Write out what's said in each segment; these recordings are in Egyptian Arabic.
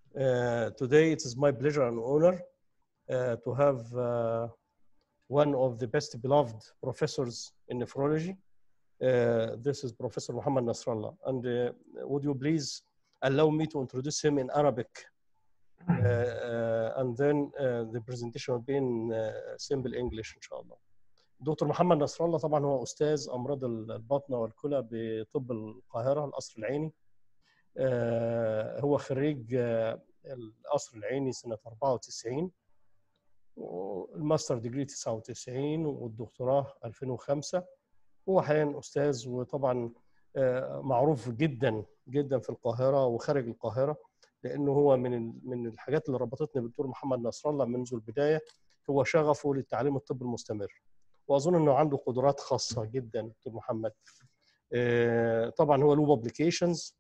Uh, today it is my pleasure and honor uh, to have uh, one of the best beloved professors in nephrology. Uh, this is Professor Muhammad Nasrallah. And uh, would you please allow me to introduce him in Arabic? Uh, uh, and then uh, the presentation will be in uh, simple English, inshallah. دكتور محمد نصر الله طبعا هو استاذ امراض البطنه والكلى بطب القاهره القصر العيني آه، هو خريج آه، القصر العيني سنه 94 والماستر ديجري 99 والدكتوراه 2005 هو حاليا استاذ وطبعا آه، معروف جدا جدا في القاهره وخارج القاهره لانه هو من ال- من الحاجات اللي ربطتني بالدكتور محمد نصر الله منذ البدايه هو شغفه للتعليم الطبي المستمر واظن انه عنده قدرات خاصه جدا دكتور محمد آه، طبعا هو له بابليكيشنز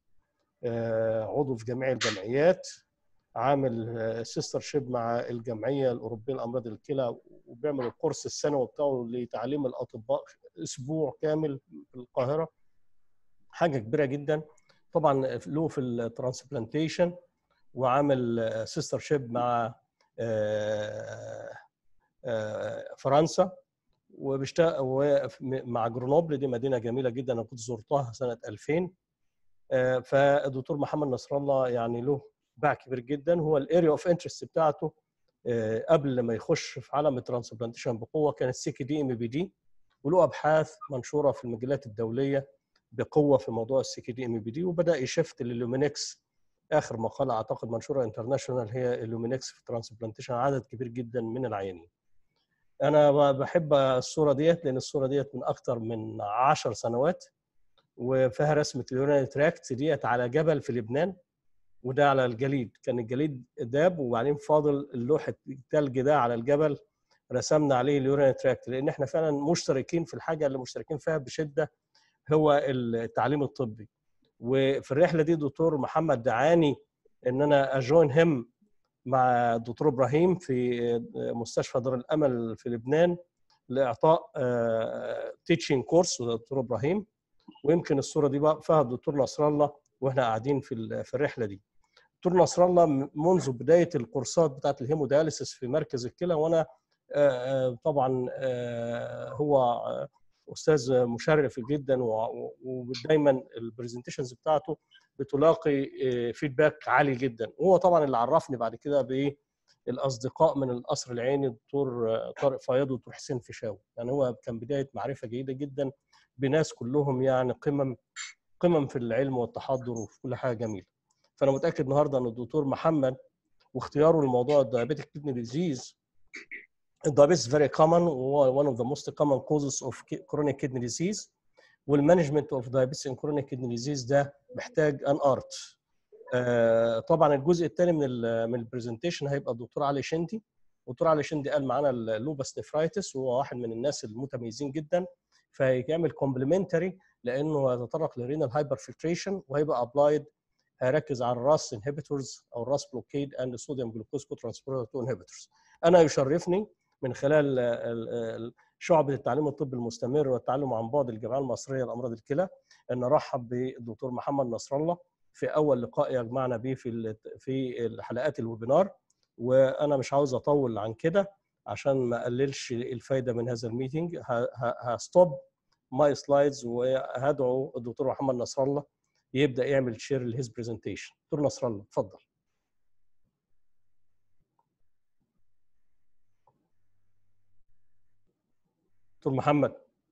عضو في جميع الجمعيات عامل سيستر شيب مع الجمعيه الاوروبيه لامراض الكلى وبيعمل الكورس السنوي بتاعه لتعليم الاطباء اسبوع كامل في القاهره حاجه كبيره جدا طبعا له في الترانسبلانتيشن وعامل سيستر شيب مع آه، آه، فرنسا وبيشتغل مع جرونوبل دي مدينه جميله جدا انا كنت زرتها سنه 2000 آه، فالدكتور محمد نصر الله يعني له باع كبير جدا هو الاريا اوف انترست بتاعته آه، قبل ما يخش في عالم الترانسبلانتيشن بقوه كانت سي كي دي ام بي دي وله ابحاث منشوره في المجلات الدوليه بقوه في موضوع السي كي دي ام بي دي وبدا يشفت للومينكس اخر مقاله اعتقد منشوره انترناشونال هي اللومينكس في الترانسبلانتيشن عدد كبير جدا من العيانين انا ب- بحب الصوره ديت لان الصوره ديت من اكثر من 10 سنوات وفيها رسمه اليوراني تراكت ديت على جبل في لبنان وده على الجليد كان الجليد داب وبعدين فاضل اللوحه الثلج ده على الجبل رسمنا عليه اليوراني تراكت لان احنا فعلا مشتركين في الحاجه اللي مشتركين فيها بشده هو التعليم الطبي وفي الرحله دي دكتور محمد دعاني ان انا اجوين هم مع الدكتور ابراهيم في مستشفى دار الامل في لبنان لاعطاء تيتشنج كورس دكتور ابراهيم ويمكن الصوره دي بقى فيها الدكتور نصر الله واحنا قاعدين في ال- في الرحله دي دكتور نصر الله م- منذ بدايه الكورسات بتاعت الهيمودياليسيس في مركز الكلى وانا آه، آه، طبعا آه، هو آه، استاذ مشرف جدا و- و- ودايما البرزنتيشنز بتاعته بتلاقي فيدباك عالي جدا وهو طبعا اللي عرفني بعد كده بالاصدقاء من القصر العيني الدكتور آه، طارق فياض والدكتور حسين فيشاوي يعني هو كان بدايه معرفه جيده جدا بناس كلهم يعني قمم قمم في العلم والتحضر وفي كل حاجه جميله فانا متاكد النهارده ان الدكتور محمد واختياره لموضوع الدايابيتك كدني ديزيز الدايابيتس فيري كومن وهو one of the most common causes of ki- chronic kidney disease والمانجمنت اوف diabetes and chronic kidney disease ده محتاج ان ارت طبعا الجزء الثاني من ال من البرزنتيشن هيبقى الدكتور علي شندي الدكتور علي شندي قال معانا اللوبس نفرايتس وهو واحد من الناس المتميزين جدا فهيعمل كومبلمنتري لانه هيتطرق لرينال هايبر فلتريشن وهيبقى ابلايد هيركز على الراس انهبيتورز او الراس بلوكيد اند صوديوم جلوكوز كوترانسبورتر 2 انهبيتورز انا يشرفني من خلال ال- ال- شعبة التعليم الطبي المستمر والتعلم عن بعد الجمعية المصرية لأمراض الكلى أن أرحب بالدكتور محمد نصر الله في أول لقاء يجمعنا به في ال- في الحلقات الويبينار وأنا مش عاوز أطول عن كده عشان ما أقللش الفايدة من هذا الميتنج هستوب ماي سلايدز وهدعو الدكتور محمد نصر الله يبدأ يعمل شير لهيز برزنتيشن دكتور نصر الله اتفضل دكتور محمد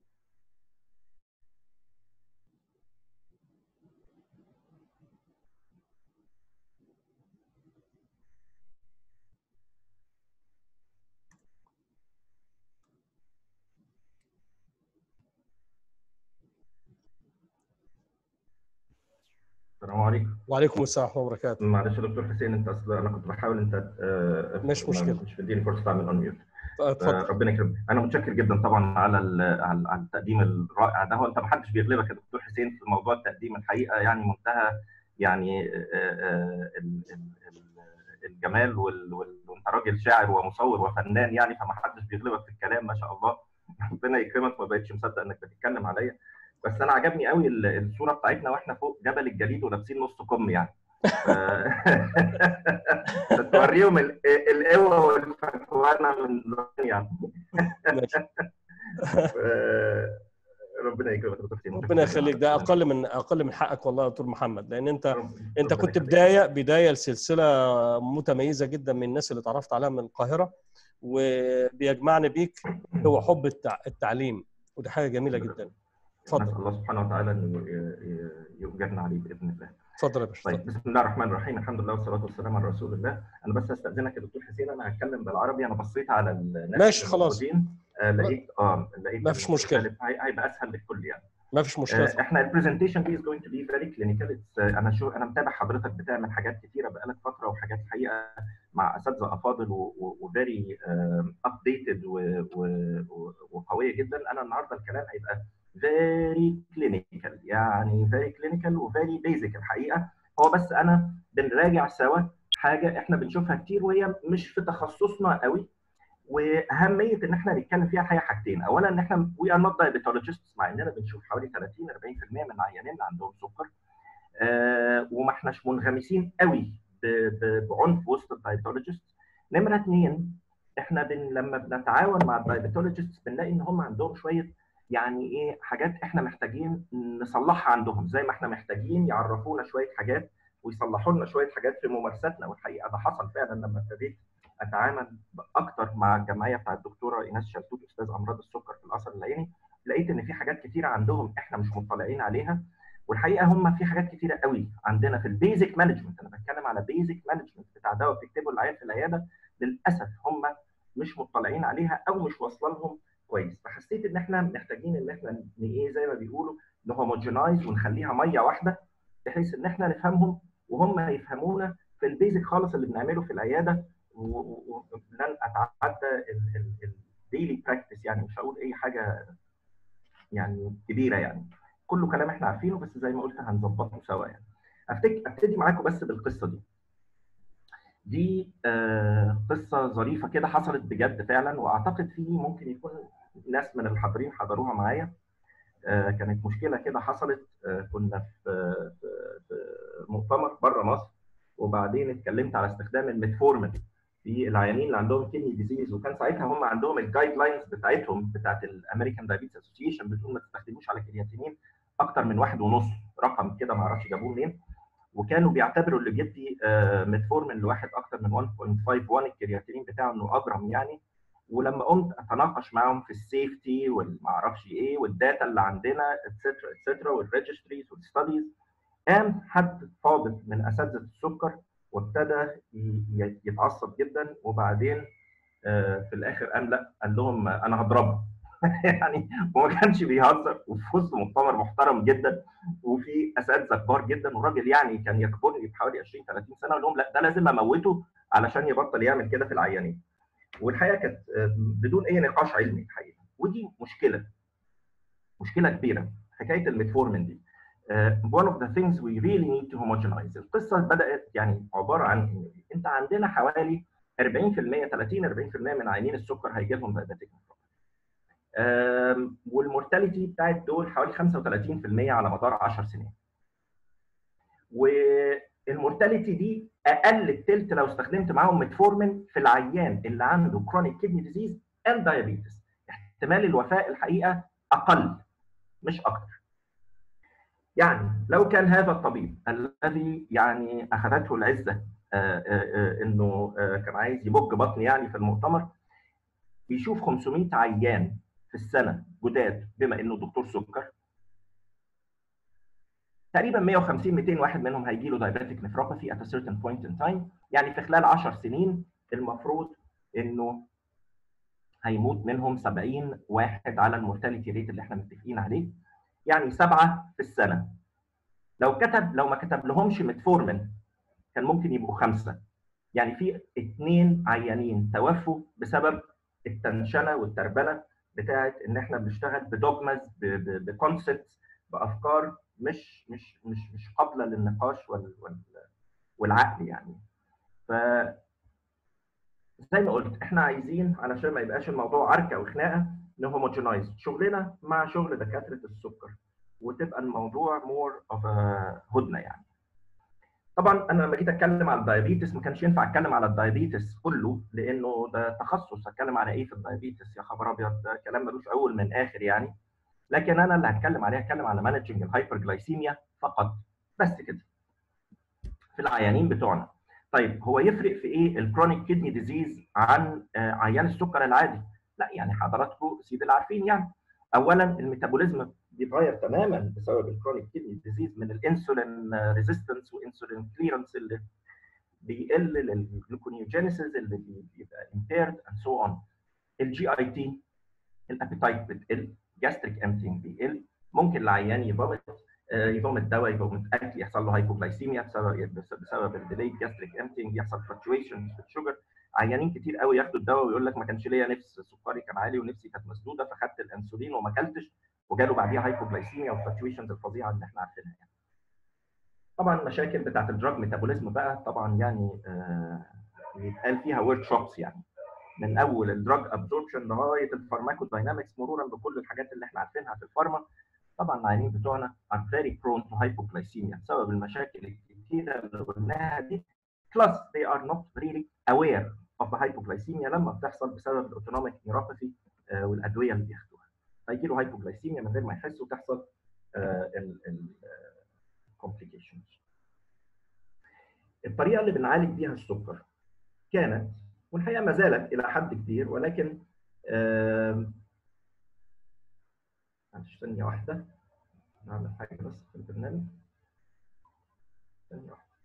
السلام عليكم وعليكم السلام ورحمة الله وبركاته معلش يا دكتور حسين انت اصل انا كنت بحاول انت آه، مش ما مشكلة. كنتش مديني فرصه اعمل اون ميوت اتفضل ربنا يكرمك انا متشكر جدا طبعا على ال- على على التقديم الرائع ده هو انت ما حدش بيغلبك يا دكتور حسين في موضوع التقديم الحقيقه يعني منتهى يعني آه، آه، ال- ال- ال- الجمال وال- وال- وانت راجل شاعر ومصور وفنان يعني فما حدش بيغلبك في الكلام ما شاء الله ربنا يكرمك ما بقتش مصدق انك بتتكلم عليا بس انا عجبني قوي ال- الصوره بتاعتنا واحنا فوق جبل الجليد ولابسين نص كم يعني ف... فيهم ال- القوه والفكوانه من زمان يعني ماشي. آه، ربنا يكرمك يا دكتور حسين. ربنا يخليك ده اقل من اقل من حقك والله يا دكتور محمد لان انت رب- انت ربنا كنت يخليك. بدايه بدايه لسلسله متميزه جدا من الناس اللي اتعرفت عليها من القاهره وبيجمعني بيك هو حب التع... التعليم ودي حاجه جميله جدا نسال اتفضل الله سبحانه وتعالى انه ي- ي- يؤجرنا عليه باذن الله اتفضل يا باشا طيب اتفضل. بسم الله الرحمن الرحيم الحمد لله والصلاه والسلام على رسول الله انا بس استاذنك يا دكتور حسين انا هتكلم بالعربي انا بصيت على الناس ماشي، خلاص. الموجودين، آه لقيت اه لقيت ما فيش مشكلة. هي- هيبقى اسهل للكل يعني ما فيش مشكله آه، احنا البرزنتيشن دي از جوينج تو بي فيري كلينيكال انا شو انا متابع حضرتك بتعمل حاجات كتيره بقالك فتره وحاجات الحقيقه مع اساتذه افاضل وفيري ابديتد وقويه جدا انا النهارده الكلام هيبقى فيري كلينيكال يعني فيري كلينيكال وفيري بيزك الحقيقه هو بس انا بنراجع سوا حاجه احنا بنشوفها كتير وهي مش في تخصصنا قوي واهميه ان احنا نتكلم فيها الحقيقه حاجتين اولا ان احنا وي ار نوت دايبيتولوجيستس مع اننا بنشوف حوالي 30 40% من العيانين اللي عندهم سكر آه وما احناش منغمسين قوي ب- ب- بعنف وسط الدايبيتولوجيست نمره اثنين احنا بن لما بنتعاون مع الدايبيتولوجيست بنلاقي ان هم عندهم شويه يعني ايه حاجات احنا محتاجين نصلحها عندهم زي ما احنا محتاجين يعرفونا شويه حاجات ويصلحوا لنا شويه حاجات في ممارساتنا والحقيقه ده حصل فعلا لما ابتديت اتعامل اكتر مع الجمعيه بتاع الدكتوره ايناس شلتوت استاذ امراض السكر في القصر العيني لقيت ان في حاجات كتيره عندهم احنا مش مطلعين عليها والحقيقه هم في حاجات كتيره قوي عندنا في البيزك مانجمنت انا بتكلم على بيزك مانجمنت بتاع دواء بتكتبه العيان في العياده للاسف هم مش مطلعين عليها او مش واصله لهم كويس فحسيت ان احنا محتاجين ان احنا ن- ايه زي ما بيقولوا نهوموجينايز ونخليها ميه واحده بحيث ان احنا نفهمهم وهم يفهمونا في البيزك خالص اللي بنعمله في العياده و- و- ولن اتعدى الديلي براكتس يعني مش هقول اي حاجه يعني كبيره يعني كله كلام احنا عارفينه بس زي ما قلت هنظبطه سوا يعني افتك ابتدي معاكم بس بالقصه دي دي آه قصه ظريفه كده حصلت بجد فعلا واعتقد في ممكن يكون ناس من الحاضرين حضروها معايا آه كانت مشكله كده حصلت آه كنا في في في مؤتمر بره مصر وبعدين اتكلمت على استخدام الميتفورمين في العيانين اللي عندهم كيدني ديزيز وكان ساعتها هم عندهم الجايد لاينز بتاعتهم بتاعت الامريكان دايابيتس اسوسيشن بتقول ما تستخدموش على كرياتينين اكتر من واحد ونص رقم كده ما اعرفش جابوه منين وكانوا بيعتبروا اللي بيدي آه، ميتفورمين لواحد اكتر من 1.51 الكرياتينين بتاعه انه اجرم يعني ولما قمت اتناقش معاهم في السيفتي والما اعرفش ايه والداتا اللي عندنا اتسترا اتسترا والريجستريز والستاديز قام حد فاضل من اساتذه السكر وابتدى ي- يتعصب جدا وبعدين آه، في الاخر قام لا قال لهم آه، انا هضربه يعني وما كانش بيهزر وفي وسط مؤتمر محترم جدا وفي اساتذه كبار جدا والراجل يعني كان يكبرني بحوالي 20 30 سنه اقول لهم لا ده لازم اموته علشان يبطل يعمل كده في العيانين والحقيقه كانت آه، بدون اي نقاش علمي الحقيقه ودي مشكله مشكله كبيره حكايه الميتفورمين دي آه، one of the things we really need to homogenize القصه بدات يعني عباره عن ان انت عندنا حوالي 40% 30 40% من عيانين السكر هيجي لهم diabetic nephropathy. آم، والمورتاليتي بتاعت دول حوالي 35% على مدار 10 سنين. والمورتاليتي دي اقل التلت لو استخدمت معاهم ميتفورمين في العيان اللي عنده كرونيك كيدني ديزيز اند دايابيتس. احتمال الوفاه الحقيقه اقل مش اكتر. يعني لو كان هذا الطبيب الذي يعني اخذته العزه آه، آه، آه، انه آه، كان عايز يبج بطني يعني في المؤتمر بيشوف 500 عيان في السنه جداد بما انه دكتور سكر تقريبا 150 200 واحد منهم هيجي له دايابيتك نفروباثي at a certain point in time يعني في خلال 10 سنين المفروض انه هيموت منهم 70 واحد على المورتاليتي ريت اللي احنا متفقين عليه يعني سبعه في السنه لو كتب لو ما كتب لهمش ميتفورمين كان ممكن يبقوا خمسه يعني في اثنين عيانين توفوا بسبب التنشنه والتربله بتاعت ان احنا بنشتغل بدوجماز بكونسبتس بافكار مش مش مش مش قابله للنقاش وال وال والعقل يعني ف زي ما قلت احنا عايزين علشان ما يبقاش الموضوع عركه وخناقه نهوموجينايز شغلنا مع شغل دكاتره السكر وتبقى الموضوع مور اوف هدنه يعني طبعا انا لما جيت اتكلم على الدايابيتس ما كانش ينفع اتكلم على الدايابيتس كله لانه ده تخصص اتكلم على ايه في الدايابيتس يا خبر ابيض ده كلام ملوش اول من اخر يعني لكن انا اللي هتكلم عليه هتكلم على مانجنج الهايبرجلايسيميا فقط بس كده في العيانين بتوعنا طيب هو يفرق في ايه الكرونيك كيدني ديزيز عن عيان السكر العادي لا يعني حضراتكم سيد العارفين يعني اولا الميتابوليزم بيتغير تماما بسبب الكرونيك كيدني ديزيز من الانسولين ريزيستنس وانسولين كليرنس اللي بيقل للجلوكونيوجينيسيس اللي بيبقى impaired and so on الجي اي تي الابيتايت بتقل جاستريك امتنج بيقل ممكن العيان يفومت يفومت دواء يفومت اكل يحصل له هايبوغلايسيميا بسبب بسبب الديليد جاستريك امتنج يحصل فلكتويشن في الشوجر عيانين كتير قوي ياخدوا الدواء ويقول لك ما كانش ليا نفس سكري كان عالي ونفسي كانت مسدوده فخدت الانسولين وما اكلتش وجاله بعديها هايبوغلايسيميا والفلكتويشنز الفظيعه اللي احنا عارفينها يعني. طبعا المشاكل بتاعت الدراج ميتابوليزم بقى طبعا يعني آه بيتقال فيها ورك شوبس يعني من اول الدراج ابزوربشن لغايه الفارماكو داينامكس مرورا بكل الحاجات اللي احنا عارفينها في الفارما طبعا العيانين بتوعنا are very prone to hypoglycemia بسبب المشاكل الكتيره اللي قلناها دي plus they are not really aware of the hypoglycemia لما بتحصل بسبب الاوتونوميك نيوروباثي والادويه اللي بياخدوها فيجي له هايبوغلايسيميا من غير ما يحس وتحصل الكومبليكيشنز الطريقه اللي بنعالج بيها السكر كانت والحقيقه ما زالت الى حد كبير ولكن معلش ثانيه واحده نعمل حاجه بس في البرنامج ثانيه واحده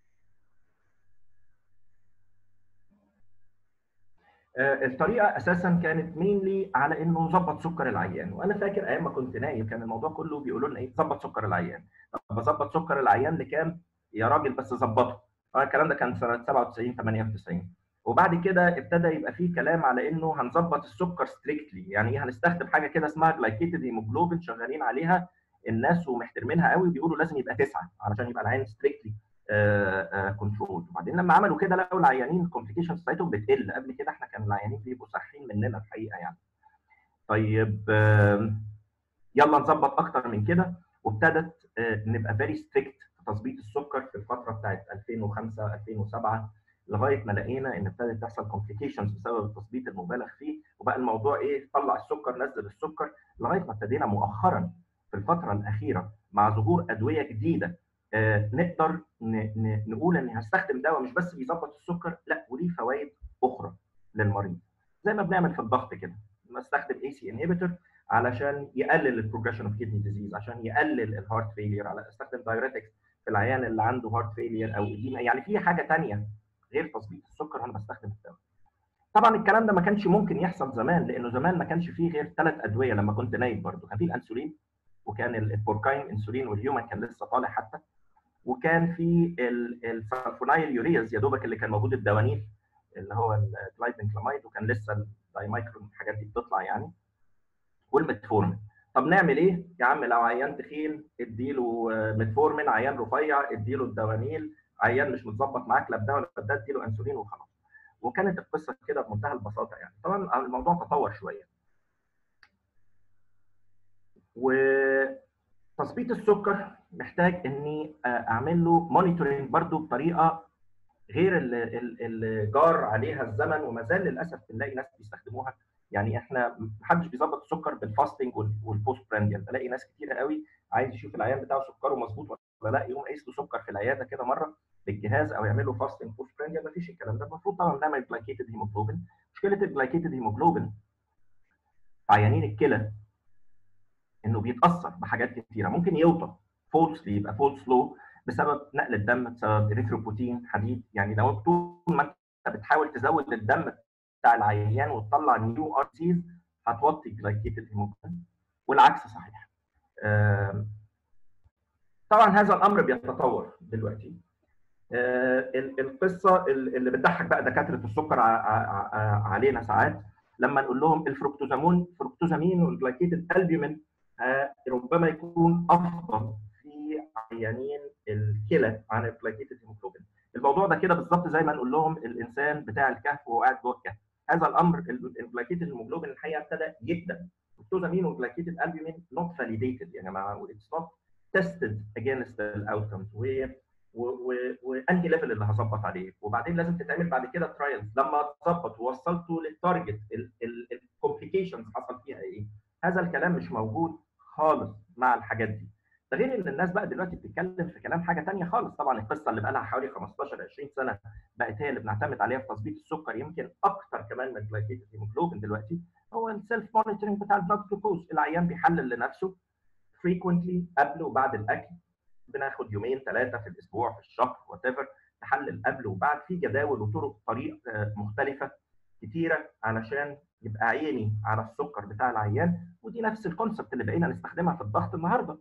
الطريقه اساسا كانت مينلي على انه ظبط سكر العيان وانا فاكر ايام ما كنت نايم كان الموضوع كله بيقولوا لنا ايه ظبط سكر العيان طب بظبط سكر العيان لكام يا راجل بس ظبطه الكلام ده كان سنه 97 98 وبعد كده ابتدى يبقى فيه كلام على انه هنظبط السكر ستريكتلي يعني ايه هنستخدم حاجه كده اسمها جلايكيتد هيموجلوبين شغالين عليها الناس ومحترمينها قوي بيقولوا لازم يبقى تسعه علشان يبقى العيان ستريكتلي كنترول وبعدين لما عملوا كده لقوا العيانين الكومبليكيشنز بتاعتهم بتقل قبل كده احنا كان العيانين بيبقوا صحيين مننا الحقيقه يعني طيب يلا نظبط اكتر من كده وابتدت نبقى فيري ستريكت في تظبيط السكر في الفتره بتاعت 2005 2007 لغايه ما لقينا ان ابتدت تحصل كومبليكيشنز بسبب التظبيط المبالغ فيه وبقى الموضوع ايه طلع السكر نزل السكر لغايه ما ابتدينا مؤخرا في الفتره الاخيره مع ظهور ادويه جديده آه نقدر نقول ان هستخدم دواء مش بس بيظبط السكر لا وليه فوائد اخرى للمريض زي ما بنعمل في الضغط كده بستخدم اي سي انهبيتور علشان يقلل البروجريشن اوف كيدني ديزيز عشان يقلل الهارت فيلير على استخدم دايريتكس في العيان اللي عنده هارت فيلير او اديما يعني في حاجه ثانيه غير تظبيط السكر انا بستخدم الدواء طبعا الكلام ده ما كانش ممكن يحصل زمان لانه زمان ما كانش فيه غير ثلاث ادويه لما كنت نايم برضه كان في الانسولين وكان البوركاين انسولين والهيومن كان لسه طالع حتى وكان في السلفونايل يورياز يا دوبك اللي كان موجود الدوانيل اللي هو الجلايبنكلاميد وكان لسه الدايمايكرون الحاجات دي بتطلع يعني والميتفورمين طب نعمل ايه يا عم لو عيان تخين اديله ميتفورمين عيان رفيع اديله الدوانيل عيان مش متظبط معاك لا بده ولا بده اديله انسولين وخلاص وكانت القصه كده بمنتهى البساطه يعني طبعا الموضوع تطور شويه وتظبيط السكر محتاج اني اعمل له مونيتورنج برضو بطريقه غير اللي, اللي جار عليها الزمن وما زال للاسف بنلاقي ناس بيستخدموها يعني احنا محدش بيظبط السكر بالفاستنج والبوست برانديال بلاقي ناس كتيره قوي عايز يشوف العيان بتاعه سكره مظبوط ولا لا يقوم قايس له سكر في العياده كده مره بالجهاز او يعمل له فاستنج بوست برانديال مفيش الكلام ده المفروض طبعا نعمل جلايكيتد هيموجلوبين مشكله الجلايكيتد هيموجلوبين عيانين الكلى انه بيتاثر بحاجات كتيره ممكن يوطى فولسلي يبقى فولس لو بسبب نقل الدم بسبب اريثروبوتين حديد يعني لو طول ما انت بتحاول تزود الدم بتاع العيان وتطلع نيو ار سيز هتوطي الجلايكيتد هيموجلوبين والعكس صحيح طبعا هذا الامر بيتطور دلوقتي القصه اللي بتضحك بقى دكاتره السكر علينا ساعات لما نقول لهم الفركتوزامون فركتوزامين والجلايكيتد البيومين ربما يكون افضل في عيانين الكلى عن الجلايكيتد هيموجلوبين الموضوع ده كده بالظبط زي ما نقول لهم الانسان بتاع الكهف وهو قاعد جوه الكهف هذا الامر الجلايكيتد هيموجلوبين الحقيقه ابتدى يبدا فركتوزامين والجلايكيتد البيومين نوت فاليديتد يا جماعه اتس نوت tested against the outcomes وانهي ليفل اللي هظبط عليه وبعدين لازم تتعمل بعد كده ترايلز لما تظبط ووصلته للتارجت الكومبليكيشنز حصل فيها ايه هذا الكلام مش موجود خالص مع الحاجات دي ده غير ان الناس بقى دلوقتي بتتكلم في كلام حاجه ثانيه خالص طبعا القصه اللي بقى لها حوالي 15 20 سنه بقت هي اللي بنعتمد عليها في تظبيط السكر يمكن اكتر كمان من جلايكيتد هيموجلوبين دلوقتي هو السيلف مونيتورنج بتاع البلاد جلوكوز العيان بيحلل لنفسه فريكونتلي قبل وبعد الاكل بناخد يومين ثلاثه في الاسبوع في الشهر وات ايفر نحلل قبل وبعد في جداول وطرق طريق مختلفه كتيره علشان يبقى عيني على السكر بتاع العيان ودي نفس الكونسبت اللي بقينا نستخدمها في الضغط النهارده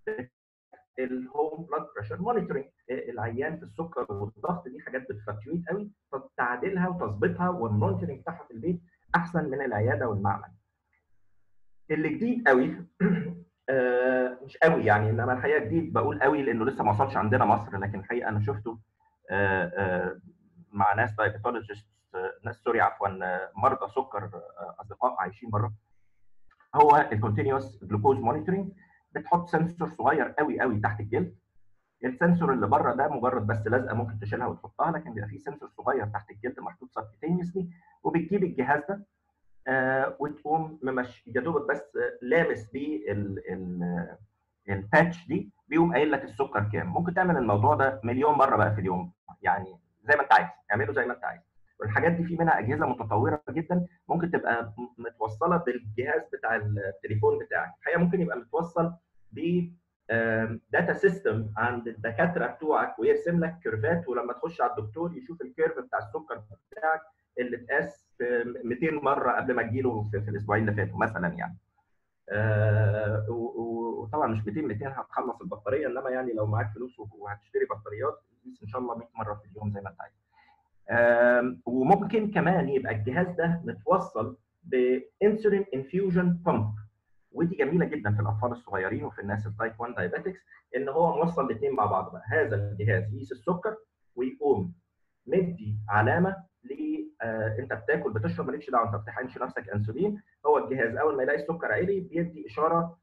الهوم بلاد بريشر مونيتورنج العيان في السكر والضغط دي حاجات بتفلكتويت قوي فتعديلها وتظبيطها والمونيتورنج بتاعها في البيت احسن من العياده والمعمل اللي جديد قوي آه مش قوي يعني انما الحقيقه جديد بقول قوي لانه لسه ما وصلش عندنا مصر لكن الحقيقه انا شفته آه آه مع ناس دايبيتولوجيست ناس سوري عفوا مرضى سكر اصدقاء عايشين بره هو الكونتينوس جلوكوز مونيتورنج بتحط سنسور صغير قوي قوي تحت الجلد السنسور اللي بره ده مجرد بس لزقه ممكن تشيلها وتحطها لكن بيبقى فيه سنسور صغير تحت الجلد محطوط سبكتينيوسلي وبتجيب الجهاز ده آه وتقوم ممشي يا دوبك بس لامس بيه الباتش دي بيقوم قايل لك السكر كام ممكن تعمل الموضوع ده مليون مره بقى في اليوم يعني زي ما انت عايز اعمله زي ما انت عايز والحاجات دي في منها اجهزه متطوره جدا ممكن تبقى متوصله بالجهاز بتاع التليفون بتاعك الحقيقه ممكن يبقى متوصل ب داتا سيستم عند الدكاتره بتوعك ويرسم لك كيرفات ولما تخش على الدكتور يشوف الكيرف بتاع السكر بتاعك اللي اتقاس 200 مره قبل ما تجيله في, في الاسبوعين اللي فاتوا مثلا يعني. آه وطبعا مش 200 200 هتخلص البطاريه انما يعني لو معاك فلوس وهتشتري بطاريات قيس ان شاء الله 100 مره في اليوم زي ما انت عايز. آه وممكن كمان يبقى الجهاز ده متوصل بانسولين انفيوجن بامب ودي جميله جدا في الاطفال الصغيرين وفي الناس التايب 1 دايابيتكس ان هو موصل الاثنين مع بعض بقى هذا الجهاز يقيس السكر ويقوم مدي علامه ل آه انت بتاكل بتشرب مالكش دعوه انت ما بتحقنش نفسك انسولين هو الجهاز اول ما يلاقي السكر عالي بيدي اشاره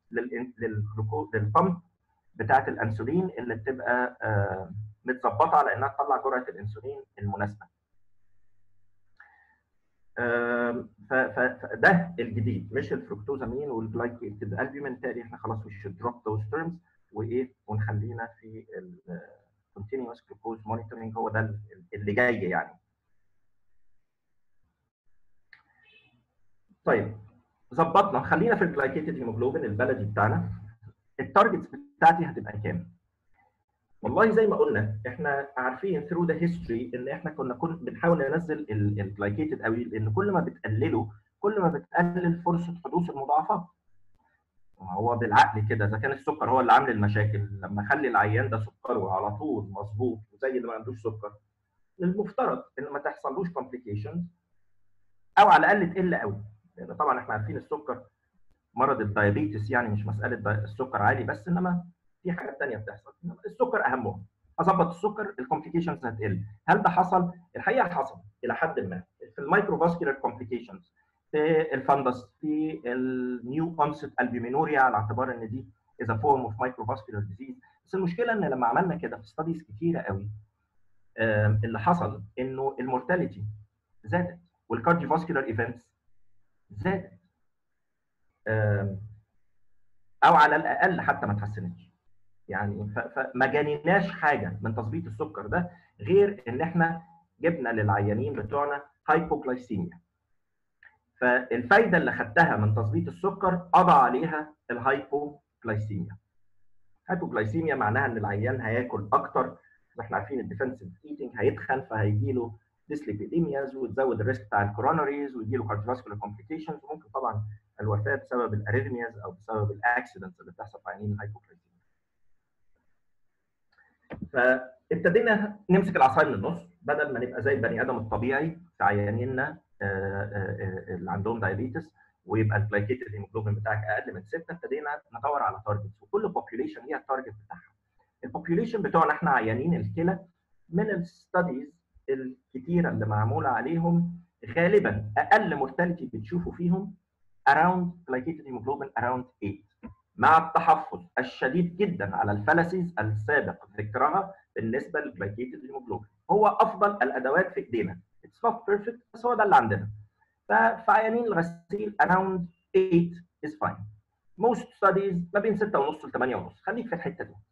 للبامب بتاعه الانسولين اللي بتبقى آه متظبطه على انها تطلع جرعه الانسولين المناسبه. فده الجديد مش الفركتوزامين والجلايكيتد البيومين تاني احنا خلاص وش دروب ذوز تيرمز وايه ونخلينا في الكونتينوس جلوكوز مونيتورنج هو ده اللي جاي يعني. طيب ظبطنا خلينا في الجلايكيتد هيموجلوبين البلدي بتاعنا التارجتس بتاعتي هتبقى كام؟ والله زي ما قلنا احنا عارفين ثرو ذا هيستوري ان احنا كنا كن بنحاول ننزل الجلايكيتد قوي لان كل ما بتقلله كل ما بتقلل فرصه حدوث المضاعفات. هو بالعقل كده اذا كان السكر هو اللي عامل المشاكل لما اخلي العيان ده سكره على طول مظبوط وزي اللي ما عندوش سكر المفترض ان ما تحصلوش كومبليكيشنز او على الاقل تقل قوي لان طبعا احنا عارفين السكر مرض الدايابيتس يعني مش مساله السكر عالي بس انما في حاجات ثانيه بتحصل السكر اهمهم اظبط السكر الكومبليكيشنز هتقل هل ده حصل الحقيقه حصل الى حد ما في المايكروفاسكولار كومبليكيشنز في الفندس في النيو اونست البيومينوريا على اعتبار ان دي از فورم اوف مايكروفاسكولار ديزيز بس المشكله ان لما عملنا كده في ستاديز كتيره قوي اللي حصل انه المورتاليتي زادت والكارديوفاسكولار ايفنتس زادت او على الاقل حتى ما اتحسنتش يعني فما جانيناش حاجه من تظبيط السكر ده غير ان احنا جبنا للعيانين بتوعنا هايبوغلايسيميا فالفايده اللي خدتها من تظبيط السكر قضى عليها الهايبوغلايسيميا هايبوغلايسيميا معناها ان العيان هياكل اكتر احنا عارفين الديفنسيف ايتنج هيتخن فهيجي له ديسليبيديمياز وتزود الريسك بتاع الكوروناريز ويجي له كارديوفاسكولار كومبليكيشنز وممكن طبعا الوفاه بسبب الاريثمياز او بسبب الاكسيدنتس اللي بتحصل في عيانين الهايبوغلايسيميا. فابتدينا نمسك العصايه من النص بدل ما نبقى زي البني ادم الطبيعي في عيانينا اللي عندهم دايابيتس ويبقى الجلايكيتد هيموجلوبين بتاعك اقل من 6 ابتدينا ندور على تارجتس وكل بوبيوليشن ليها التارجت بتاعها. البوبيوليشن بتوعنا احنا عيانين الكلى من الستاديز الكتيره اللي معموله عليهم غالبا اقل مورتاليتي بتشوفوا فيهم around glycated hemoglobin around 8 مع التحفظ الشديد جدا على الفلسيز السابق ذكرها بالنسبه للجلايكيتد هيموجلوبين هو افضل الادوات في ايدينا اتس نوت بيرفكت بس هو ده اللي عندنا ففي عيانين الغسيل around 8 is fine most studies ما بين 6 ونص ل 8 ونص خليك في الحته دي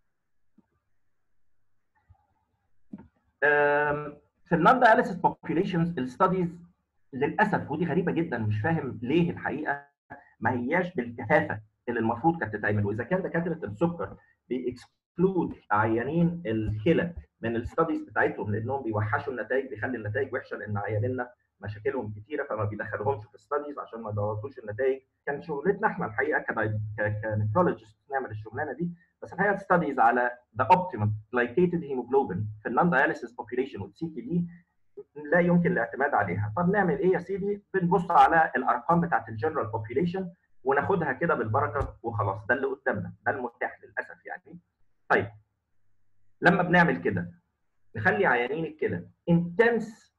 في النون داياليسيس populations الستاديز للاسف ودي غريبه جدا مش فاهم ليه الحقيقه ما هياش بالكثافه اللي المفروض كانت تتعمل واذا كان دكاتره السكر بيكسكلود عيانين الكلى من الستاديز بتاعتهم لانهم بيوحشوا النتائج بيخلي النتائج وحشه لان عيانينا مشاكلهم كتيره فما بيدخلهمش في الستاديز عشان ما يبوظوش النتائج كان شغلتنا احنا الحقيقه كنفرولوجيست نعمل الشغلانه دي بس الحقيقه ستاديز على ذا اوبتيمم جلايكيتد هيموجلوبين في النون داياليسيس بوبيليشن والسي تي دي لا يمكن الاعتماد عليها طب نعمل ايه يا سيدي بنبص على الارقام بتاعت الجنرال بوبيليشن وناخدها كده بالبركه وخلاص ده اللي قدامنا ده المتاح للاسف يعني طيب لما بنعمل كده نخلي عيانين الكلى انتنس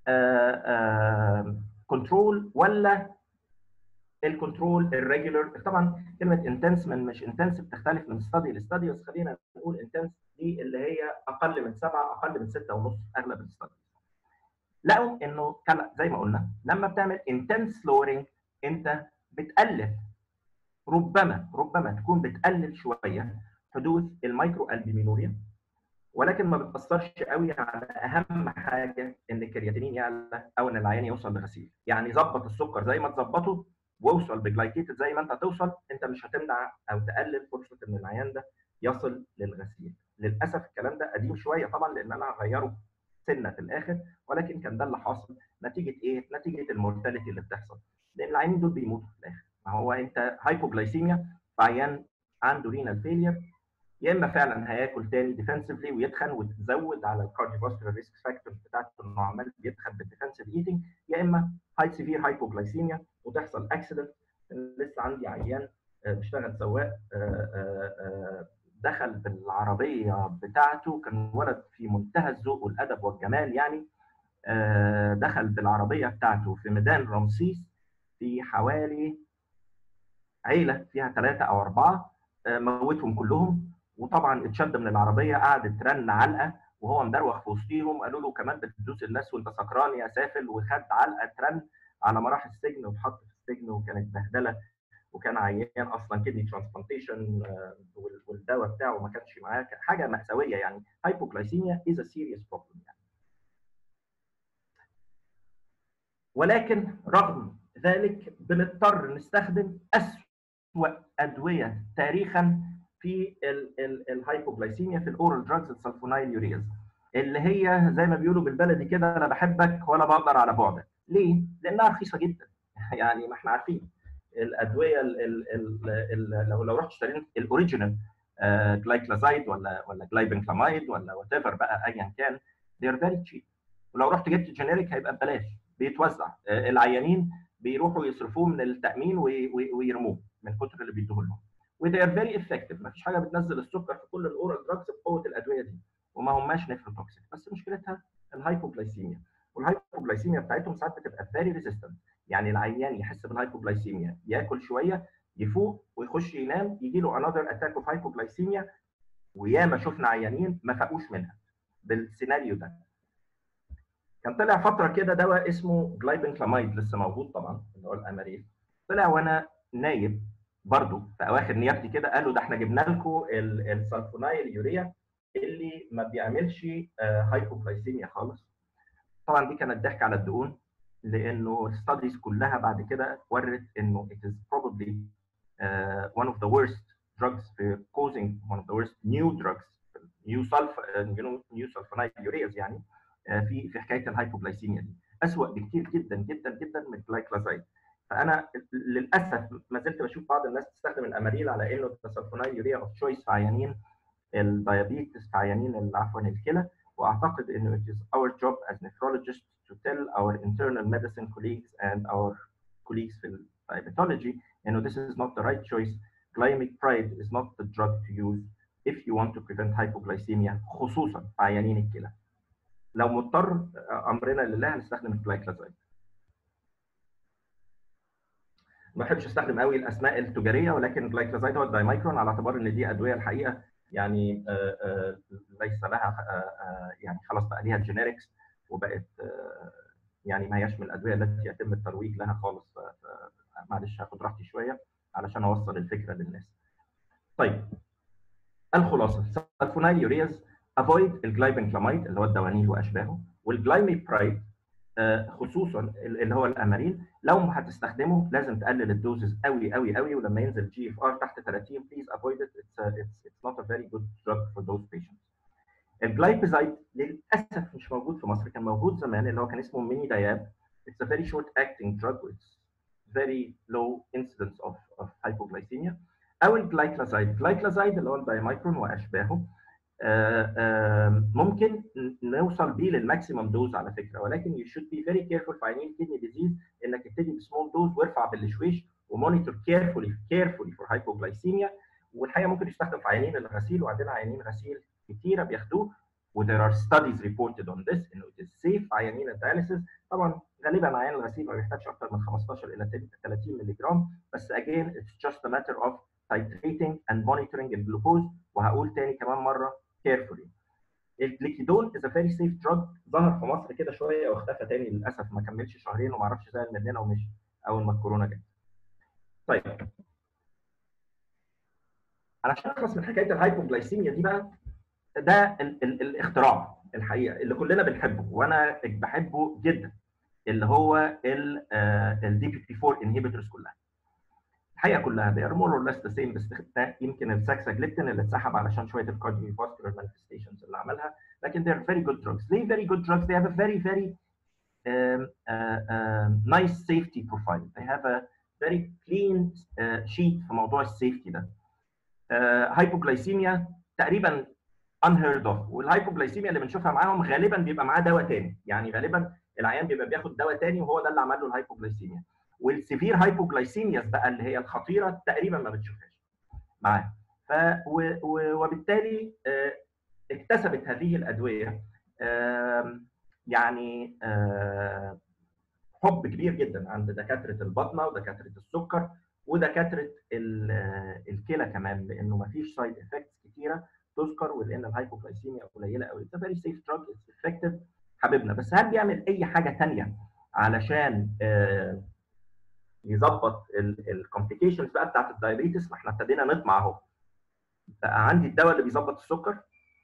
كنترول ولا الكنترول الريجولر طبعا كلمه انتنس من مش انتنس بتختلف من ستادي لستادي بس خلينا نقول انتنس دي اللي هي اقل من سبعه اقل من سته ونص اغلب الستادي لقوا انه زي ما قلنا لما بتعمل انتنس لورينج انت بتقلل ربما ربما تكون بتقلل شويه حدوث المايكرو البيمينوريا ولكن ما بتاثرش قوي على اهم حاجه ان الكرياتينين يعلى او ان العيان يوصل لغسيل يعني ظبط السكر زي ما تظبطه واوصل بجلايكيتد زي ما انت توصل انت مش هتمنع او تقلل فرصه ان العيان ده يصل للغسيل للاسف الكلام ده قديم شويه طبعا لان انا هغيره سنه في الاخر ولكن كان ده اللي حاصل نتيجه ايه؟ نتيجه المورتاليتي اللي بتحصل لان العيانين دول بيموتوا في الاخر ما هو انت هايبوجلايسيميا عيان عنده رينال فيلير يا اما فعلا هياكل تاني ديفنسفلي ويتخن وتزود على الكارديوفاسكولار ريسك فاكتورز بتاعته انه عمال بيتخن بالديفنسيف ايتنج يا اما هاي سيفير هايبوجلايسيميا وتحصل اكسيدنت لسه عندي عيان بيشتغل سواق دخل بالعربيه بتاعته كان ولد في منتهى الذوق والادب والجمال يعني دخل بالعربيه بتاعته في ميدان رمسيس في حوالي عيله فيها ثلاثه او اربعه موتهم كلهم وطبعا اتشد من العربيه قعد ترن علقه وهو مدروخ في وسطيهم قالوا له كمان بتدوس الناس وانت سكران يا سافل وخد علقه ترن على ما راح السجن واتحط في السجن وكانت بهدله وكان عيان اصلا كدني ترانسبلانتيشن والدواء بتاعه ما كانش معاه حاجه مأساويه يعني هايبوغلايسيميا از ا سيريس بروبلم يعني ولكن رغم ذلك بنضطر نستخدم اسوأ ادويه تاريخا في الهايبوغلايسيميا في الاورال دراجز السلفونايل يوريز اللي هي زي ما بيقولوا بالبلدي كده انا بحبك ولا بقدر على بعدك ليه؟ لانها رخيصه جدا يعني ما احنا عارفين الادويه ال ال ال ال لو لو رحت اشتريت الاوريجينال جلايكلازايد ولا ولا جلايبنكلامايد ولا وات ايفر بقى ايا كان they are very cheap ولو رحت جبت جينيريك هيبقى ببلاش بيتوزع العيانين بيروحوا يصرفوه من التامين ويرموه من كتر اللي بيدوه لهم وذي ار فيري افكتيف ما فيش حاجه بتنزل السكر في كل الاورال دراجز بقوه الادويه دي وما هماش نفروتوكسيك بس مشكلتها الهايبوغلايسيميا والهايبوغلايسيميا بتاعتهم ساعات بتبقى فيري ريزيستنت يعني العيان يحس بالهايبوغلايسيميا ياكل شويه يفوق ويخش ينام يجي له انذر اتاك اوف هايبوغلايسيميا وياما شفنا عيانين ما فاقوش منها بالسيناريو ده كان طلع فتره كده دواء اسمه جلايبنكلاميد لسه موجود طبعا اللي هو الاماريل طلع وانا نايب برضو في اواخر نيابتي كده قالوا ده احنا جبنا لكم السلفونايل يوريا اللي ما بيعملش هايبوغلايسيميا خالص طبعا دي كانت ضحك على الدقون لانه الستاديز كلها بعد كده ورت انه it is probably uh, one of the worst drugs for causing one of the worst new drugs new sulf uh, new sulfonylurreas يعني uh, في في حكايه الهايبوغلايسيميا دي اسوء بكتير جدا جدا جدا من الجلايكلازايد فانا للاسف ما زلت بشوف بعض الناس تستخدم الاماريل على انه السلفونيلوريا اوف تشويس في عيانين الدايابيتس في عيانين عفوا الكلى واعتقد انه it is our job as nephrologists to tell our internal medicine colleagues and our colleagues في diabetology انه this is not the right choice glycemic pride is not the drug to use if you want to prevent hypoglycemia خصوصا في عيانين الكلى لو مضطر امرنا لله هنستخدم الجلايكلازايد ما بحبش استخدم قوي الاسماء التجاريه ولكن جلايكلازايد هو الدايمايكرون على اعتبار ان دي ادويه الحقيقه يعني ليس لها يعني خلاص بقى ليها جينيركس وبقت يعني ما هياش من الادويه التي يتم الترويج لها خالص معلش هاخد راحتي شويه علشان اوصل الفكره للناس. طيب الخلاصه سلفونايل يورياز افويد الجلايبنكلاميد اللي هو الدوانيل واشباهه والجلايميبرايد خصوصا اللي هو الامارين لو هتستخدمه لازم تقلل الدوزز قوي قوي قوي ولما ينزل جي اف ار تحت 30 بليز افويد ات اتس اتس نوت ا فيري جود دراج فور ذوز بيشنتس الجلايبيزايد للاسف مش موجود في مصر كان موجود زمان اللي هو كان اسمه ميني داياب اتس ا فيري شورت اكتنج دراج اتس very low incidence of, of hypoglycemia او الجلايكلازايد الجلايكلازايد اللي هو الدايمايكرون واشباهه آآ آآ ممكن نوصل بيه للماكسيمم دوز على فكره ولكن you should be very careful في عينين كدني ديزيز انك تبتدي بسمول دوز وارفع بالشويش ومونيتور كيرفولي كيرفولي فور هايبوجلايسيميا والحقيقه ممكن يستخدم في عينين الغسيل وعندنا عيانين غسيل كتيره بياخدوه و there are studies reported on this انه it is safe في عيانين الدياليسيس طبعا غالبا عيان الغسيل ما بيحتاجش اكثر من 15 الى 30 مللي جرام بس again it's just a matter of titrating and monitoring الجلوكوز وهقول تاني كمان مره carefully. الجليكيدون is a very safe drug ظهر في مصر كده شويه واختفى تاني للاسف ما كملش شهرين وما اعرفش زعل مننا ومشي اول ما الكورونا جت. طيب علشان نخلص من حكايه الهايبوجلايسيميا دي بقى ده ال ال الاختراع الحقيقه اللي كلنا بنحبه وانا بحبه جدا اللي هو الدي بي بي 4 انهبيتورز كلها. الحقيقه كلها they are more or less the same باستثناء يمكن الساكساجليبتين اللي اتسحب علشان شويه الكارديو فاسكولار مانيفستيشنز اللي عملها لكن they are very good drugs. They very good drugs. They have a very very um, uh, uh, nice safety profile. They have a very clean uh, sheet في موضوع السيفتي ده. هايبوجلايسيميا تقريبا unheard of والهايبوجلايسيميا اللي بنشوفها معاهم غالبا بيبقى معاه دواء تاني يعني غالبا العيان بيبقى بياخد دواء تاني وهو ده اللي عمل له الهايبوجلايسيميا. والسيفير هايبوجلايسيمياس بقى اللي هي الخطيره تقريبا ما بتشوفهاش معاه ف وبالتالي اكتسبت هذه الادويه يعني حب كبير جدا عند دكاتره البطنه ودكاتره السكر ودكاتره الكلى كمان لانه ما فيش سايد افكتس كتيره تذكر ولان الهايبوجلايسيميا قليله قوي اتس فيري سيف دراج اتس افكتيف حبيبنا بس هل بيعمل اي حاجه ثانيه علشان يظبط الكومبليكيشنز بقى بتاعت الدايابيتس ما احنا ابتدينا نطمع اهو بقى عندي الدواء اللي بيظبط السكر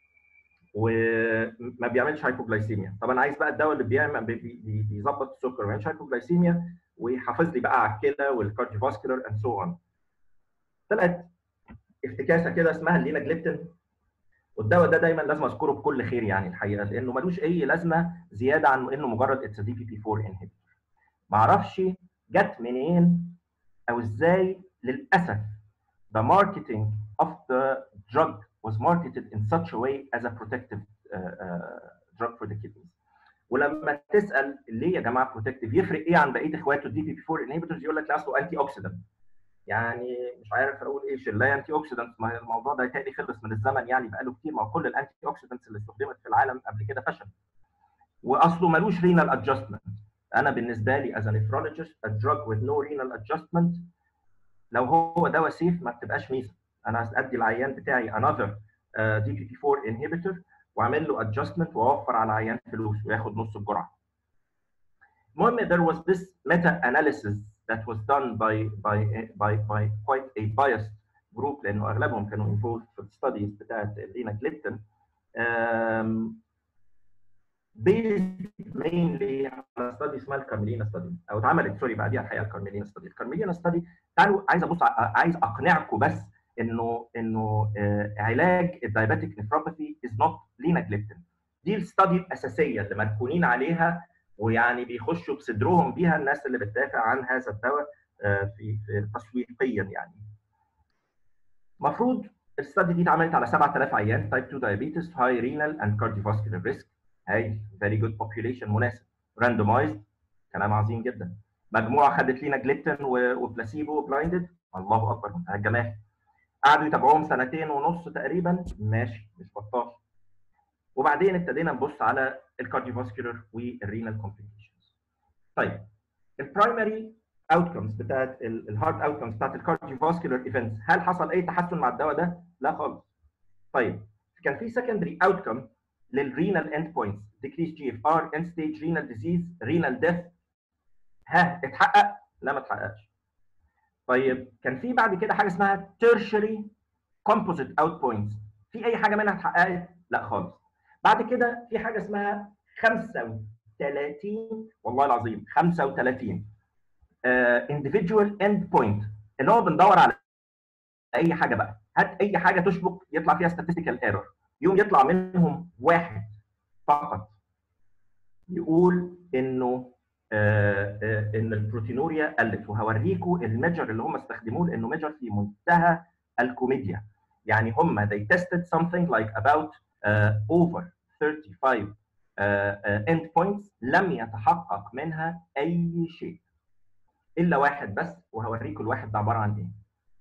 وما بيعملش هايبوجلايسيميا طب انا عايز بقى الدواء اللي بيعمل بيظبط السكر وما بيعملش هايبوجلايسيميا ويحافظ لي بقى على الكلى والكارديوفاسكولار اند سو اون طلعت افتكاسه كده اسمها الليناجليبتين والدواء ده دايما لازم اذكره بكل خير يعني الحقيقه لانه ملوش اي لازمه زياده عن انه مجرد اتس دي بي بي 4 انهبيتور ما اعرفش جت منين او ازاي للاسف the marketing of the drug was marketed in such a way as a protective uh, uh, drug for the kidneys ولما تسال ليه يا جماعه بروتكتيف يفرق ايه عن بقيه اخواته الدي بي بي 4 انهبيتورز يقول لك لا اصله انتي اوكسيدنت يعني مش عارف اقول ايه شلايه انتي اوكسيدنت ما الموضوع ده يتهيألي خلص من الزمن يعني بقاله كتير ما هو كل الانتي اوكسيدنتس اللي استخدمت في العالم قبل كده فشل واصله ملوش رينال ادجستمنت انا بالنسبه لي as a nephrologist a drug with no renal adjustment لو هو دواء سيف ما بتبقاش ميزه انا ادي العيان بتاعي another دي بي بي 4 inhibitor واعمل له adjustment واوفر على العيان فلوس وياخد نص الجرعه. المهم there was this meta analysis that was done by by by by quite a biased group لانه اغلبهم كانوا involved في الستاديز بتاعت الليناجليبتين um, based mainly على ستادي اسمها الكارميلينا ستادي او اتعملت سوري بعديها الحقيقه الكارميلينا ستادي الكارميلينا ستادي تعالوا عايز ابص عايز اقنعكم بس انه انه علاج الدايابيتيك نفروباثي از نوت ليناجليبتين دي الستادي الاساسيه اللي مركونين عليها ويعني بيخشوا بصدرهم بيها الناس اللي بتدافع عن هذا الدواء في في تسويقيا يعني المفروض الستادي دي اتعملت على 7000 عيان تايب 2 دايابيتس هاي رينال اند كارديوفاسكولار ريسك هاي فيري جود بوبيوليشن مناسب راندومايزد كلام عظيم جدا مجموعه خدت لينا جليبتين وبلاسيبو بلايندد الله اكبر منتهى الجمال قعدوا يتابعوهم سنتين ونص تقريبا ماشي مش بطال وبعدين ابتدينا نبص على الكارديوفاسكولار والرينال كومبليكيشنز طيب البرايمري اوتكمز بتاعت الهارد اوتكمز بتاعت الكارديوفاسكولار ايفنتس هل حصل اي تحسن مع الدواء ده؟ لا خالص. طيب كان في سكندري اوتكم للرينال اند بوينتس decreased GFR end stage renal disease renal death ها اتحقق؟ لا ما اتحققش. طيب كان في بعد كده حاجه اسمها tertiary composite out points في اي حاجه منها اتحققت؟ لا خالص. بعد كده في حاجه اسمها 35 والله العظيم 35 uh, individual end point اللي هو بندور على اي حاجه بقى هات اي حاجه تشبك يطلع فيها statistical error يوم يطلع منهم واحد فقط يقول انه آه آه ان البروتينوريا قلت وهوريكم الميجر اللي هم استخدموه لانه ميجر في منتهى الكوميديا يعني هم they tested something like about uh, over 35 اند uh, بوينتس لم يتحقق منها اي شيء الا واحد بس وهوريكم الواحد ده عباره عن ايه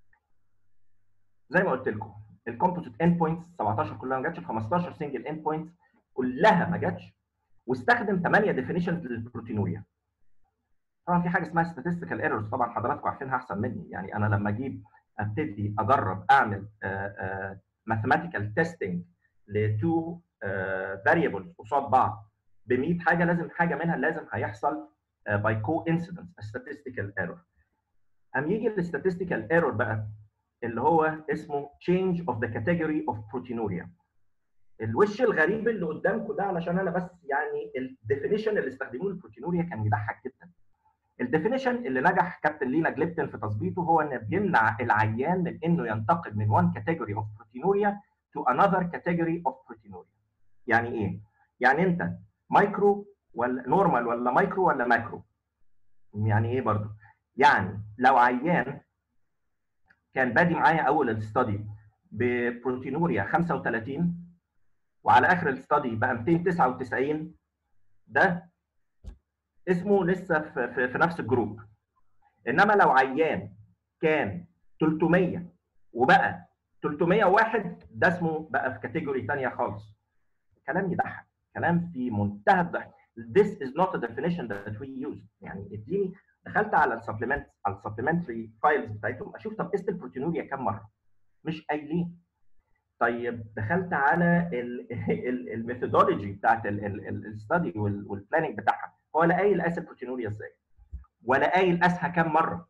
زي ما قلت لكم الكومبوزيت اند بوينتس 17 كلها ما جاتش ال 15 سنجل اند بوينتس كلها ما جاتش واستخدم 8 ديفينيشنز للبروتينوريا طبعا في حاجه اسمها statistical ايرورز طبعا حضراتكم عارفينها احسن مني يعني انا لما اجيب ابتدي اجرب اعمل ماثيماتيكال تيستنج لتو فاريبلز قصاد بعض ب 100 حاجه لازم حاجه منها لازم هيحصل باي كو انسيدنس statistical error قام يجي الستاتستيكال ايرور بقى اللي هو اسمه change of the category of proteinuria الوش الغريب اللي قدامكم ده علشان انا بس يعني الديفينيشن اللي استخدموه للبروتينوريا كان يضحك جدا الديفينيشن اللي نجح كابتن لينا جليبتن في تظبيطه هو انه بيمنع العيان من انه ينتقل من one category of proteinuria to another category of proteinuria يعني ايه يعني انت مايكرو ولا نورمال ولا مايكرو ولا ماكرو يعني ايه برضو يعني لو عيان كان بادي معايا اول الاستادي ببروتينوريا 35 وعلى اخر الاستادي بقى 299 ده اسمه لسه في, في, في نفس الجروب انما لو عيان كان 300 وبقى 301 ده اسمه بقى في كاتيجوري ثانيه خالص كلام يضحك كلام في منتهى الضحك this is not a definition that we use يعني اديني دخلت على السبلمنت على السبلمنتري فايلز بتاعتهم اشوف طب قست البروتينوريا كام مره مش قايلين طيب دخلت على الميثودولوجي بتاعت الستادي والبلاننج بتاعها هو لا قايل قاس البروتينوريا ازاي ولا قايل قاسها كام مره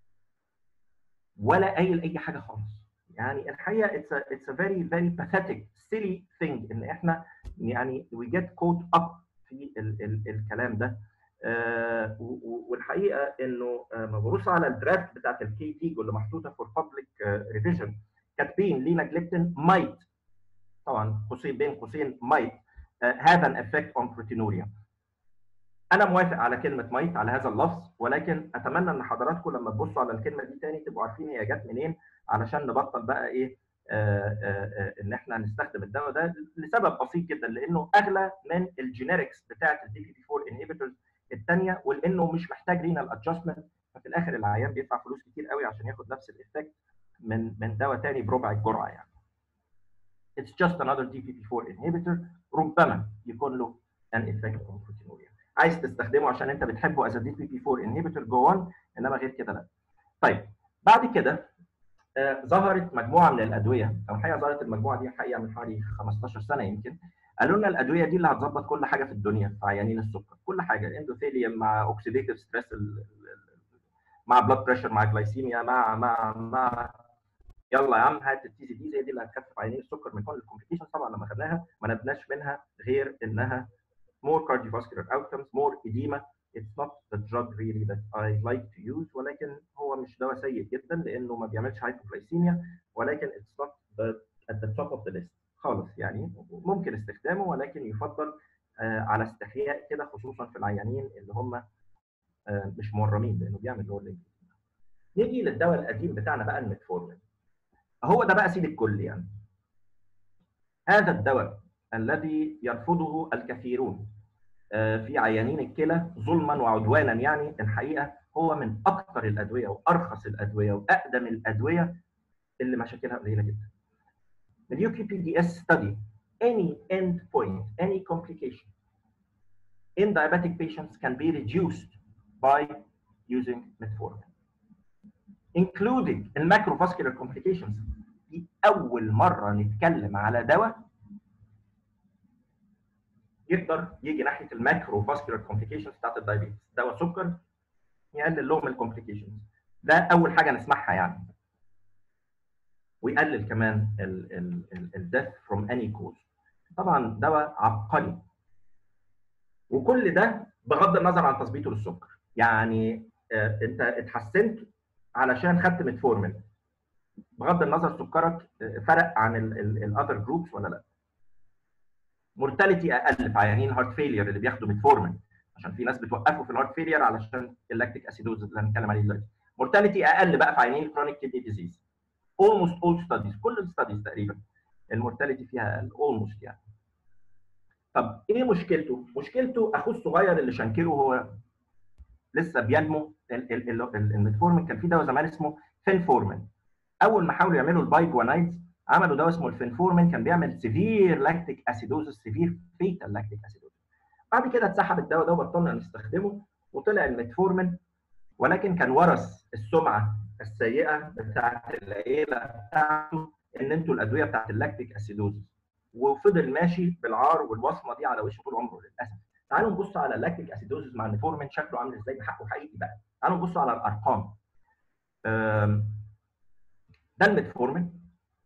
ولا قايل اي حاجه خالص يعني الحقيقه it's a, it's a very very pathetic silly thing ان احنا يعني we get caught up في ال ال الكلام ده آه والحقيقه انه لما ببص على الدرافت بتاعت الكي تيجو اللي محطوطه فور بابليك ريفيجن كاتبين لينا جليبتن might طبعا قوسين بين قوسين might uh, have an effect on proteinuria انا موافق على كلمه مايت على هذا اللفظ ولكن اتمنى ان حضراتكم لما تبصوا على الكلمه دي تاني تبقوا عارفين هي جت منين علشان نبطل بقى ايه آآ آآ ان احنا نستخدم الدواء ده لسبب بسيط جدا لانه اغلى من الجينيركس بتاعه الدي بي بي 4 انهبيتورز الثانيه ولانه مش محتاج رينال ادجستمنت ففي الاخر العيان بيدفع فلوس كتير قوي عشان ياخد نفس الايفكت من من دواء ثاني بربع الجرعه يعني. It's just another DPP4 inhibitor ربما يكون له an effect on proteinuria. عايز تستخدمه عشان انت بتحبه as a DPP4 inhibitor go on انما غير كده لا. طيب بعد كده آه ظهرت مجموعه من الادويه او الحقيقه ظهرت المجموعه دي الحقيقه من حوالي 15 سنه يمكن قالوا لنا الادويه دي اللي هتظبط كل حاجه في الدنيا في عيانين السكر كل حاجه اندوثيليوم مع اوكسيديتيف ستريس مع بلاد بريشر مع جلايسيميا مع مع مع يلا يا عم هات التي سي دي زي دي اللي هتخفف عينين السكر من كل الكومبليكيشنز طبعا لما خدناها ما ندناش منها غير انها more cardiovascular outcomes more edema it's not the drug really that I like to use ولكن هو مش دواء سيء جدا لانه ما بيعملش هايبوغلايسيميا ولكن it's not the, at the top of the list خالص يعني ممكن استخدامه ولكن يفضل آه على استحياء كده خصوصا في العيانين اللي هم آه مش مورمين لانه بيعمل رولينج نيجي للدواء القديم بتاعنا بقى الميتفورمين هو ده بقى سيد الكل يعني هذا الدواء الذي يرفضه الكثيرون في عيانين الكلى ظلما وعدوانا يعني الحقيقه هو من اكثر الادويه وارخص الادويه واقدم الادويه اللي مشاكلها قليله جدا. The UPPDS study any end point, any complication in diabetic patients can be reduced by using metformin including الماكروفاسكولار complications دي اول مره نتكلم على دواء يقدر يجي ناحيه الماكروفاسكولار complications بتاعت الدايابيتس دواء سكر يقلل لهم الكومبليكيشنز ده اول حاجه نسمعها يعني ويقلل كمان الديث فروم اني كوز طبعا دواء عبقري وكل ده بغض النظر عن تظبيطه للسكر يعني آه، انت اتحسنت علشان خدت ميتفورمين بغض النظر سكرك آه، فرق عن الاذر جروبس ولا لا مورتاليتي اقل في عيانين هارت فيلير اللي بياخدوا ميتفورمين عشان في ناس بتوقفه في الهارت فيلير علشان اللاكتيك اسيدوز اللي هنتكلم عليه دلوقتي مورتاليتي اقل بقى في عيانين الكرونيك كيدني ديزيز almost all studies كل الستاديز تقريبا المورتاليتي فيها اقل almost يعني طب ايه مشكلته؟ مشكلته اخوه الصغير اللي شنكله هو لسه بينمو ال- ال- ال- ال- الميتفورمين كان في دواء زمان اسمه فينفورمين اول ما حاولوا يعملوا البايجوانايدز عملوا دواء اسمه الفينفورمين كان بيعمل سيفير لاكتيك اسيدوزس سيفير فيتال لاكتيك اسيدوزس بعد كده اتسحب الدواء ده وبطلنا نستخدمه وطلع الميتفورمين ولكن كان ورث السمعه السيئه بتاعت العيله بتاعته ان انتوا الادويه بتاعت اللاكتيك اسيدوزس وفضل ماشي بالعار والوصمه دي على وشه طول عمره للاسف تعالوا نبص على اللاكتيك اسيدوزس مع الميتفورمين شكله عامل ازاي بحقه حقيقي بقى تعالوا نبص على الارقام أم، ده الميتفورمين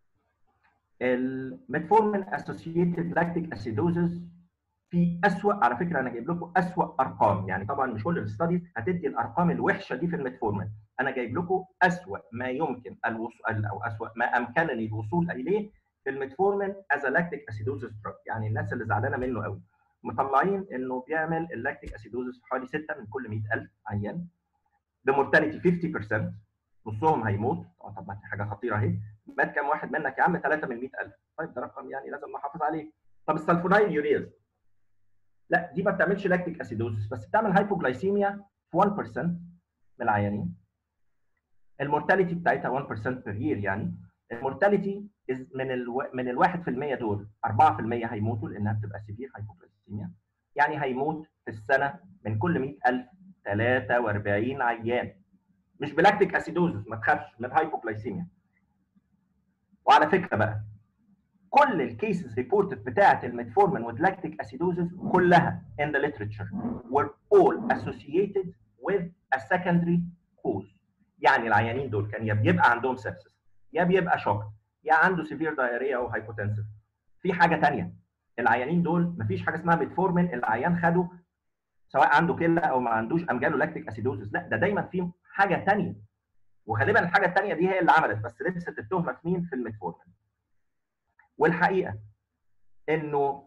الميتفورمين اسوسييتد لاكتيك اسيدوزس في اسوأ على فكره انا جايب لكم اسوأ ارقام يعني طبعا مش كل الستاديز هتدي الارقام الوحشه دي في الميتفورمين انا جايب لكم اسوأ ما يمكن الوصول او اسوأ ما امكنني الوصول اليه في الميتفورمين از لاكتيك اسيدوزس دراج يعني الناس اللي زعلانه منه قوي مطلعين انه بيعمل اللاكتيك اسيدوزس في حوالي 6 من كل 100000 عيان بمورتاليتي 50% نصهم هيموت اه طب ما دي حاجه خطيره اهي مات كام واحد منك يا عم 3 من 100000 طيب ده رقم يعني لازم نحافظ عليه طب السلفونايل يوريز لا دي ما بتعملش لاكتيك اسيدوزس بس بتعمل هايبوجلايسيميا في 1% من العيانين المورتاليتي بتاعتها 1% بير يير يعني المورتاليتي من ال من ال 1% دول 4% هيموتوا لانها بتبقى سيفير هايبوجلايسيميا يعني هيموت في السنه من كل 100000 43 عيان مش بلاكتيك اسيدوزس ما تخافش من هايبوجلايسيميا وعلى فكره بقى كل الكيسز ريبورتد بتاعه الميتفورمين واللاكتيك اسيدوزس كلها in the literature were all associated with a secondary cause يعني العيانين دول كان يا بيبقى عندهم سبسس يا بيبقى شوك يا عنده سيفير دايريا او هايبوتنسيف في حاجه ثانيه العيانين دول مفيش حاجه اسمها ميتفورمين العيان خده سواء عنده كلى او ما عندوش قام جاله لاكتيك اسيدوزس لا ده دايما في حاجه ثانيه وغالبا الحاجه الثانيه دي هي اللي عملت بس لبست التهمه في مين في الميتفورمين والحقيقه انه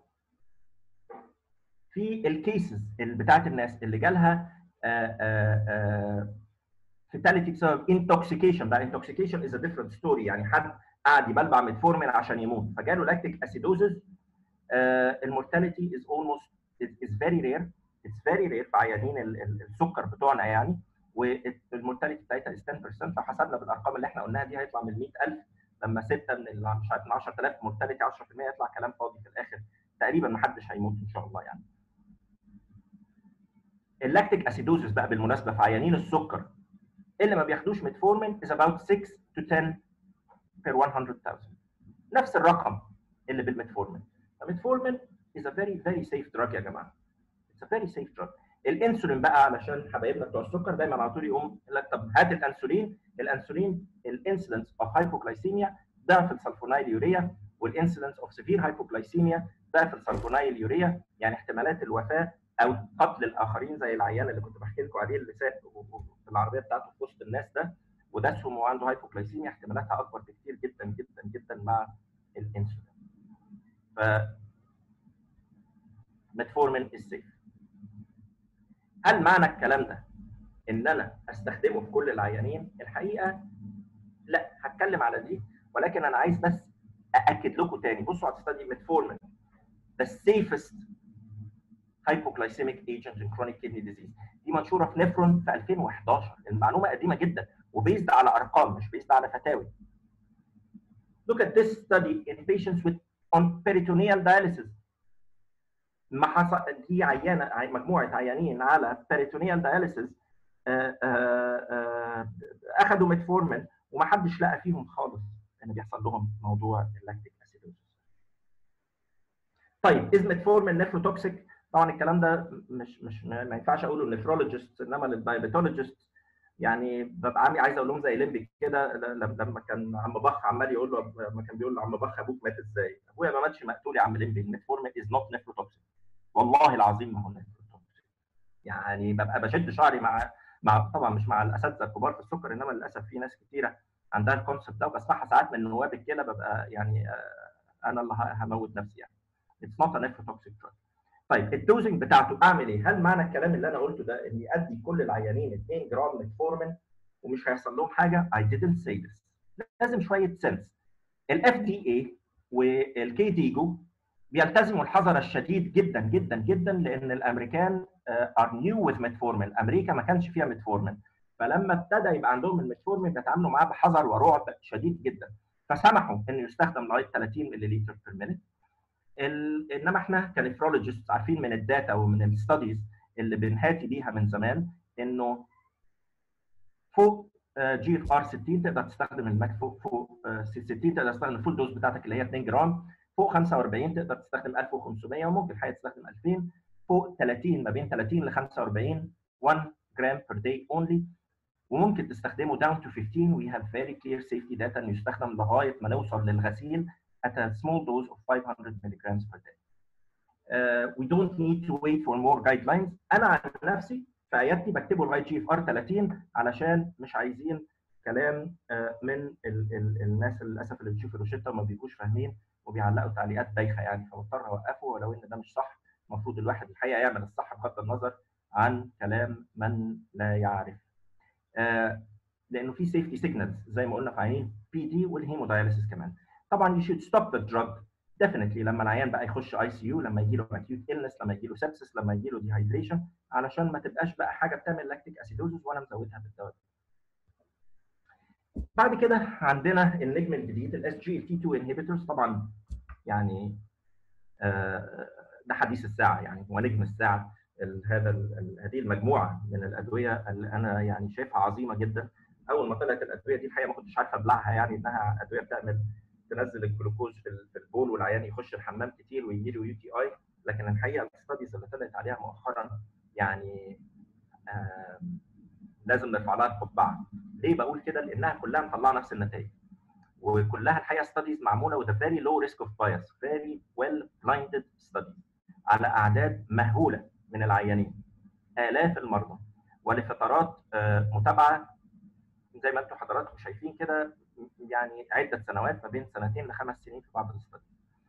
في الكيسز اللي بتاعت الناس اللي جالها فيتاليتي بسبب انتوكسيكيشن بقى انتوكسيكيشن از ا ديفرنت ستوري يعني حد قعد يبلبع ميتفورمين عشان يموت فجاله لاكتيك اسيدوزز المورتاليتي از اولموست از فيري رير اتس فيري رير في عيانين السكر بتوعنا يعني والمورتاليتي بتاعتها از 10% لو حسبنا بالارقام اللي احنا قلناها دي هيطلع من 100000 لما 6 من مش عارف من 10000 مورتاليتي 10% يطلع كلام فاضي في الاخر تقريبا ما حدش هيموت ان شاء الله يعني اللاكتيك اسيدوزس بقى بالمناسبه في عيانين السكر اللي ما بياخدوش ميتفورمين is about 6 to 10 per 100,000 نفس الرقم اللي بالميتفورمين الميتفورمين is a very very safe drug يا جماعه it's a very safe drug الانسولين بقى علشان حبايبنا بتوع السكر دايما على طول يقوم يقول لك طب هات الانسولين الانسولين الانسلنس اوف هايبوغلايسيميا ضعف السلفونايل يوريا والانسلنس اوف سيفير هايبوغلايسيميا ضعف السلفونايل يوريا يعني احتمالات الوفاه او قتل الاخرين زي العيان اللي كنت بحكي لكم عليه اللي ساق في العربيه بتاعته في وسط الناس ده ودسهم وعنده هايبوغلايسيميا احتمالاتها اكبر بكتير جدا جدا جدا مع الانسولين. ف ميتفورمين السيف. هل معنى الكلام ده ان انا استخدمه في كل العيانين؟ الحقيقه لا هتكلم على دي ولكن انا عايز بس ااكد لكم تاني بصوا على الستادي ميتفورمين the safest hypoglycemic agent in chronic kidney disease دي منشوره في نفرون في 2011 المعلومه قديمه جدا وبيزد على ارقام مش بيزد على فتاوي look at this study in patients with on peritoneal dialysis ما حصل دي عيانه مجموعه عيانين على peritoneal dialysis اخذوا ميتفورمين وما حدش لقى فيهم خالص ان بيحصل لهم موضوع اللاكتيك اسيدوزس طيب از ميتفورمين نيفروتوكسيك طبعا الكلام ده مش مش ما ينفعش اقوله للنفرولوجيست انما للدايبيتولوجيست يعني ببقى عامل عايز اقول لهم زي ليمبي كده لما كان عم بخ عمال يقول له لما كان بيقول له عم بخ ابوك مات ازاي؟ ابويا ما ماتش مقتول يا عم ليمبي الميتفورمين از نوت نيفروتوكسيك والله العظيم ما هو نيفروتوكسيك يعني ببقى بشد شعري مع مع طبعا مش مع الاساتذه الكبار في السكر انما للاسف في ناس كتيره عندها الكونسبت ده وبسمعها ساعات من نواب الكلى ببقى يعني انا اللي هموت نفسي يعني اتس نوت نيفروتوكسيك دراج طيب الدوزنج بتاعته اعمل ايه؟ هل معنى الكلام اللي انا قلته ده اني ادي كل العيانين 2 جرام ميتفورمين ومش هيحصل لهم حاجه؟ I didn't say this. لازم شويه سنس. الاف دي اي والكي ديجو بيلتزموا الحذر الشديد جدا جدا جدا لان الامريكان ار نيو وذ ميتفورمين، امريكا ما كانش فيها ميتفورمين. فلما ابتدى يبقى عندهم الميتفورمين بيتعاملوا معاه بحذر ورعب شديد جدا. فسمحوا انه يستخدم لغايه 30 مللي بير مينيت. ال... انما احنا كنفرولوجيست عارفين من الداتا ومن الستاديز اللي بنهاتي بيها من زمان انه فوق جي اف ار 60 تقدر تستخدم الماك فوق فوق 60 تقدر تستخدم الفول دوز بتاعتك اللي هي 2 جرام فوق 45 تقدر تستخدم 1500 وممكن الحقيقه تستخدم 2000 فوق 30 ما بين 30 ل 45 1 جرام بير داي اونلي وممكن تستخدمه داون تو 15 وي هاف فيري كلير سيفتي داتا انه يستخدم لغايه ما نوصل للغسيل at a small dose of 500 milligrams per day. Uh, we don't need to wait for more guidelines. انا عن نفسي في عيادتي بكتبه لغايه جي اف ار 30 علشان مش عايزين كلام uh, من ال ال الناس للاسف اللي بتشوف الروشته وما بيبقوش فاهمين وبيعلقوا تعليقات بايخه يعني فبضطر اوقفه ولو ان ده مش صح المفروض الواحد الحقيقه يعمل الصح بغض النظر عن كلام من لا يعرف. Uh, لانه في سيفتي سيجنالز زي ما قلنا في عينين بي دي والهيموداياليسيس كمان. طبعا you should stop the drug definitely لما العيان بقى يخش اي سي يو لما يجي له acute illness لما يجي له sepsis لما يجي له dehydration علشان ما تبقاش بقى حاجه بتعمل لاكتيك اسيدوزس وانا مزودها بالدواء. بعد كده عندنا النجم الجديد الاس جي تي 2 انهبيتورز طبعا يعني آه ده حديث الساعه يعني هو نجم الساعه هذا هذه المجموعه من الادويه اللي انا يعني شايفها عظيمه جدا اول ما طلعت الادويه دي الحقيقه ما كنتش عارف ابلعها يعني انها ادويه بتعمل تنزل الجلوكوز في البول والعيان يخش الحمام كتير ويجي له يو تي اي لكن الحقيقه الستاديز اللي طلعت عليها مؤخرا يعني آه لازم نرفع لها القبعه ليه بقول كده لانها كلها مطلعه نفس النتائج وكلها الحقيقه ستاديز معموله with a very low risk of bias very well blinded studies على اعداد مهوله من العيانين الاف المرضى ولفترات آه متابعه زي ما انتم حضراتكم شايفين كده يعني عده سنوات ما بين سنتين لخمس سنين في بعض الاستاديز.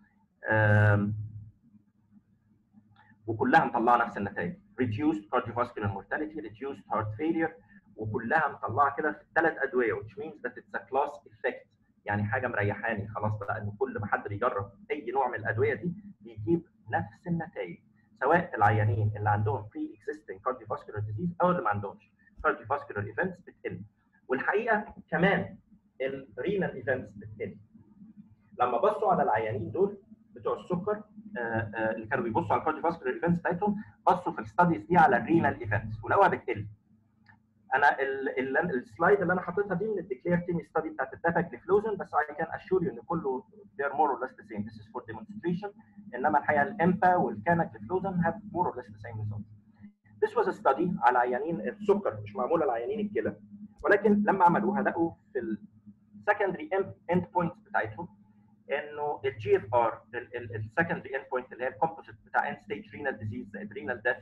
وكلها مطلعه نفس النتائج reduced cardiovascular mortality reduced heart failure وكلها مطلعه كده في الثلاث ادويه which means that it's a class effect يعني حاجه مريحاني خلاص بقى ان كل ما حد بيجرب اي نوع من الادويه دي بيجيب نفس النتائج سواء العيانين اللي عندهم pre existing cardiovascular disease او اللي ما عندهمش cardiovascular events بتقل والحقيقه كمان الرينال ايفنتس بتقل لما بصوا على العيانين دول بتوع السكر اللي كانوا بيبصوا على الكارديوفاسكولار ايفنتس بتاعتهم بصوا في الستاديز دي على الرينال ايفنتس ولقوها بتقل انا السلايد اللي انا حاططها دي من الديكلير تيم ستادي بتاعت الدافاجليفلوزن بس I can assure you ان كله they are more or less the same this is for demonstration انما الحقيقه الامبا والكاناجليفلوزن have more or less the same results This was a study على عيانين السكر مش معموله على عيانين الكلى ولكن لما عملوها لقوا في السكندري اند بوينتس بتاعتهم انه الجي اف ار السكندري اند بوينت اللي هي الكومبوزيت بتاع اند ستيج رينال ديزيز زائد رينال ديث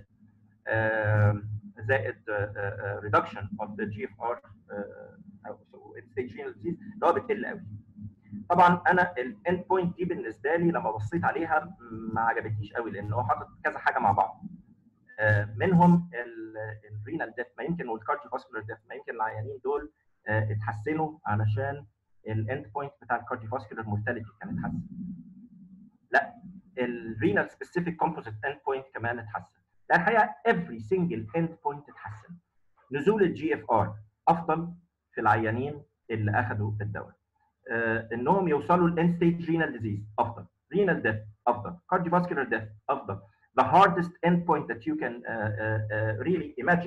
زائد ريدكشن اوف ذا جي اف ار او اند ستيج رينال ديزيز اللي هو بتقل قوي طبعا انا الاند بوينت دي بالنسبه لي لما بصيت عليها ما عجبتنيش قوي لان هو حاطط كذا حاجه مع بعض منهم الرينال ديث ما يمكن والكارديو فاسكولار ديث ما يمكن العيانين دول اتحسنوا علشان الاند بوينت بتاع الكارديو فاسكولار مورتاليتي كان اتحسن لا الرينال سبيسيفيك كومبوزيت اند بوينت كمان اتحسن لا الحقيقه every single end point اتحسن نزول الجي اف ار افضل في العيانين اللي اخذوا الدواء آه انهم يوصلوا لاند ستيج رينال ديزيز افضل رينال ديث افضل كارديوفاسكولار ديث افضل the hardest endpoint that you can uh, uh, uh, really imagine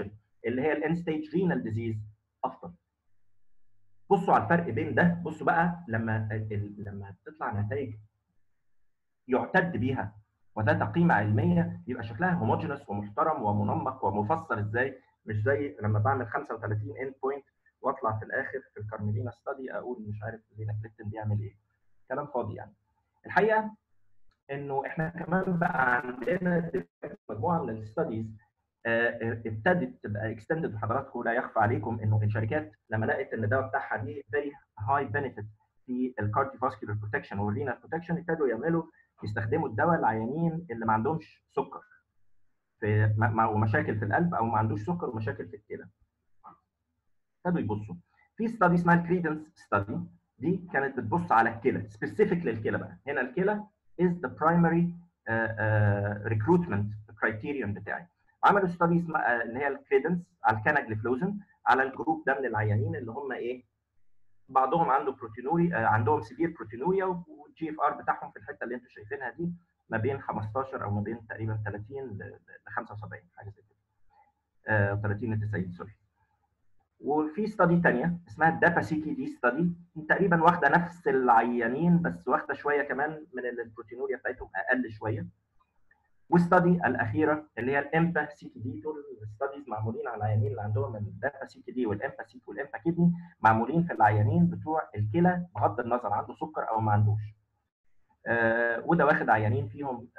اللي هي الان ستيج رينال ديزيز افضل بصوا على الفرق بين ده بصوا بقى لما لما تطلع نتائج يعتد بيها وذات قيمه علميه يبقى شكلها هوموجينس ومحترم ومنمق ومفسر ازاي مش زي لما بعمل 35 اند بوينت واطلع في الاخر في الكارميلينا ستادي اقول مش عارف ليناكليتين بيعمل ايه كلام فاضي يعني الحقيقه انه احنا كمان بقى عندنا مجموعه من الستاديز ابتدت تبقى اكستندد وحضراتكم لا يخفى عليكم انه الشركات لما لقت ان الدواء بتاعها دي فيري هاي بنفيت في الكارديوفاسكولار بروتكشن والرينال بروتكشن ابتدوا يعملوا يستخدموا الدواء العيانين اللي ما عندهمش سكر في ومشاكل في القلب او ما عندوش سكر ومشاكل في الكلى ابتدوا يبصوا في ستادي اسمها الكريدنس ستادي دي كانت بتبص على الكلى سبيسيفيك للكلى بقى هنا الكلى is the primary uh, uh, recruitment criterion بتاعي عملوا ستادي اسمها اللي هي الكريدنس على الكاناجليفلوزن على الجروب ده من العيانين اللي هم ايه بعضهم عنده بروتينوري آه عندهم سيفير بروتينوريا والجي اف ار بتاعهم في الحته اللي انتم شايفينها دي ما بين 15 او ما بين تقريبا 30 ل 75 حاجه زي كده آه 30 ل 90 سوري وفي ستادي ثانيه اسمها الداباسيكي دي ستادي تقريبا واخده نفس العيانين بس واخده شويه كمان من البروتينوريا بتاعتهم اقل شويه والستادي الاخيره اللي هي الامبا سي تي دي دول ستاديز معمولين على العيانين اللي عندهم الدابا سي تي دي والامبا سي والامبا كيدني معمولين في العيانين بتوع الكلى بغض النظر عنده سكر او ما عندوش آه وده واخد عيانين فيهم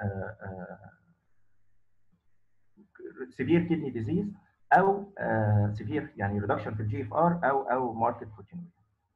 سيفير كيدني ديزيز او سيفير uh, يعني ريدكشن في الجي اف ار او او ماركت بروتينوريا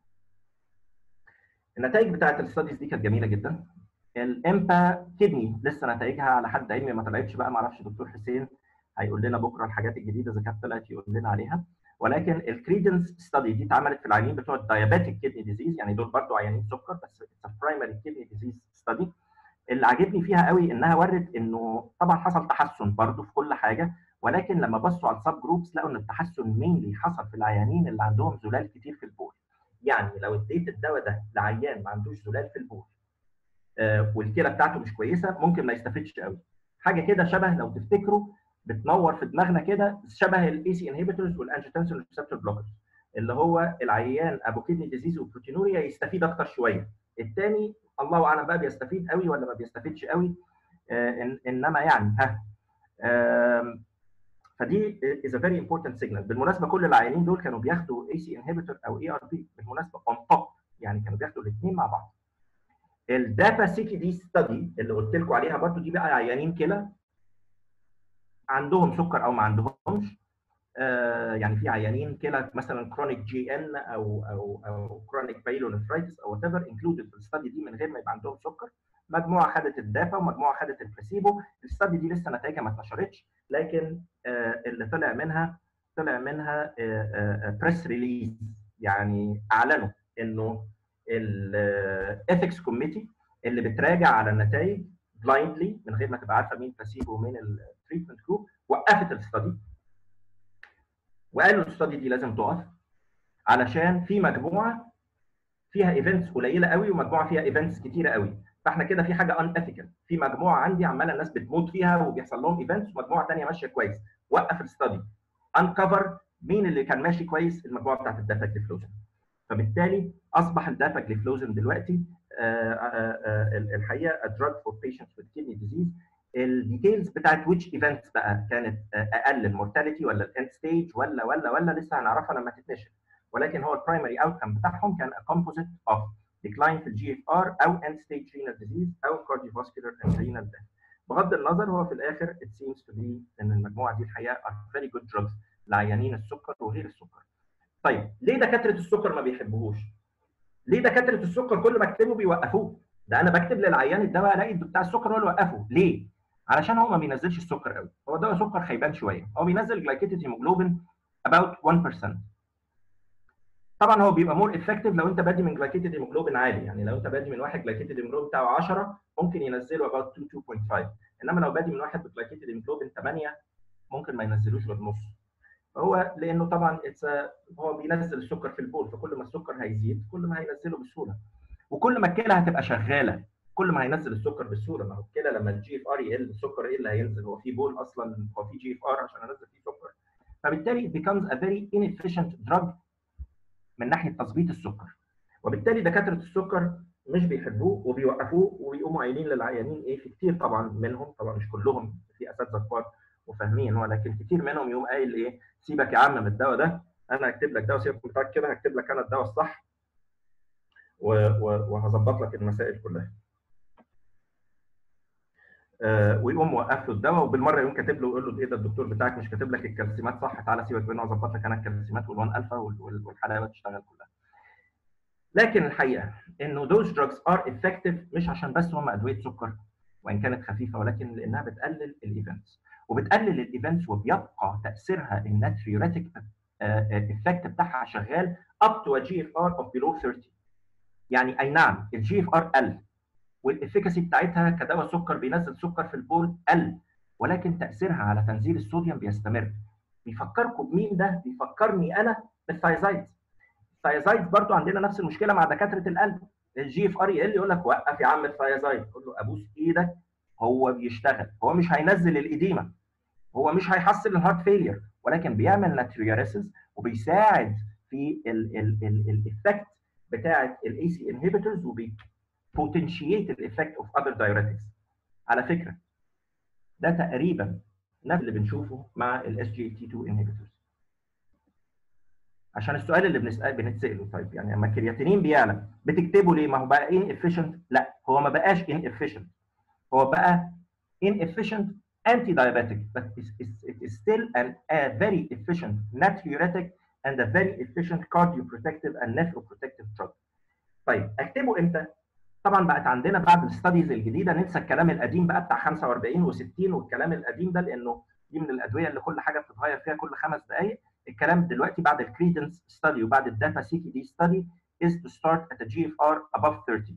النتائج بتاعت الستاديز دي كانت جميله جدا الامبا كدني لسه نتائجها على حد علمي ما طلعتش بقى ما اعرفش دكتور حسين هيقول لنا بكره الحاجات الجديده اذا كانت طلعت يقول لنا عليها ولكن الكريدنس ستادي دي اتعملت في العيانين بتوع الدايابيتيك كدني ديزيز يعني دول برضه عيانين سكر بس برايمري كدني ديزيز ستادي اللي عاجبني فيها قوي انها ورت انه طبعا حصل تحسن برضه في كل حاجه ولكن لما بصوا على السب جروبس لقوا ان التحسن مينلي حصل في العيانين اللي عندهم زلال كتير في البول يعني لو اديت الدواء ده لعيان ما عندوش زلال في البول آه والكلى بتاعته مش كويسه ممكن ما يستفدش قوي حاجه كده شبه لو تفتكروا بتنور في دماغنا كده شبه الاي سي انهبيتورز والانجيوتنسين ريسبتور بلوكرز اللي هو العيان ابو كيدني ديزيز وبروتينوريا يستفيد اكتر شويه الثاني الله اعلم بقى بيستفيد قوي ولا ما بيستفيدش قوي آه إن انما يعني ها آه فدي از ا فيري امبورتنت سيجنال بالمناسبه كل العيانين دول كانوا بياخدوا اي سي انهبيتور او اي ار بي بالمناسبه اون توب يعني كانوا بياخدوا الاثنين مع بعض الداتا سيتي دي ستادي اللي قلت لكم عليها برضو دي بقى عيانين كلى عندهم سكر او ما عندهمش آه يعني في عيانين كلى مثلا كرونيك جي ان او او او كرونيك بايلونفرايتس او وات ايفر انكلودد في الستادي دي من غير ما يبقى عندهم سكر مجموعه خدت الدافا ومجموعه خدت البلاسيبو الستادي دي لسه نتائجها ما اتنشرتش لكن آه اللي طلع منها طلع منها بريس ريليز يعني اعلنوا انه الاثكس كوميتي اللي بتراجع على النتائج بلايندلي من غير ما تبقى عارفه مين بلاسيبو ومين التريتمنت جروب وقفت الستادي وقالوا الستادي دي لازم تقف علشان في مجموعه فيها ايفنتس قليله قوي ومجموعه فيها ايفنتس كتيره قوي فاحنا كده في حاجه ان اثيكال في مجموعه عندي عماله الناس بتموت فيها وبيحصل لهم ايفنتس ومجموعه ثانيه ماشيه كويس وقف الستادي انكفر مين اللي كان ماشي كويس المجموعه بتاعت الدافاجليفلوزن فبالتالي اصبح الدافاجليفلوزن دلوقتي آآ آآ الحقيقه دراج فور بيشنتس وذ كيدني ديزيز الديتيلز بتاعت ويتش ايفنتس بقى كانت اقل المورتاليتي ولا الاند ستيج ولا ولا ولا لسه هنعرفها لما تتنشر ولكن هو البرايمري اوتكم بتاعهم كان كومبوزيت اوف decline في الجي اف ار او end stage renal disease او cardiovascular and renal death. بغض النظر هو في الاخر it seems to be ان المجموعه دي الحقيقه are very good drugs لعيانين السكر وغير السكر. طيب ليه دكاتره السكر ما بيحبوهوش؟ ليه دكاتره السكر كل ما اكتبه بيوقفوه؟ ده انا بكتب للعيان الدواء الاقي بتاع السكر هو اللي وقفه، ليه؟ علشان هو ما بينزلش السكر قوي، هو دواء سكر خيبان شويه، هو بينزل جلايكيتد هيموجلوبين about 1%. طبعا هو بيبقى مور افكتيف لو انت بادي من جلايكيتد هيموجلوبين عالي يعني لو انت بادي من واحد جلايكيتد هيموجلوبين بتاعه 10 ممكن ينزله about 2 2.5 انما لو بادي من واحد بجلايكيتد هيموجلوبين 8 ممكن ما ينزلوش غير نص فهو لانه طبعا هو بينزل السكر في البول فكل ما السكر هيزيد كل ما هينزله بسهوله وكل ما الكلى هتبقى شغاله كل ما هينزل السكر بسهوله ما هو الكلى لما الجي اف ار يقل السكر ايه اللي هينزل هو في بول اصلا هو في جي اف ار عشان انزل فيه سكر فبالتالي it becomes a very inefficient drug من ناحيه تظبيط السكر وبالتالي دكاتره السكر مش بيحبوه وبيوقفوه وبيقوموا قايلين للعيانين ايه في كتير طبعا منهم طبعا مش كلهم في اساتذه كبار وفاهمين ولكن كتير منهم يقوم قايل ايه سيبك يا عم من الدواء ده انا هكتب لك دواء سيبك بتاعك كده هكتب لك انا الدواء الصح وهظبط لك المسائل كلها. آه ويقوم موقف له الدواء وبالمره يقوم كاتب له يقول له ايه ده الدكتور بتاعك مش كاتب لك الكالسيمات صح تعالى سيبك منه اظبط لك انا الكالسيمات والوان الفا والحلاوه تشتغل كلها. لكن الحقيقه انه those drugs are effective مش عشان بس هم ادويه سكر وان كانت خفيفه ولكن لانها بتقلل الايفنتس وبتقلل الايفنتس وبيبقى تاثيرها الناتريوريتك افكت بتاعها شغال up to a GFR of below 30 يعني اي نعم الجي اف ار قل والافكاسي بتاعتها كدواء سكر بينزل سكر في البول قل ولكن تاثيرها على تنزيل الصوديوم بيستمر بيفكركم بمين ده بيفكرني انا بالثايزايد الثايزايد برضو عندنا نفس المشكله مع دكاتره القلب الجي اف ار يقل يقول لك وقف يا عم الثايزايد قول له ابوس ايدك هو بيشتغل هو مش هينزل الاديمه هو مش هيحسن الهارت فيلير ولكن بيعمل ناتريوريسز وبيساعد في الايفكت بتاعه الاي سي انهبيتورز وبيبوتنشيت الايفكت اوف اذر دايوريتكس على فكره ده تقريبا نفس اللي بنشوفه مع الاس جي تي 2 انهبيتورز عشان السؤال اللي بنسال بنتساله طيب يعني لما الكرياتينين بيعلى بتكتبه ليه؟ ما هو بقى ان افيشنت لا هو ما بقاش ان افيشنت هو بقى ان افيشنت anti diabetic but it is still an, a very efficient natriuretic and a very efficient cardioprotective and nephroprotective drug. طيب اكتبه امتى؟ طبعا بقت عندنا بعد الستاديز الجديده ننسى الكلام القديم بقى بتاع 45 و60 والكلام القديم ده لانه دي من الادويه اللي كل حاجه بتتغير فيها كل خمس دقائق الكلام دلوقتي بعد الكريدنس ستادي وبعد الداتا سي كي دي ستادي is to start at a GFR above 30.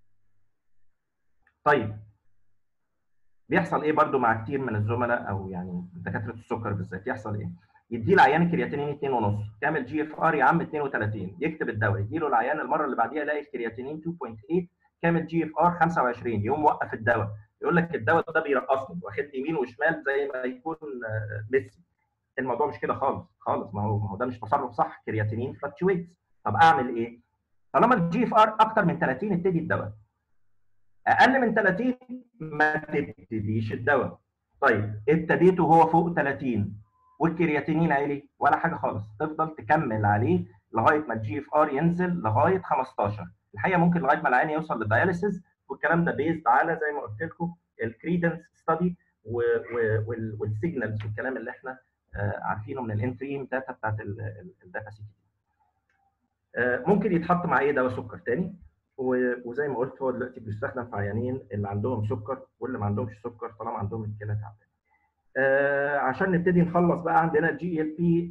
طيب بيحصل ايه برضو مع كتير من الزملاء او يعني دكاتره السكر بالذات يحصل ايه؟ يدي العيان الكرياتينين 2.5 تعمل جي اف ار يا عم 32 يكتب الدواء يدي له العيان المره اللي بعديها يلاقي الكرياتينين 2.8 كامل جي اف ار 25 يقوم موقف الدواء يقول لك الدواء ده بيرقصني واخد يمين وشمال زي ما يكون ميسي الموضوع مش كده خالص خالص ما هو ما هو ده مش تصرف صح كرياتينين فلكتويتس طب اعمل ايه؟ طالما الجي اف ار اكتر من 30 ابتدي الدواء اقل من 30 ما تبتديش الدواء طيب ابتديته هو فوق 30 والكرياتينين عالي ولا حاجه خالص تفضل تكمل عليه لغايه ما الجي اف ار ينزل لغايه 15 الحقيقه ممكن لغايه ما العين يوصل للدياليسيس والكلام ده بيزد على زي ما قلت لكم الكريدنس ستادي والسيجنالز والكلام اللي احنا عارفينه من الانتريم داتا بتاعت الداتا سي ممكن يتحط مع اي دواء سكر تاني وزي ما قلت هو دلوقتي بيستخدم في عيانين اللي عندهم سكر واللي ما عندهمش سكر طالما عندهم الكلى تعبانه. آه عشان نبتدي نخلص بقى عندنا جي ال بي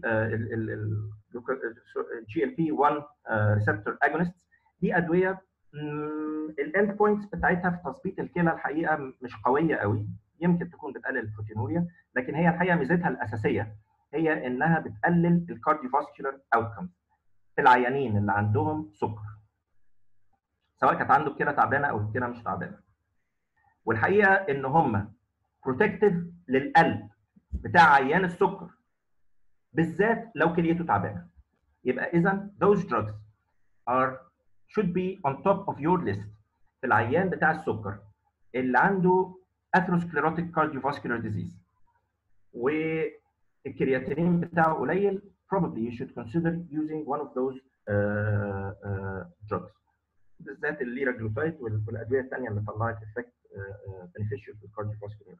جي ال بي 1 ريسبتور اجونست دي ادويه الاند بوينتس بتاعتها في تظبيط الكلى الحقيقه مش قويه قوي يمكن تكون بتقلل البروتينوريا لكن هي الحقيقه ميزتها الاساسيه هي انها بتقلل الكارديوفاسكولار اوتكمز في العيانين اللي عندهم سكر سواء كانت عنده الكلى تعبانه او الكلى مش تعبانه. والحقيقه ان هم بروتكتيف للقلب بتاع عيان السكر بالذات لو كليته تعبانه. يبقى اذا those drugs are should be on top of your list في العيان بتاع السكر اللي عنده atherosclerotic cardiovascular disease والكرياتينين بتاعه قليل probably you should consider using one of those uh, uh, drugs. بالذات الليراجلوتايد والادويه الثانيه اللي طلعت افكت بنفيشال في الكارديوفاسكولار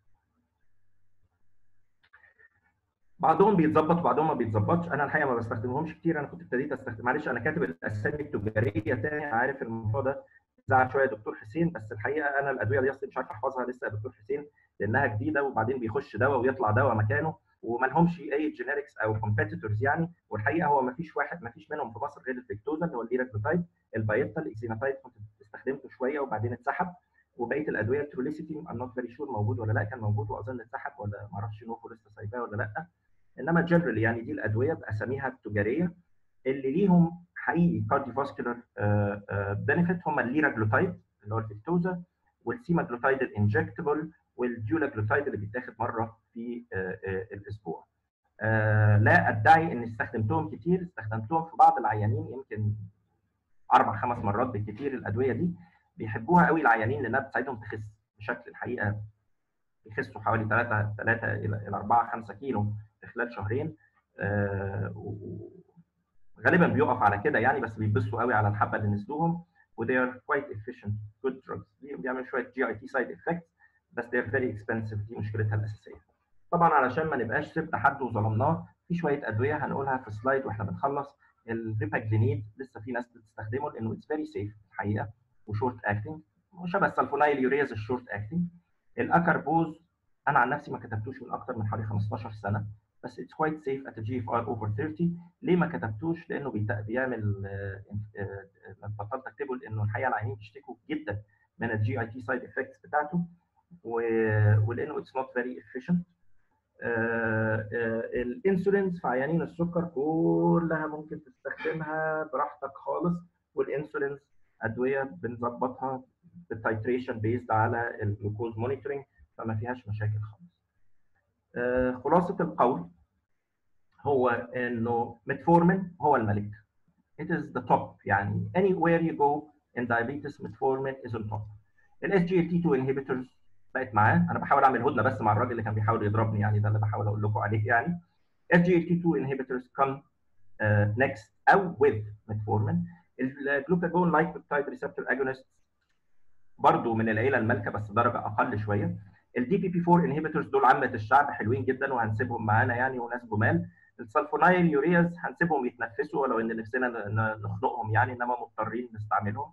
بعضهم بيتظبط وبعضهم ما بيتظبطش انا الحقيقه ما بستخدمهمش كتير انا كنت ابتديت استخدم معلش انا كاتب الاسامي التجاريه تاني عارف الموضوع ده زعل شويه دكتور حسين بس الحقيقه انا الادويه دي اصلا مش عارف احفظها لسه يا دكتور حسين لانها جديده وبعدين بيخش دواء ويطلع دواء مكانه وما لهمش اي جينيركس او كومبيتيتورز يعني والحقيقه هو ما فيش واحد ما فيش منهم في مصر غير الفيكتوزا اللي هو الليراجلوتايد البايتا الاكزيناتايد كنت استخدمته شويه وبعدين اتسحب وبقيه الادويه التروليسيتي ام نوت فيري شور موجود ولا لا كان موجود واظن اتسحب ولا ما اعرفش نوفو لسه سايباه ولا لا انما جنرال يعني دي الادويه باساميها التجاريه اللي ليهم حقيقي كارديوفاسكولار بنفيت هم الليراجلوتايد اللي هو الفيكتوزا والسيماجلوتايد الانجكتبل والديولاجلوتايد اللي بيتاخد مره في الاسبوع. آه لا ادعي اني استخدمتهم كتير استخدمتهم في بعض العيانين يمكن اربع خمس مرات بالكتير الادويه دي بيحبوها قوي العيانين لانها بتساعدهم تخس بشكل الحقيقه يخسوا حوالي 3 3 الى 4 5 كيلو في خلال شهرين آه غالبا بيقف على كده يعني بس بيبصوا قوي على الحبه اللي نزلوهم و they are quite efficient good drugs بيعملوا شويه جي اي تي سايد افكتس بس they are very expensive دي مشكلتها الاساسيه طبعا علشان ما نبقاش سبت حد وظلمناه في شويه ادويه هنقولها في سلايد واحنا بنخلص الريباجلينيد لسه في ناس بتستخدمه لانه اتس فيري سيف الحقيقه وشورت اكتنج شبه السلفونايل يورياز الشورت اكتنج الاكربوز انا عن نفسي ما كتبتوش من اكتر من حوالي 15 سنه بس اتس كويت سيف ات جي اف ار اوفر 30 ليه ما كتبتوش؟ لانه بيعمل بطلت اكتبه لانه الحقيقه العيانين بيشتكوا جدا من الجي اي تي سايد افكتس بتاعته ولانه اتس نوت فيري افيشنت الانسولينز في عيانين السكر كلها ممكن تستخدمها براحتك خالص والانسولينز ادويه بنظبطها بالتايتريشن بيزد على الجلوكوز مونيتورنج فما فيهاش مشاكل خالص. خلاصه القول هو انه ميتفورمين هو الملك. It is the top يعني anywhere you go in diabetes metformin is on top. ال SGLT2 inhibitors بقت معاه انا بحاول اعمل هدنه بس مع الراجل اللي كان بيحاول يضربني يعني ده اللي بحاول اقول لكم عليه يعني SGLT2 inhibitors come uh, next او with metformin الجلوكاجون لايك بيبتايد ريسبتور اجونست برضه من العيله المالكه بس درجه اقل شويه الدي بي بي 4 انهبيتورز دول عامه الشعب حلوين جدا وهنسيبهم معانا يعني وناس جمال السلفونايل يورياز هنسيبهم يتنفسوا ولو ان نفسنا نخنقهم يعني انما مضطرين نستعملهم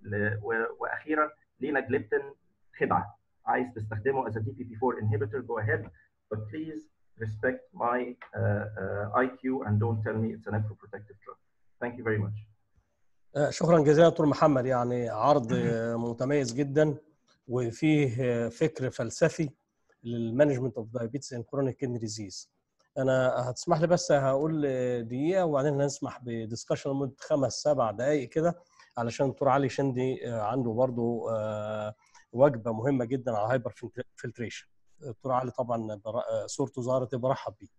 واخيرا لينا جليبتين خدعه عايز تستخدمه as a DPP4 inhibitor go ahead but please respect my uh, uh, IQ and don't tell me it's a nephroprotective drug. Thank you very much. شكرا جزيلا دكتور محمد يعني عرض متميز جدا وفيه فكر فلسفي للمانجمنت اوف دايابيتس ان كرونيك كيدني ديزيز انا هتسمح لي بس هقول دقيقه وبعدين هنسمح بدسكشن لمده خمس سبع دقائق كده علشان الدكتور علي شندي عنده برضه وجبه مهمه جدا على هايبر فلتريشن الدكتور علي طبعا صورته ظهرت برحب بيه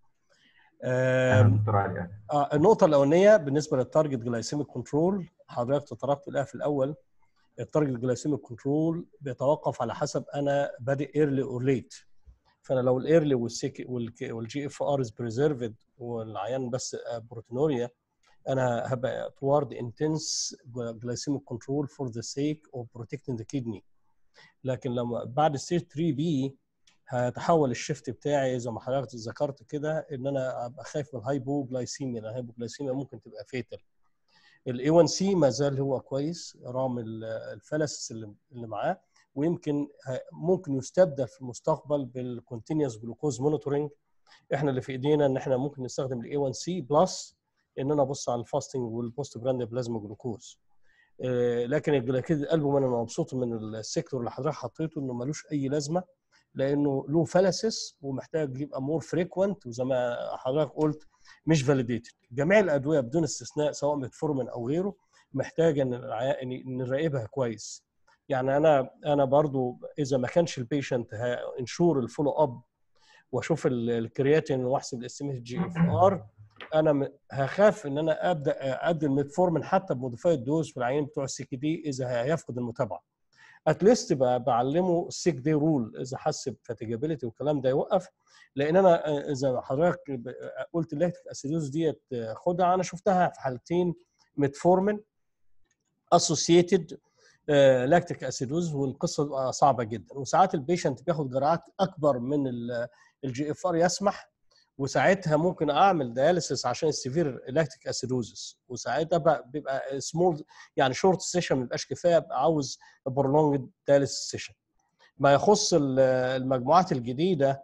دكتور علي آه النقطه الاولانيه بالنسبه للتارجت جلايسيميك كنترول حضرتك تطرقت لها في الاول التارجت جلايسيميك كنترول بيتوقف على حسب انا بادئ ايرلي اور ليت فانا لو الايرلي والسيك والجي اف ار از بريزيرفد والعيان بس بروتينوريا انا هبقى توارد انتنس جلايسيميك كنترول فور ذا سيك اوف بروتكتنج ذا كيدني لكن لما بعد ستيج 3 بي هتحول الشيفت بتاعي زي ما حضرتك ذكرت كده ان انا ابقى خايف من الهايبوجلايسيميا الهايبوجلايسيميا ممكن تبقى فيتال الاي 1 سي ما زال هو كويس رغم الفلسس اللي, اللي معاه ويمكن ممكن يستبدل في المستقبل بالكونتينوس جلوكوز مونيتورنج احنا اللي في ايدينا ان احنا ممكن نستخدم الاي 1 سي بلس ان انا ابص على الفاستنج والبوست براند بلازما جلوكوز لكن الجلاكيد الالبوم انا مبسوط من السيكتور اللي حضرتك حطيته انه ملوش اي لازمه لانه له فلسس ومحتاج يبقى مور فريكوينت وزي ما حضرتك قلت مش فاليديتد جميع الادويه بدون استثناء سواء ميتفورمين او غيره محتاجه ان نراقبها كويس يعني انا انا برضو اذا ما كانش البيشنت انشور الفولو اب واشوف الكرياتين واحسب الاستيميت جي اف ار انا هخاف ان انا ابدا ادي الميتفورمين حتى بموديفايد دوز في العيان بتوع السي كي دي اذا هيفقد المتابعه اتليست بعلمه السيك دي رول اذا حس بفاتيجابيلتي والكلام ده يوقف لان انا اذا حضرتك قلت اللاكتيك اسيدوز ديت خدها انا شفتها في حالتين ميتفورمين اسوسييتد لاكتيك اسيدوز والقصه صعبه جدا وساعات البيشنت بياخد جرعات اكبر من الجي اف ار يسمح وساعتها ممكن اعمل دياليسيس عشان السيفير لاكتيك اسيدوزس وساعتها بيبقى سمول يعني شورت سيشن ما بيبقاش كفايه ابقى عاوز برولونج دياليسيس سيشن ما يخص المجموعات الجديده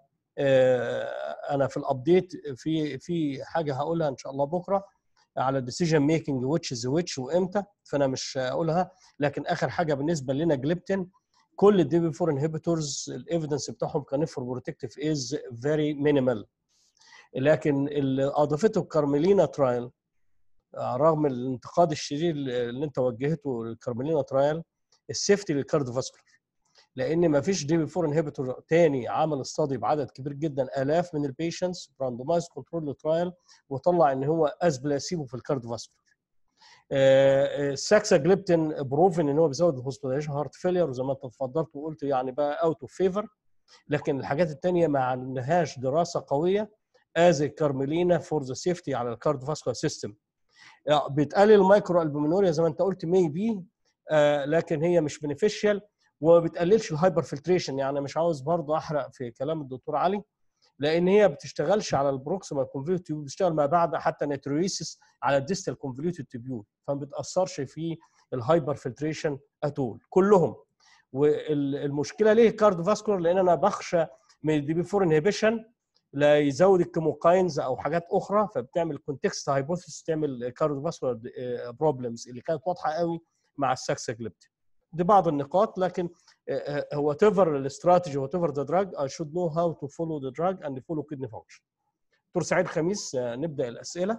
انا في الابديت في في حاجه هقولها ان شاء الله بكره على الديسيجن ميكنج ويتش از ويتش وامتى فانا مش هقولها لكن اخر حاجه بالنسبه لنا جليبتين كل الدي بي 4 انهبيتورز الايفيدنس بتاعهم كنفر بروتكتيف از فيري مينيمال لكن اللي اضافته الكارميلينا ترايل رغم الانتقاد الشديد اللي انت وجهته للكارميلينا ترايل السيفتي للكارديوفاسكولار لان ما فيش دي بي 4 انهبيتور تاني عمل استادي بعدد كبير جدا الاف من البيشنتس راندومايز كنترول ترايل وطلع ان هو از بلاسيبو في الكارديوفاسكولار الساكساجليبتين بروفن ان هو بيزود الهوسبيتاليزيشن هارت فيلير وزي ما انت اتفضلت وقلت يعني بقى اوت اوف فيفر لكن الحاجات الثانيه ما عندهاش دراسه قويه از كارميلينا فور ذا سيفتي على الكارديوفاسكولار سيستم بتقلل المايكرو البومينوريا زي ما انت قلت مي بي آه لكن هي مش بنفيشال وما بتقللش الهايبر فلتريشن يعني مش عاوز برضه احرق في كلام الدكتور علي لان هي بتشتغلش على البروكسيمال كونفوليوتد تيوب بتشتغل ما بعد حتى نيتريسيس على الديستال كونفوليوتد تيوب فما بتاثرش في الهايبر فلتريشن اتول كلهم والمشكله ليه كارديوفاسكولار لان انا بخشى من الدي بي 4 انهبيشن لا يزود الكيموكاينز او حاجات اخرى فبتعمل كونتكست هايبوثيس تعمل كارديوفاسكولار بروبلمز اللي كانت واضحه قوي مع الساكساجليبتين دي بعض النقاط لكن وات ايفر الاستراتيجي وات ايفر ذا دراج I should know how to follow the drug and follow kidney function. دكتور سعيد خميس نبدا الاسئله.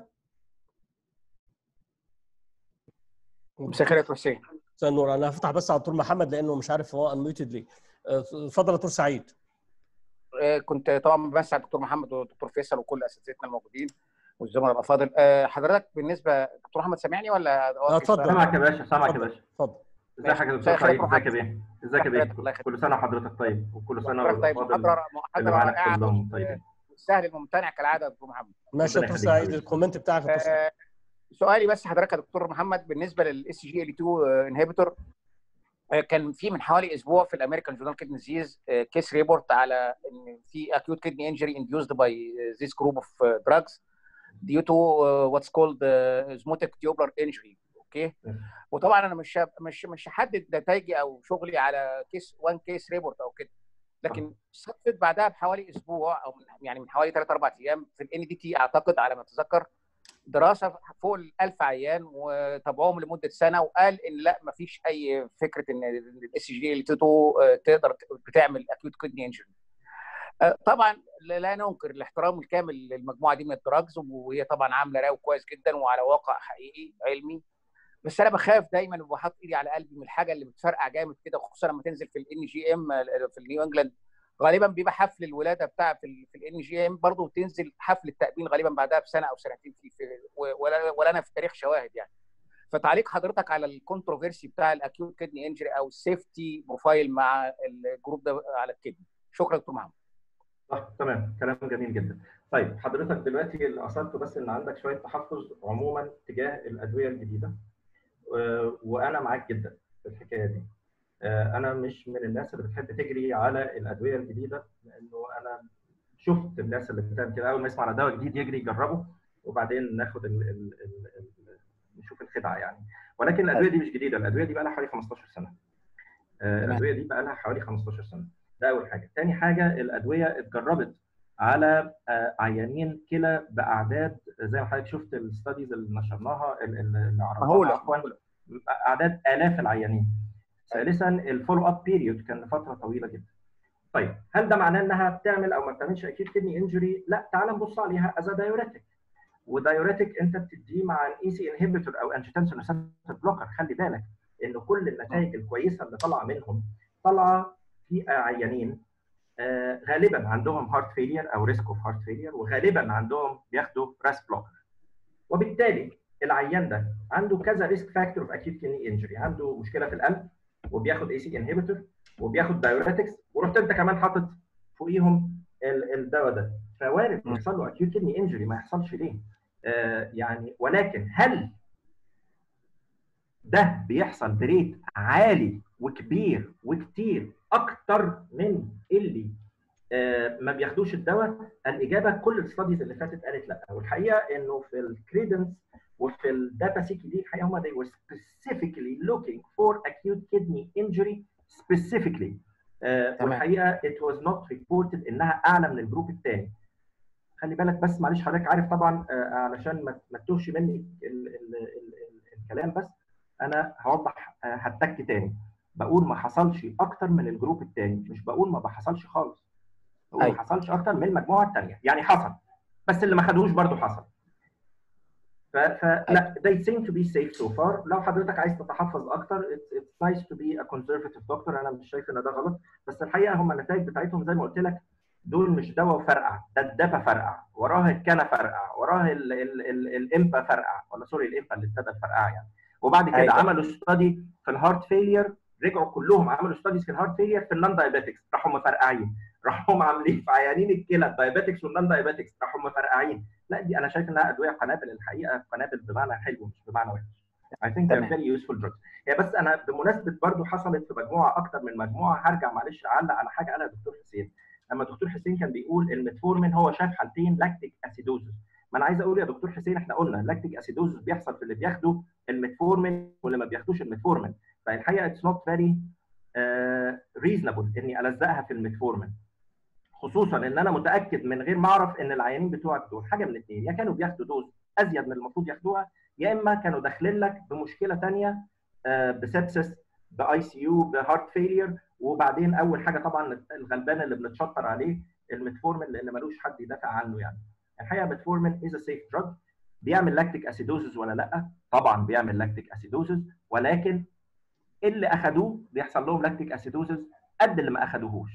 مساء الخير يا دكتور حسين. مساء النور انا هفتح بس على دكتور محمد لانه مش عارف هو انميوتد ليه. اتفضل يا دكتور سعيد. كنت طبعا بمسي على الدكتور محمد والدكتور فيصل وكل اساتذتنا الموجودين والزملاء الافاضل حضرتك بالنسبه دكتور محمد سامعني ولا اتفضل سامعك يا باشا سامعك يا باشا اتفضل ازي حضرتك يا دكتور سعيد ازيك يا بيه ازيك يا بيه كل سنه وحضرتك طيب وكل سنه طيب محاضره محاضره رائعه كلهم طيبين السهل الممتنع كالعاده يا دكتور محمد ماشي يا دكتور سعيد الكومنت بتاعك يا دكتور سعيد سؤالي بس حضرتك يا دكتور محمد بالنسبه للاس جي ال 2 انهبيتور كان في من حوالي اسبوع في الامريكان جورنال كيدني ديزيز كيس ريبورت على ان في acute kidney injury induced by this group of drugs due to what's called osmotic tubular injury اوكي وطبعا انا مش مش مش هحدد نتائجي او شغلي على كيس وان كيس ريبورت او كده لكن صدفت بعدها بحوالي اسبوع او يعني من حوالي ثلاث اربع ايام في الان دي تي اعتقد على ما اتذكر دراسه فوق ال 1000 عيان وتابعوهم لمده سنه وقال ان لا ما فيش اي فكره ان الاس جي ال 2 تقدر بتعمل اكيوت كدني انجري طبعا لا ننكر الاحترام الكامل للمجموعه دي من الدراجز وهي طبعا عامله راو كويس جدا وعلى واقع حقيقي علمي بس انا بخاف دايما وبحط ايدي على قلبي من الحاجه اللي بتفرقع جامد كده خصوصا لما تنزل في الان جي ام في النيو انجلاند غالبا بيبقى حفل الولاده بتاع في في الان جي ام برضه تنزل حفل التأبين غالبا بعدها بسنه او سنتين في, في ولا ولا انا في تاريخ شواهد يعني فتعليق حضرتك على الكونتروفيرسي بتاع الاكيوت كدني انجري او السيفتي بروفايل مع الجروب ده على الكدني شكرا دكتور محمد صح تمام كلام جميل جدا طيب حضرتك دلوقتي اللي اثرته بس ان عندك شويه تحفظ عموما تجاه الادويه الجديده وانا معاك جدا في الحكايه دي انا مش من الناس اللي بتحب تجري على الادويه الجديده لانه انا شفت الناس اللي بتعمل كده اول ما يسمع على دواء جديد يجري يجربه وبعدين ناخد ال ال ال ال نشوف الخدعه يعني ولكن الادويه دي مش جديده الادويه دي بقى لها حوالي 15 سنه الادويه دي بقى لها حوالي 15 سنه ده اول حاجه ثاني حاجه الادويه اتجربت على عيانين كلى باعداد زي ما حضرتك شفت الستاديز اللي نشرناها اللي عرضناها اعداد الاف العيانين ثالثا الفولو اب بيريود كان لفتره طويله جدا طيب هل ده معناه انها بتعمل او ما بتعملش اكيد كدني انجري لا تعال نبص عليها از دايوريتك ودايوريتك انت بتديه مع الاي سي انهبيتور او انجيوتنسين ريسبتور بلوكر خلي بالك ان كل النتائج الكويسه اللي طالعه منهم طالعه في عيانين آه غالبا عندهم هارت فيلير او ريسك اوف هارت فيلير وغالبا عندهم بياخدوا راس بلوكر وبالتالي العيان ده عنده كذا ريسك فاكتور اوف اكيد كدني انجري عنده مشكله في القلب وبياخد اي سي انهبيتور وبياخد دايوريتكس ورحت انت كمان حاطط فوقيهم الدواء ده فوارد يحصل له اكيوت كدني انجري ما يحصلش ليه؟ آه يعني ولكن هل ده بيحصل بريت عالي وكبير وكتير اكتر من اللي آه ما بياخدوش الدواء الاجابه كل الستاديز اللي فاتت قالت لا والحقيقه انه في الكريدنس وفي الداتا سيكي دي الحقيقه هم they were specifically looking for acute kidney injury specifically uh, والحقيقه it was not reported انها اعلى من الجروب الثاني خلي بالك بس معلش حضرتك عارف طبعا uh, علشان ما تتوهش مني ال ال ال ال الكلام بس انا هوضح uh, هتك تاني بقول ما حصلش اكتر من الجروب الثاني مش بقول ما بحصلش خالص بقول ما حصلش اكتر من المجموعه الثانيه يعني حصل بس اللي ما خدوش برضه حصل فلا they seem to be safe so far لو حضرتك عايز تتحفظ اكتر it's, it's nice to be a conservative doctor انا مش شايف ان ده غلط بس الحقيقه هم النتائج بتاعتهم زي ما قلت لك دول مش دواء فرقع ده الدفا فرقع وراه الكنى فرقع وراه ال ال ال الامبا فرقع ولا سوري الامبا اللي ابتدى الفرقعه يعني وبعد كده أيوة. عملوا ستادي في الهارت فيلير رجعوا كلهم عملوا ستاديز في الهارت فيلير في النون دايابيتكس راحوا مفرقعين راحوا عاملين في عيانين الكلى الدايابيتكس والنون دايابيتكس راحوا مفرقعين لا دي انا شايف انها ادويه قنابل الحقيقه قنابل بمعنى حلو مش بمعنى وحش I think they're تمام. very useful drugs هي بس انا بمناسبه برضو حصلت في مجموعه اكتر من مجموعه هرجع معلش اعلق على حاجه قالها دكتور حسين لما دكتور حسين كان بيقول الميتفورمين هو شاف حالتين لاكتيك اسيدوزس ما انا عايز اقول يا دكتور حسين احنا قلنا لاكتيك اسيدوزس بيحصل في اللي بياخدوا الميتفورمين واللي ما بياخدوش الميتفورمين فالحقيقه اتس نوت فيري ريزونبل اني الزقها في الميتفورمين خصوصا ان انا متاكد من غير ما اعرف ان العيانين بتوعك دول حاجه من اثنين يا كانوا بياخدوا دوز ازيد من المفروض ياخدوها يا اما كانوا داخلين لك بمشكله ثانيه بسبسس باي سي يو بهارت فيلير وبعدين اول حاجه طبعا الغلبان اللي بنتشطر عليه الميتفورمين لان ملوش حد يدافع عنه يعني الحقيقه ميتفورمين از سيف دراج بيعمل لاكتيك اسيدوزز ولا لا طبعا بيعمل لاكتيك اسيدوزز ولكن اللي اخدوه بيحصل لهم لاكتيك اسيدوزز قد اللي ما اخدوهوش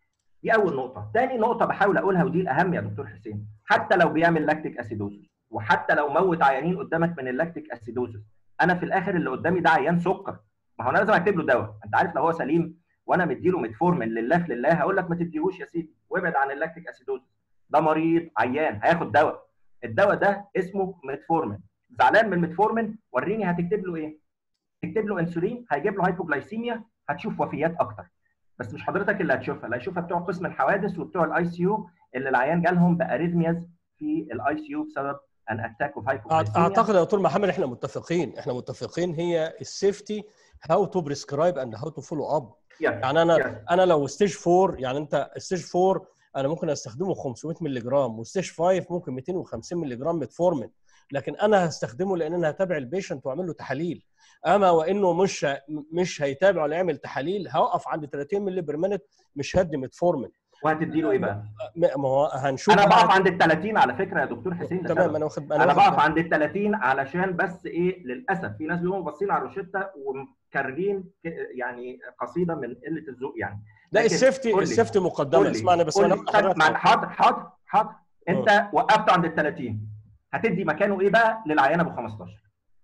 دي اول نقطه تاني نقطه بحاول اقولها ودي الاهم يا دكتور حسين حتى لو بيعمل لاكتيك اسيدوزز وحتى لو موت عيانين قدامك من اللاكتيك اسيدوزز انا في الاخر اللي قدامي ده عيان سكر ما هو انا لازم اكتب له دواء انت عارف لو هو سليم وانا مديله ميتفورمين لله في لله هقول لك ما تديهوش يا سيدي وابعد عن اللاكتيك اسيدوزز ده مريض عيان هياخد دواء الدواء ده اسمه ميتفورمين زعلان من الميتفورمين وريني هتكتب له ايه تكتب له انسولين هيجيب له هايبوجلايسيميا هتشوف وفيات اكتر بس مش حضرتك اللي هتشوفها اللي هيشوفها بتوع قسم الحوادث وبتوع الاي سي يو اللي العيان جالهم باريثمياز في الاي سي يو بسبب ان اتاك اوف هايبوجلايسيميا اعتقد يا دكتور محمد احنا متفقين احنا متفقين هي السيفتي هاو تو بريسكرايب اند هاو تو فولو اب يعني انا انا لو ستيج 4 يعني انت ستيج 4 انا ممكن استخدمه 500 مللي جرام وستيج 5 ممكن 250 مللي جرام ميتفورمين لكن انا هستخدمه لان انا هتابع البيشنت واعمل له تحاليل اما وانه مش مش هيتابع ولا يعمل تحاليل هوقف عند 30 مللي بير مينت مش هدي ميتفورمين وهتدي له ايه بقى؟ ما هو هنشوف انا بقف عند ال 30 على فكره يا دكتور حسين تمام انا واخد انا, أنا بقف عند ال 30 علشان بس ايه للاسف في ناس بيقوموا باصين على الروشته ومكررين يعني قصيده من قله الذوق يعني لا السيفتي السيفتي مقدمه اسمعني بس انا حاضر حاضر حاضر انت وقفته عند ال 30 هتدي مكانه ايه بقى للعيان ابو 15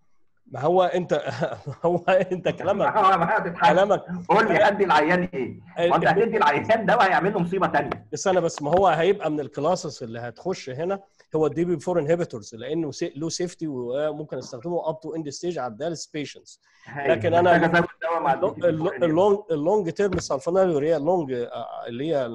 ما هو انت هو انت كلامك كلامك قول لي ادي العيان ايه؟ ما انت هتدي العيان ده وهيعمل له مصيبه ثانيه بس انا بس ما هو هيبقى من الكلاسز اللي هتخش هنا هو الدي بي 4 انهبيتورز لانه سي له سيفتي وممكن استخدمه اب تو اند ستيج على الدالس بيشنتس لكن انا اللونج اللونج تيرم سالفونالوريا اللونج اللي هي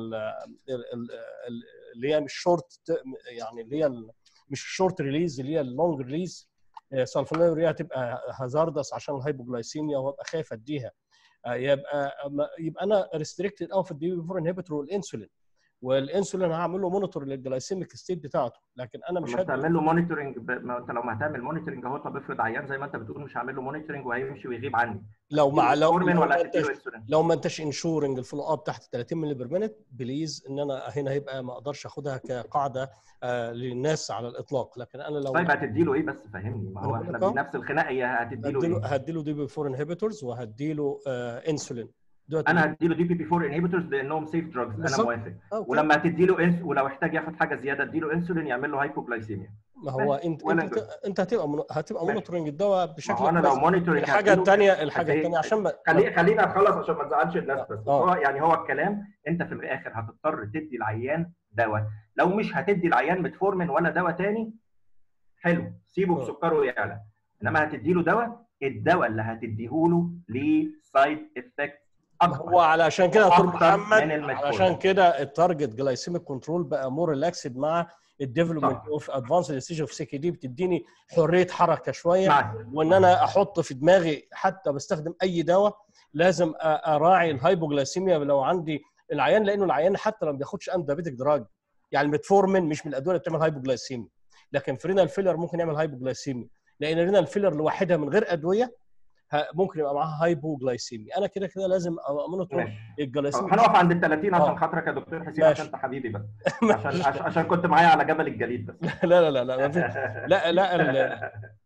اللي هي مش شورت يعني اللي هي مش شورت ريليز اللي هي اللونج ريليز سلفونيلوريا هتبقى هازاردس عشان الهايبوجلايسيميا وابقى خايف اديها يبقى يبقى انا ريستريكتد قوي في الدي بي 4 انهبيتور والانسولين والانسولين هعمل له مونيتور للجلايسيميك ستيت بتاعته لكن انا مش هتعمل له مونيتورنج ب... ما انت لو ما هتعمل مونيتورنج اهو طب افرض عيان زي ما انت بتقول مش هعمل له مونيتورنج وهيمشي ويغيب عني لو مع لو لو ما انتش لو ما انتش انشورنج الفولو اب تحت 30 مللي بير مينت بليز ان انا هنا هيبقى ما اقدرش اخدها كقاعده آه للناس على الاطلاق لكن انا لو طيب هتدي له ايه بس فهمني ما هو احنا بنفس الخناقه هي هتدي له ايه؟ هدي له دي بي 4 انهبيتورز وهدي له آه انسولين انا هدي له دي بي بي 4 انهبيتورز لانهم سيف دراجز انا موافق ولما هتدي له انس ولو احتاج ياخد حاجه زياده ادي له انسولين يعمل له هايبوجلايسيميا ما هو انت انت, انت هتبقى من... هتبقى مونيتورنج الدواء بشكل انا لو مونيتورنج الحاجه الثانيه الحاجه الثانيه عشان ما خلي خلينا نخلص عشان ما تزعلش الناس بس آه. هو يعني هو الكلام انت في الاخر هتضطر تدي العيان دواء لو مش هتدي العيان متفورمين ولا دواء ثاني حلو سيبه بسكره يعلى انما هتدي له دواء الدواء اللي هتديه له ليه سايد افكت هو علشان كده دكتور محمد علشان كده التارجت جلايسيميك كنترول بقى مور ريلاكسد مع الديفلوبمنت اوف ادفانسد ستيج اوف سي كي دي بتديني حريه حركه شويه معي. وان انا احط في دماغي حتى بستخدم اي دواء لازم اراعي الهايبوجلايسيميا لو عندي العيان لانه العيان حتى لو ما بياخدش انتابيتك دراج يعني الميتفورمين مش من الادويه اللي بتعمل هايبوجلايسيميا لكن فرينال فيلر ممكن يعمل هايبوجلايسيميا لان الرينال فيلر لوحدها من غير ادويه ممكن يبقى معاها هايبوجلايسيميا انا كده كده لازم امونيتور الجلايسيميا هنقف عند ال 30 عشان خاطرك يا دكتور حسين عشان انت حبيبي بس عشان عشان كنت معايا على جبل الجليد بس لا لا لا لا لا لا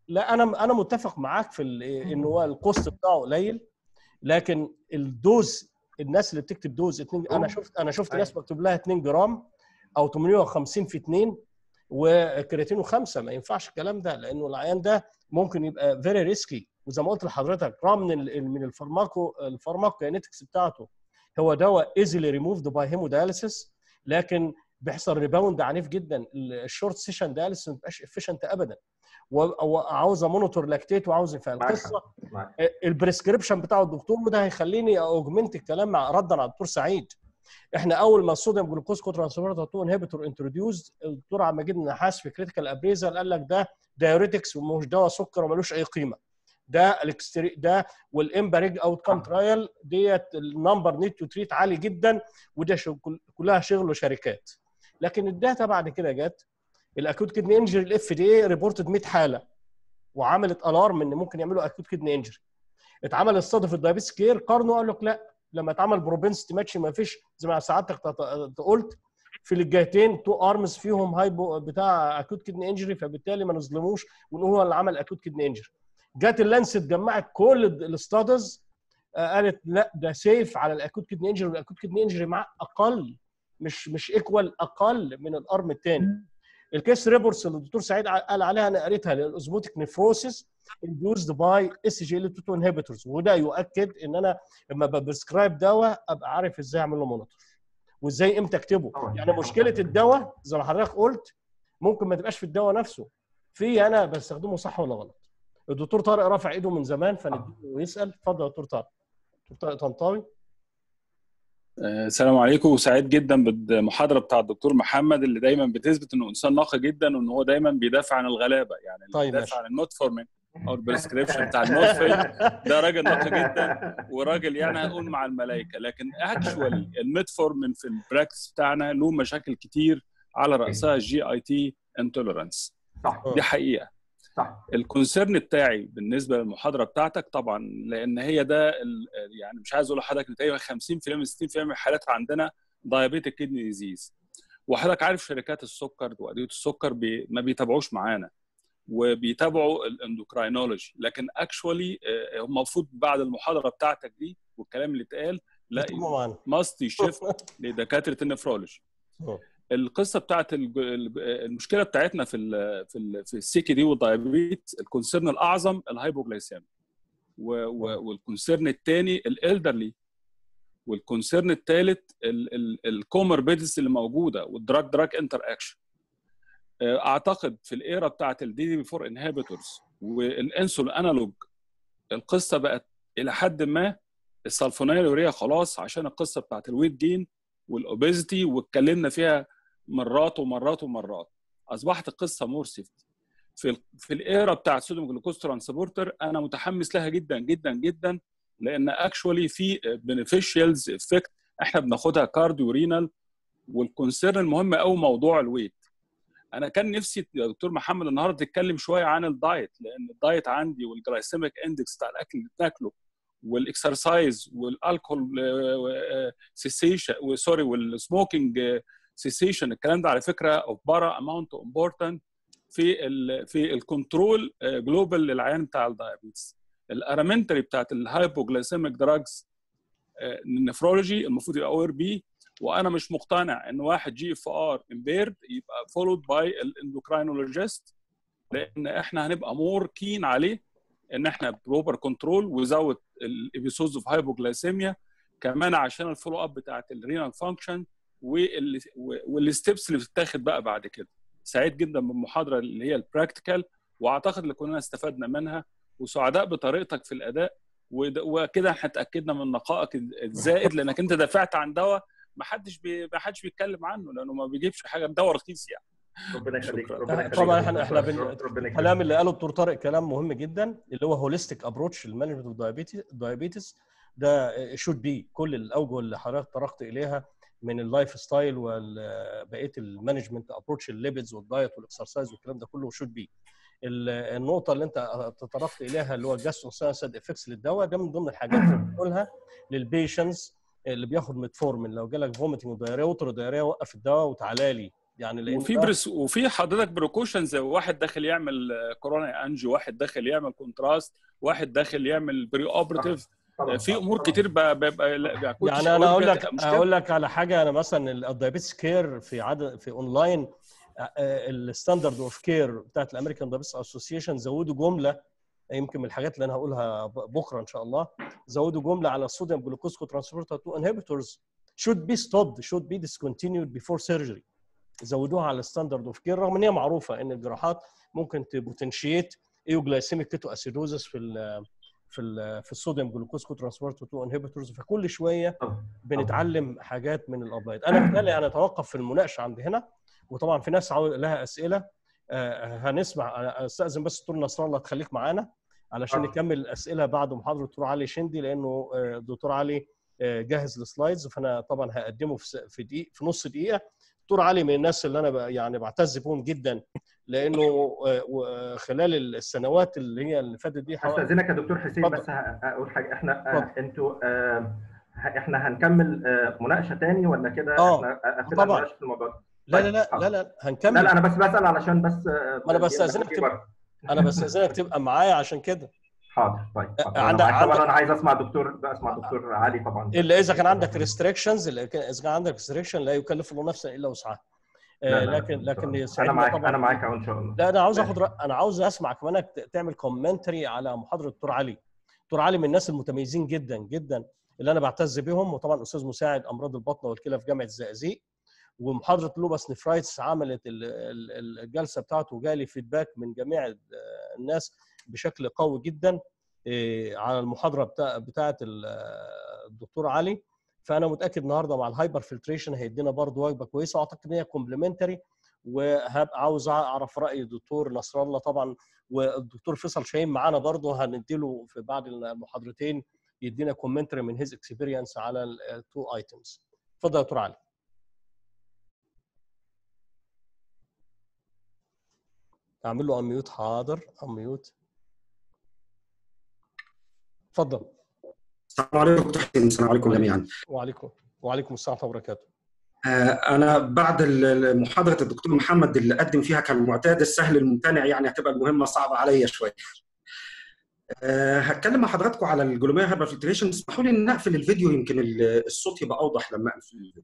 لا انا انا متفق معاك في ال- ان هو الكوست بتاعه قليل لكن الدوز الناس اللي بتكتب دوز اتنين انا شفت انا شفت ناس مكتوب لها 2 جرام او 850 في 2 وكرياتينو 5 ما ينفعش الكلام ده لانه العيان ده ممكن يبقى فيري ريسكي وزي ما قلت لحضرتك رغم من ال- من الفارماكو الفارماكوكاينetics بتاعته هو دواء ايزيلي ريموفد باي هيمودايليسيس لكن بيحصل ريباوند عنيف جدا الشورت سيشن دايليسيس ما بيبقاش افيشنت ابدا و- وعاوزه مونيتور لاكتيت وعاوزه فالقصه معاك. البريسكريبشن بتاع الدكتور وده هيخليني اوجمنت الكلام مع ردا على الدكتور سعيد احنا اول ما الصوديوم جلوكوز كوترانسفيرتر 2 انهبيتور انتروديوز الدكتور عم مجيد النحاس في كريتيكال ابريزال قال لك ده دايوريتكس ومش دواء سكر وملوش اي قيمه ده الاكستري ده والامباريج اوت كام ترايل ديت النمبر نيد تو تريت عالي جدا وده شغل كلها شغل وشركات لكن الداتا بعد كده جت الاكوت كدني انجري الاف دي اي ريبورتد 100 حاله وعملت الارم ان ممكن يعملوا اكوت كدني انجري اتعمل استادي في الدايابيتس كير قارنوا قال لك لا لما اتعمل بروبنسيتي ماتش ما فيش زي ما سعادتك تط- قلت في الجهتين تو ارمز فيهم هايبو بتاع اكوت كدني انجري فبالتالي ما نظلموش ونقول هو اللي عمل اكوت كدني انجري جت اللانست جمعت كل الاستادز قالت لا ده سيف على الاكوت كدني انجري والاكوت كدني انجري معاه اقل مش مش ايكوال اقل من الارم الثاني الكيس ريبورتس اللي الدكتور سعيد قال عليها انا قريتها للاوزموتيك نيفروسيس induced باي اس جي ال 2 انهبيتورز وده يؤكد ان انا لما ببرسكرايب دواء ابقى عارف ازاي اعمل له مونيتور وازاي امتى اكتبه طبعاً. يعني مشكله الدواء زي ما حضرتك قلت ممكن ما تبقاش في الدواء نفسه في انا بستخدمه صح ولا غلط الدكتور طارق رافع ايده من زمان فنديله ويسال اتفضل يا دكتور طارق دكتور طارق طنطاوي آه، السلام عليكم وسعيد جدا بالمحاضره بتاع الدكتور محمد اللي دايما بتثبت انه انسان نقي جدا وان هو دايما بيدافع عن الغلابه يعني اللي طيب، بيدافع ماشي. عن الموتفورمين او البريسكريبشن بتاع المورفين ده راجل نقي جدا وراجل يعني هنقول مع الملائكه لكن اكشوالي الميتفورمين في البراكتس بتاعنا له مشاكل كتير على راسها الجي اي تي انتوليرانس صح دي حقيقه صح الكونسيرن بتاعي بالنسبه للمحاضره بتاعتك طبعا لان هي ده ال- يعني مش عايز اقول لحضرتك إن تقريبا 50% من 60% من الحالات عندنا دايابيتك كيدني ديزيز وحضرتك عارف شركات السكر وادويه السكر بي ما بيتابعوش معانا وبيتابعوا الاندوكراينولوجي لكن اكشولي هم المفروض بعد المحاضره بتاعتك دي والكلام اللي اتقال لا يكتبوا معانا ماست شيفت لدكاتره النفرولوجي أوه. القصه بتاعت الج- الج- المشكله بتاعتنا في ال في ال في السيكي دي والدايابيت الكونسيرن الاعظم الهايبوجلايسيميا و- و- والكونسيرن الثاني الالدرلي والكونسيرن الثالث الكوموربيدز اللي موجوده والدراج دراج انتر اكشن اعتقد في الايرا بتاعت الدي دي بي 4 انهبيتورز والانسول انالوج القصه بقت الى حد ما السلفونيلوريا خلاص عشان القصه بتاعت الويت جين والاوبيزيتي واتكلمنا فيها مرات ومرات ومرات اصبحت القصه مور سيفتي في ال في الايرا بتاعت صوديوم جلوكوز ترانسبورتر انا متحمس لها جدا جدا جدا لان اكشولي في بنفيشيالز افكت احنا بناخدها كارديو رينال والكونسيرن المهم قوي موضوع الويت انا كان نفسي يا دكتور محمد النهارده تتكلم شويه عن الدايت لان الدايت عندي والجلايسيميك اندكس بتاع الاكل اللي بناكله والاكسرسايز والالكول سيسيشن سوري والسموكينج سيسيشن الكلام ده على فكره اوف بارا اماونت امبورتنت في ال في الكنترول جلوبال للعيان بتاع الدايابيتس الارامنتري بتاعت الهايبوجلايسيميك دراجز النفرولوجي المفروض يبقى اور بي وانا مش مقتنع ان واحد جي اف ار امبيرد يبقى فولود باي الاندوكراينولوجيست لان احنا هنبقى مور كين عليه ان احنا بروبر كنترول وزود الابيسودز اوف هايبوجلايسيميا كمان عشان الفولو اب بتاعت الرينال فانكشن والستبس اللي بتتاخد بقى بعد كده سعيد جدا بالمحاضره اللي هي البراكتيكال واعتقد ان كلنا استفدنا منها وسعداء بطريقتك في الاداء وكده احنا اتاكدنا من نقائك الزائد لانك انت دافعت عن دواء ما حدش بي... ما حدش بيتكلم عنه لانه ما بيجيبش حاجه دواء رخيص يعني ربنا يخليك شكراً. ربنا يخليك طبعا احنا احنا بن... ربنا يخليك. الكلام اللي قاله الدكتور طارق كلام مهم جدا اللي هو هوليستيك ابروتش للمانجمنت اوف دايابيتس ده شود بي كل الاوجه اللي حضرتك طرقت اليها من اللايف ستايل وبقيه المانجمنت ابروتش الليبيدز والدايت والاكسرسايز والكلام ده كله شود بي النقطه اللي انت تطرقت اليها اللي هو الجاسترو سايد افكتس للدواء ده من ضمن الحاجات اللي بنقولها للبيشنتس اللي بياخد ميتفورمين لو جالك فوميتنج ودايريا وتر دايريا وقف الدواء وتعالى لي يعني لان وفي برس وفي حضرتك بريكوشنز واحد داخل يعمل كورونا انجي واحد داخل يعمل كونتراست واحد داخل يعمل بري اوبراتيف في امور كتير بيبقى يعني انا اقول لك اقول لك على حاجه انا مثلا الدايابيتس كير في عدد في اونلاين الستاندرد اوف كير بتاعت الامريكان دايابيتس اسوسيشن زودوا جمله يمكن من الحاجات اللي انا هقولها بكره ان شاء الله زودوا جمله على الصوديوم جلوكوز ترانسبورتر 2 انهبيتورز should be stopped should be discontinued before surgery زودوها على الستاندرد اوف كير رغم ان هي معروفه ان الجراحات ممكن تبوتنشيت ايوجلايسيميك كيتو اسيدوزس في ال في ال في الصوديوم جلوكوز ترانسبورتر 2 انهبيتورز فكل شويه بنتعلم حاجات من الابلايد انا بالتالي انا اتوقف في المناقشه عند هنا وطبعا في ناس لها اسئله هنسمع استاذن بس دكتور نصر الله تخليك معانا علشان نكمل الاسئله بعد محاضره الدكتور علي شندي لانه الدكتور علي جهز السلايدز فانا طبعا هقدمه في دقيقه في نص دقيقه دكتور علي من الناس اللي انا يعني بعتز بهم جدا لانه خلال السنوات اللي هي اللي فاتت دي استاذنك يا دكتور حسين بس اقول حاجه احنا انتوا احنا هنكمل مناقشه تاني ولا كده احنا طبعا في الموضوع لا لا لا لا لا هنكمل لا لا انا بس بسال علشان بس ما انا بستاذنك تبقى انا بستاذنك تبقى معايا عشان كده حاضر طيب عندك طبعا انا عايز اسمع دكتور اسمع دكتور علي طبعا الا اذا كان عندك ريستريكشنز اذا كان عندك ريستريكشن لا يكلف الله نفسا الا وسعها لكن لكن انا معاك طبعا انا معاك ان شاء الله لا انا عاوز اخد انا عاوز اسمع كمان تعمل كومنتري على محاضره الدكتور علي دكتور علي من الناس المتميزين جدا جدا اللي انا بعتز بهم وطبعا استاذ مساعد امراض البطن والكلى في جامعه الزقازيق ومحاضره لوباس نفرايتس عملت الجلسه بتاعته وجالي فيدباك من جميع الناس بشكل قوي جدا على المحاضره بتاع بتاعه الدكتور علي فانا متاكد النهارده مع الهايبر فلتريشن هيدينا برضه وجبه كويسه واعتقد ان هي كومبلمنتري وهبقى عاوز اعرف راي الدكتور نصر الله طبعا والدكتور فيصل شاهين معانا برضه هنديله في بعد المحاضرتين يدينا كومنتري من هيز اكسبيرينس على التو ايتمز اتفضل يا دكتور علي اعمل له اميوت حاضر اميوت اتفضل السلام عليكم دكتور حسين السلام عليكم جميعا وعليكم وعليكم السلام ورحمه الله وبركاته انا بعد محاضره الدكتور محمد اللي قدم فيها كالمعتاد السهل الممتنع يعني هتبقى المهمه صعبه عليا شويه هتكلم مع حضراتكم على الجلومير هايبر فلتريشن اسمحوا لي ان اقفل الفيديو يمكن الصوت يبقى اوضح لما اقفل الفيديو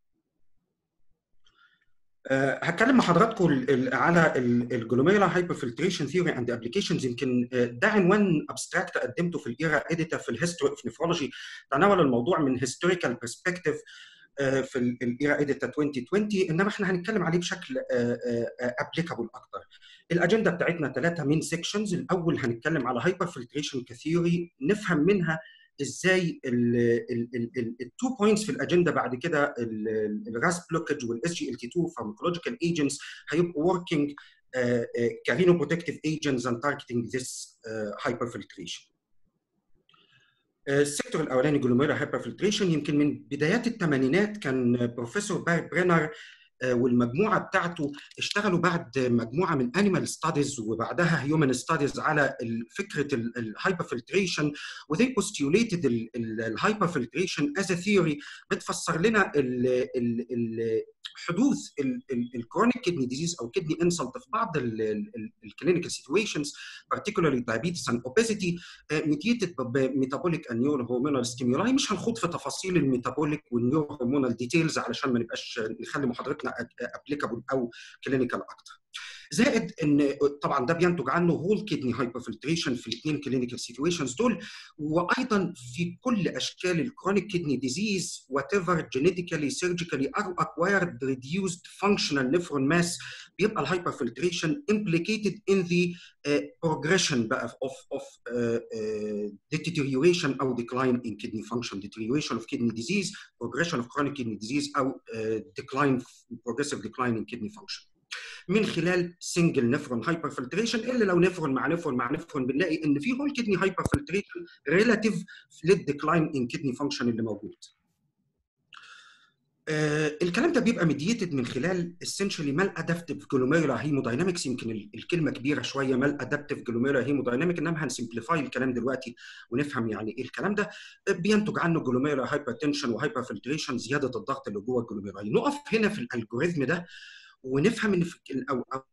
هتكلم مع حضراتكم على الجلوميرا هايبر فلتريشن ثيوري اند ابلكيشنز يمكن ده عنوان ابستراكت قدمته في الايرا اديتا في الهيستوري اوف نفرولوجي تناول الموضوع من هيستوريكال برسبكتيف في الايرا اديتا 2020 انما احنا هنتكلم عليه بشكل ابليكابل اكتر الاجنده بتاعتنا ثلاثه مين سيكشنز الاول هنتكلم على هايبر فلتريشن كثيوري نفهم منها ازاي التو بوينتس في الاجنده بعد كده الراس بلوكج والاس جي ال تي 2 فارماكولوجيكال ايجنتس هيبقوا وركينج كارينو بروتكتيف ايجنتس and targeting this هايبر فلتريشن السيكتور الاولاني جلوميرا هايبر فلتريشن يمكن من بدايات الثمانينات كان بروفيسور باري برينر والمجموعه بتاعته اشتغلوا بعد مجموعه من انيمال ستاديز وبعدها هيومن ستاديز على فكره الهايبر فلتريشن وذي بوستيوليتد الهايبر فلتريشن از ثيوري بتفسر لنا ال ال حدوث الكرونيك كدني ديزيز او كدني انسلت في بعض الكلينيكال سيتويشنز particularly diabetes and obesity ميديتد بميتابوليك and نيورو هرمونال ستيمولاي مش هنخوض في تفاصيل الميتابوليك والنيورو هرمونال ديتيلز علشان ما نبقاش نخلي محاضرتنا ابليكابل او كلينيكال اكتر زائد ان طبعا ده بينتج عنه هول كدني هايبر فلتريشن في الاثنين كلينيكال سيتويشنز دول وايضا في كل اشكال الكرونيك كدني ديزيز وات ايفر جينيتيكالي سيرجيكالي او اكوايرد ريديوسد فانكشنال نيفرون ماس بيبقى الهايبر فلتريشن implicated in the uh, progression بقى of of uh, uh, deterioration او decline in kidney function deterioration of kidney disease progression of chronic kidney disease او uh, decline progressive decline in kidney function من خلال سنجل نفرون هايبر فلتريشن اللي لو نفرون مع نفرون مع نفرون بنلاقي ان في هول كدني هايبر فلتريشن ريلاتيف للديكلاين ان كدني فانكشن اللي موجود. آه الكلام ده بيبقى ميديتد من خلال essentially مال ادابتيف جلوميرا هيموداينامكس يمكن الكلمه كبيره شويه مال ادابتيف جلوميرا هيموداينامك انما هنسمبليفاي الكلام دلوقتي ونفهم يعني ايه الكلام ده بينتج عنه جلوميرا هايبر تنشن وهايبر فلتريشن زياده الضغط اللي جوه الجلوميرا نقف هنا في الالجوريزم ده ونفهم ان في أو أو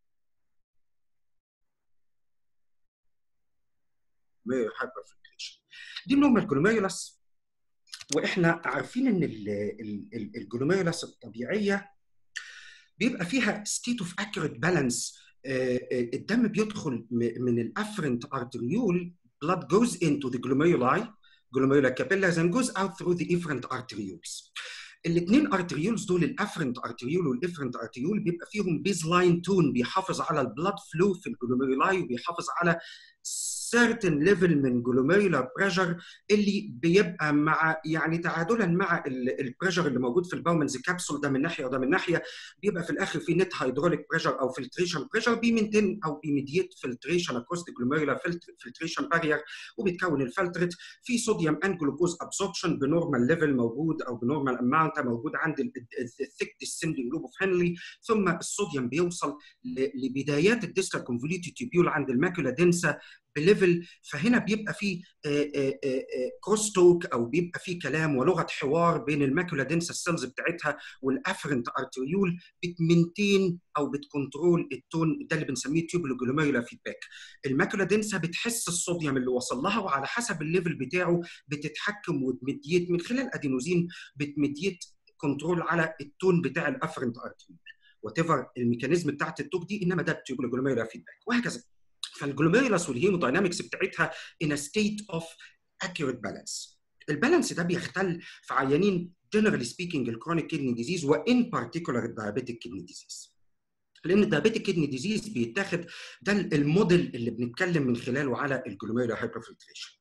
هايبر فلتريشن دي النورمال جلوميرولس واحنا عارفين ان الجلوميرولس الطبيعيه بيبقى فيها ستيت اوف اكيوريت بالانس الدم بيدخل من الافرنت ارتريول blood goes into the glomeruli glomerular capillaries and goes out through the efferent arterioles الاثنين ارتريولز دول الافرنت ارتريول والافرنت ارتريول بيبقى فيهم بيز لاين تون بيحافظ على البلاد فلو في الجلوميرولاي وبيحافظ على certain level من glomerular pressure اللي بيبقى مع يعني تعادلا مع البريشر اللي موجود في الباومنز كابسول ده من ناحيه وده من ناحيه بيبقى في الاخر في نت هيدروليك بريشر او فلتريشن بريشر بيمنتين او بيميديت فلتريشن اكروس ذا glomerular فلتريشن بارير وبيتكون الفلترت في صوديوم ان جلوكوز ابسوربشن بنورمال ليفل موجود او بنورمال اماونت موجود عند الثيك ديسندنج لوب اوف هنلي ثم الصوديوم بيوصل لبدايات الديستال كونفوليوتي تيبيول عند الماكولا دنسا بليفل فهنا بيبقى في كروس توك او بيبقى في كلام ولغه حوار بين الماكولا دنسا السيلز بتاعتها والافرنت ارتريول بتمنتين او بتكنترول التون ده اللي بنسميه تيوبولو جلوميرولا فيدباك الماكولا دنسا بتحس الصوديوم اللي وصل لها وعلى حسب الليفل بتاعه بتتحكم وتمديت من خلال ادينوزين بتمديت كنترول على التون بتاع الافرنت ارتريول وات ايفر الميكانيزم بتاعت التوك دي انما ده التيوبولو جلوميرولا فيدباك وهكذا فالجلوميرولس والهيموداينامكس بتاعتها in a state of accurate balance. البالانس ده بيختل في عيانين generally speaking الكرونيك كيدني ديزيز وان particular الدايابيتيك كيدني ديزيز. لان الدايابيتيك كيدني ديزيز بيتاخد ده الموديل اللي بنتكلم من خلاله على الجلوميرولار هايبرفلتريشن.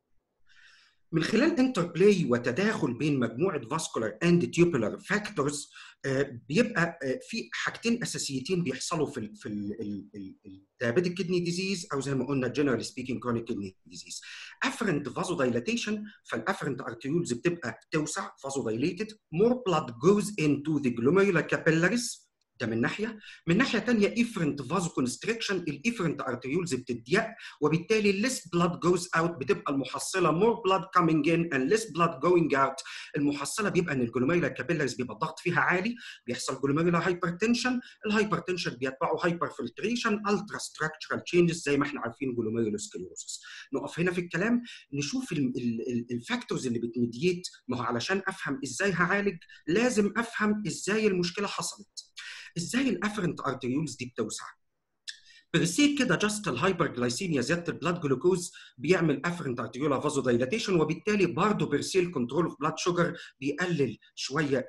من خلال انتربلاي وتداخل بين مجموعه فاسكولار اند تيوبولار فاكتورز بيبقى في حاجتين اساسيتين بيحصلوا في ال في الدايابيتيك كدني ديزيز او زي ما قلنا جنرال سبيكينج كرونيك كدني ديزيز افرنت فازو دايلاتيشن فالافرنت ارتيولز بتبقى توسع فازو دايليتد مور بلاد جوز انتو ذا جلوميرولار كابيلاريز ده من ناحيه من ناحيه ثانيه افرنت فازو كونستريكشن الافرنت ارتريولز بتضيق وبالتالي less blood goes out بتبقى المحصله more blood coming in and less blood going out المحصله بيبقى ان الجلوميرولار كابيلاريز بيبقى الضغط فيها عالي بيحصل جلوميرولار هايبرتنشن الهايبرتنشن بيتبعه هايبر فلتريشن الترا ستراكشرال تشينجز زي ما احنا عارفين جلوميرولوسكليروسس نقف هنا في الكلام نشوف الفاكتورز اللي بتميديت ما هو علشان افهم ازاي هعالج لازم افهم ازاي المشكله حصلت ازاي الافرنت ارتريولز دي بتوسع برسيب كده جاست الهايبرجلايسيميا زياده البلاد جلوكوز بيعمل افرنت ارتريولا فازو دايلاتيشن وبالتالي برضه برسيل كنترول اوف بلاد شوجر بيقلل شويه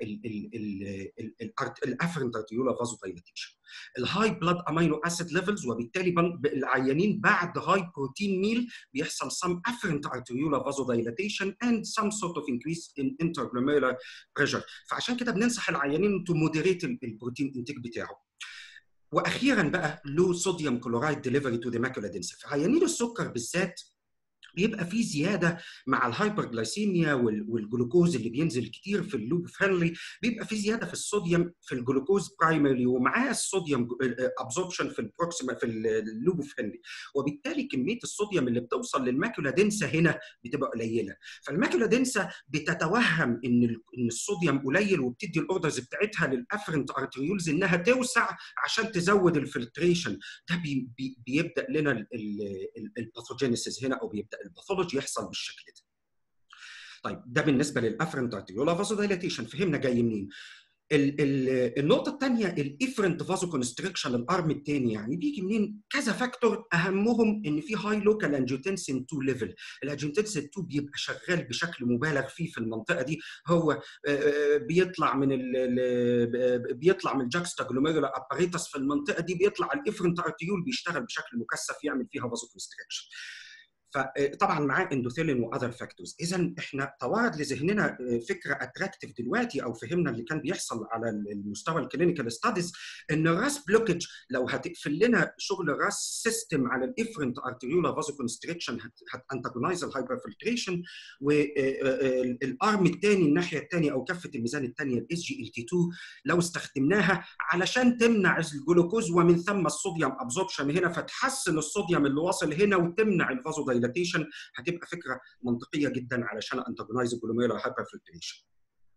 الافرنت ارتريولا فازو دايلاتيشن الهاي بلاد امينو اسيد ليفلز وبالتالي العيانين بعد هاي بروتين ميل بيحصل some afferent arteriolar vasodilatation and some sort of increase in interglomerular pressure فعشان كده بننصح العيانين to moderate البروتين انتاج بتاعه واخيرا بقى لو صوديوم كلورايد ديليفري تو ذا ماكولا دنسا في عيانين السكر بالذات بيبقى في زياده مع الهايبرجلايسيميا والجلوكوز اللي بينزل كتير في اللوب فريندلي بيبقى في زياده في الصوديوم في الجلوكوز برايمري ومعاه الصوديوم ابزوربشن في البروكسيما في اللوب فريندلي وبالتالي كميه الصوديوم اللي بتوصل للماكولا دنسا هنا بتبقى قليله فالماكولا دنسا بتتوهم ان ان الصوديوم قليل وبتدي الاوردرز بتاعتها للافرنت ارتريولز انها توسع عشان تزود الفلتريشن ده بي بي بيبدا لنا الباثوجينيسيس هنا او بيبدا الباثولوجي يحصل بالشكل ده. طيب ده بالنسبه للافرنت ارتريولا فازودايلاتيشن فهمنا جاي منين؟ ال ال النقطه الثانيه الافرنت فازو كونستريكشن الارم الثاني يعني بيجي منين كذا فاكتور اهمهم ان في هاي لوكال انجيوتنسين 2 ليفل الانجيوتنسين 2 بيبقى شغال بشكل مبالغ فيه في المنطقه دي هو بيطلع من ال بيطلع من الجاكستا جلوميرولا اباريتس في المنطقه دي بيطلع الافرنت ارتيول بيشتغل بشكل مكثف يعمل فيها فازو كونستريكشن فطبعا معاه اندوثيلين واذر فاكتورز اذا احنا توارد لذهننا فكره اتراكتيف دلوقتي او فهمنا اللي كان بيحصل على المستوى الكلينيكال ستاديز ان الراس بلوكج لو هتقفل لنا شغل الراس سيستم على الافرنت ارتريولا فازو كونستريكشن هتانتاجونايز الهايبر فلتريشن والارم الثاني الناحيه الثانيه او كفه الميزان الثانيه الاس جي ال تي 2 لو استخدمناها علشان تمنع الجلوكوز ومن ثم الصوديوم ابزوربشن هنا فتحسن الصوديوم اللي واصل هنا وتمنع الفازو دايلاتيشن هتبقى فكره منطقيه جدا علشان انتاجونايز الجلوميرولار هايبر فلتريشن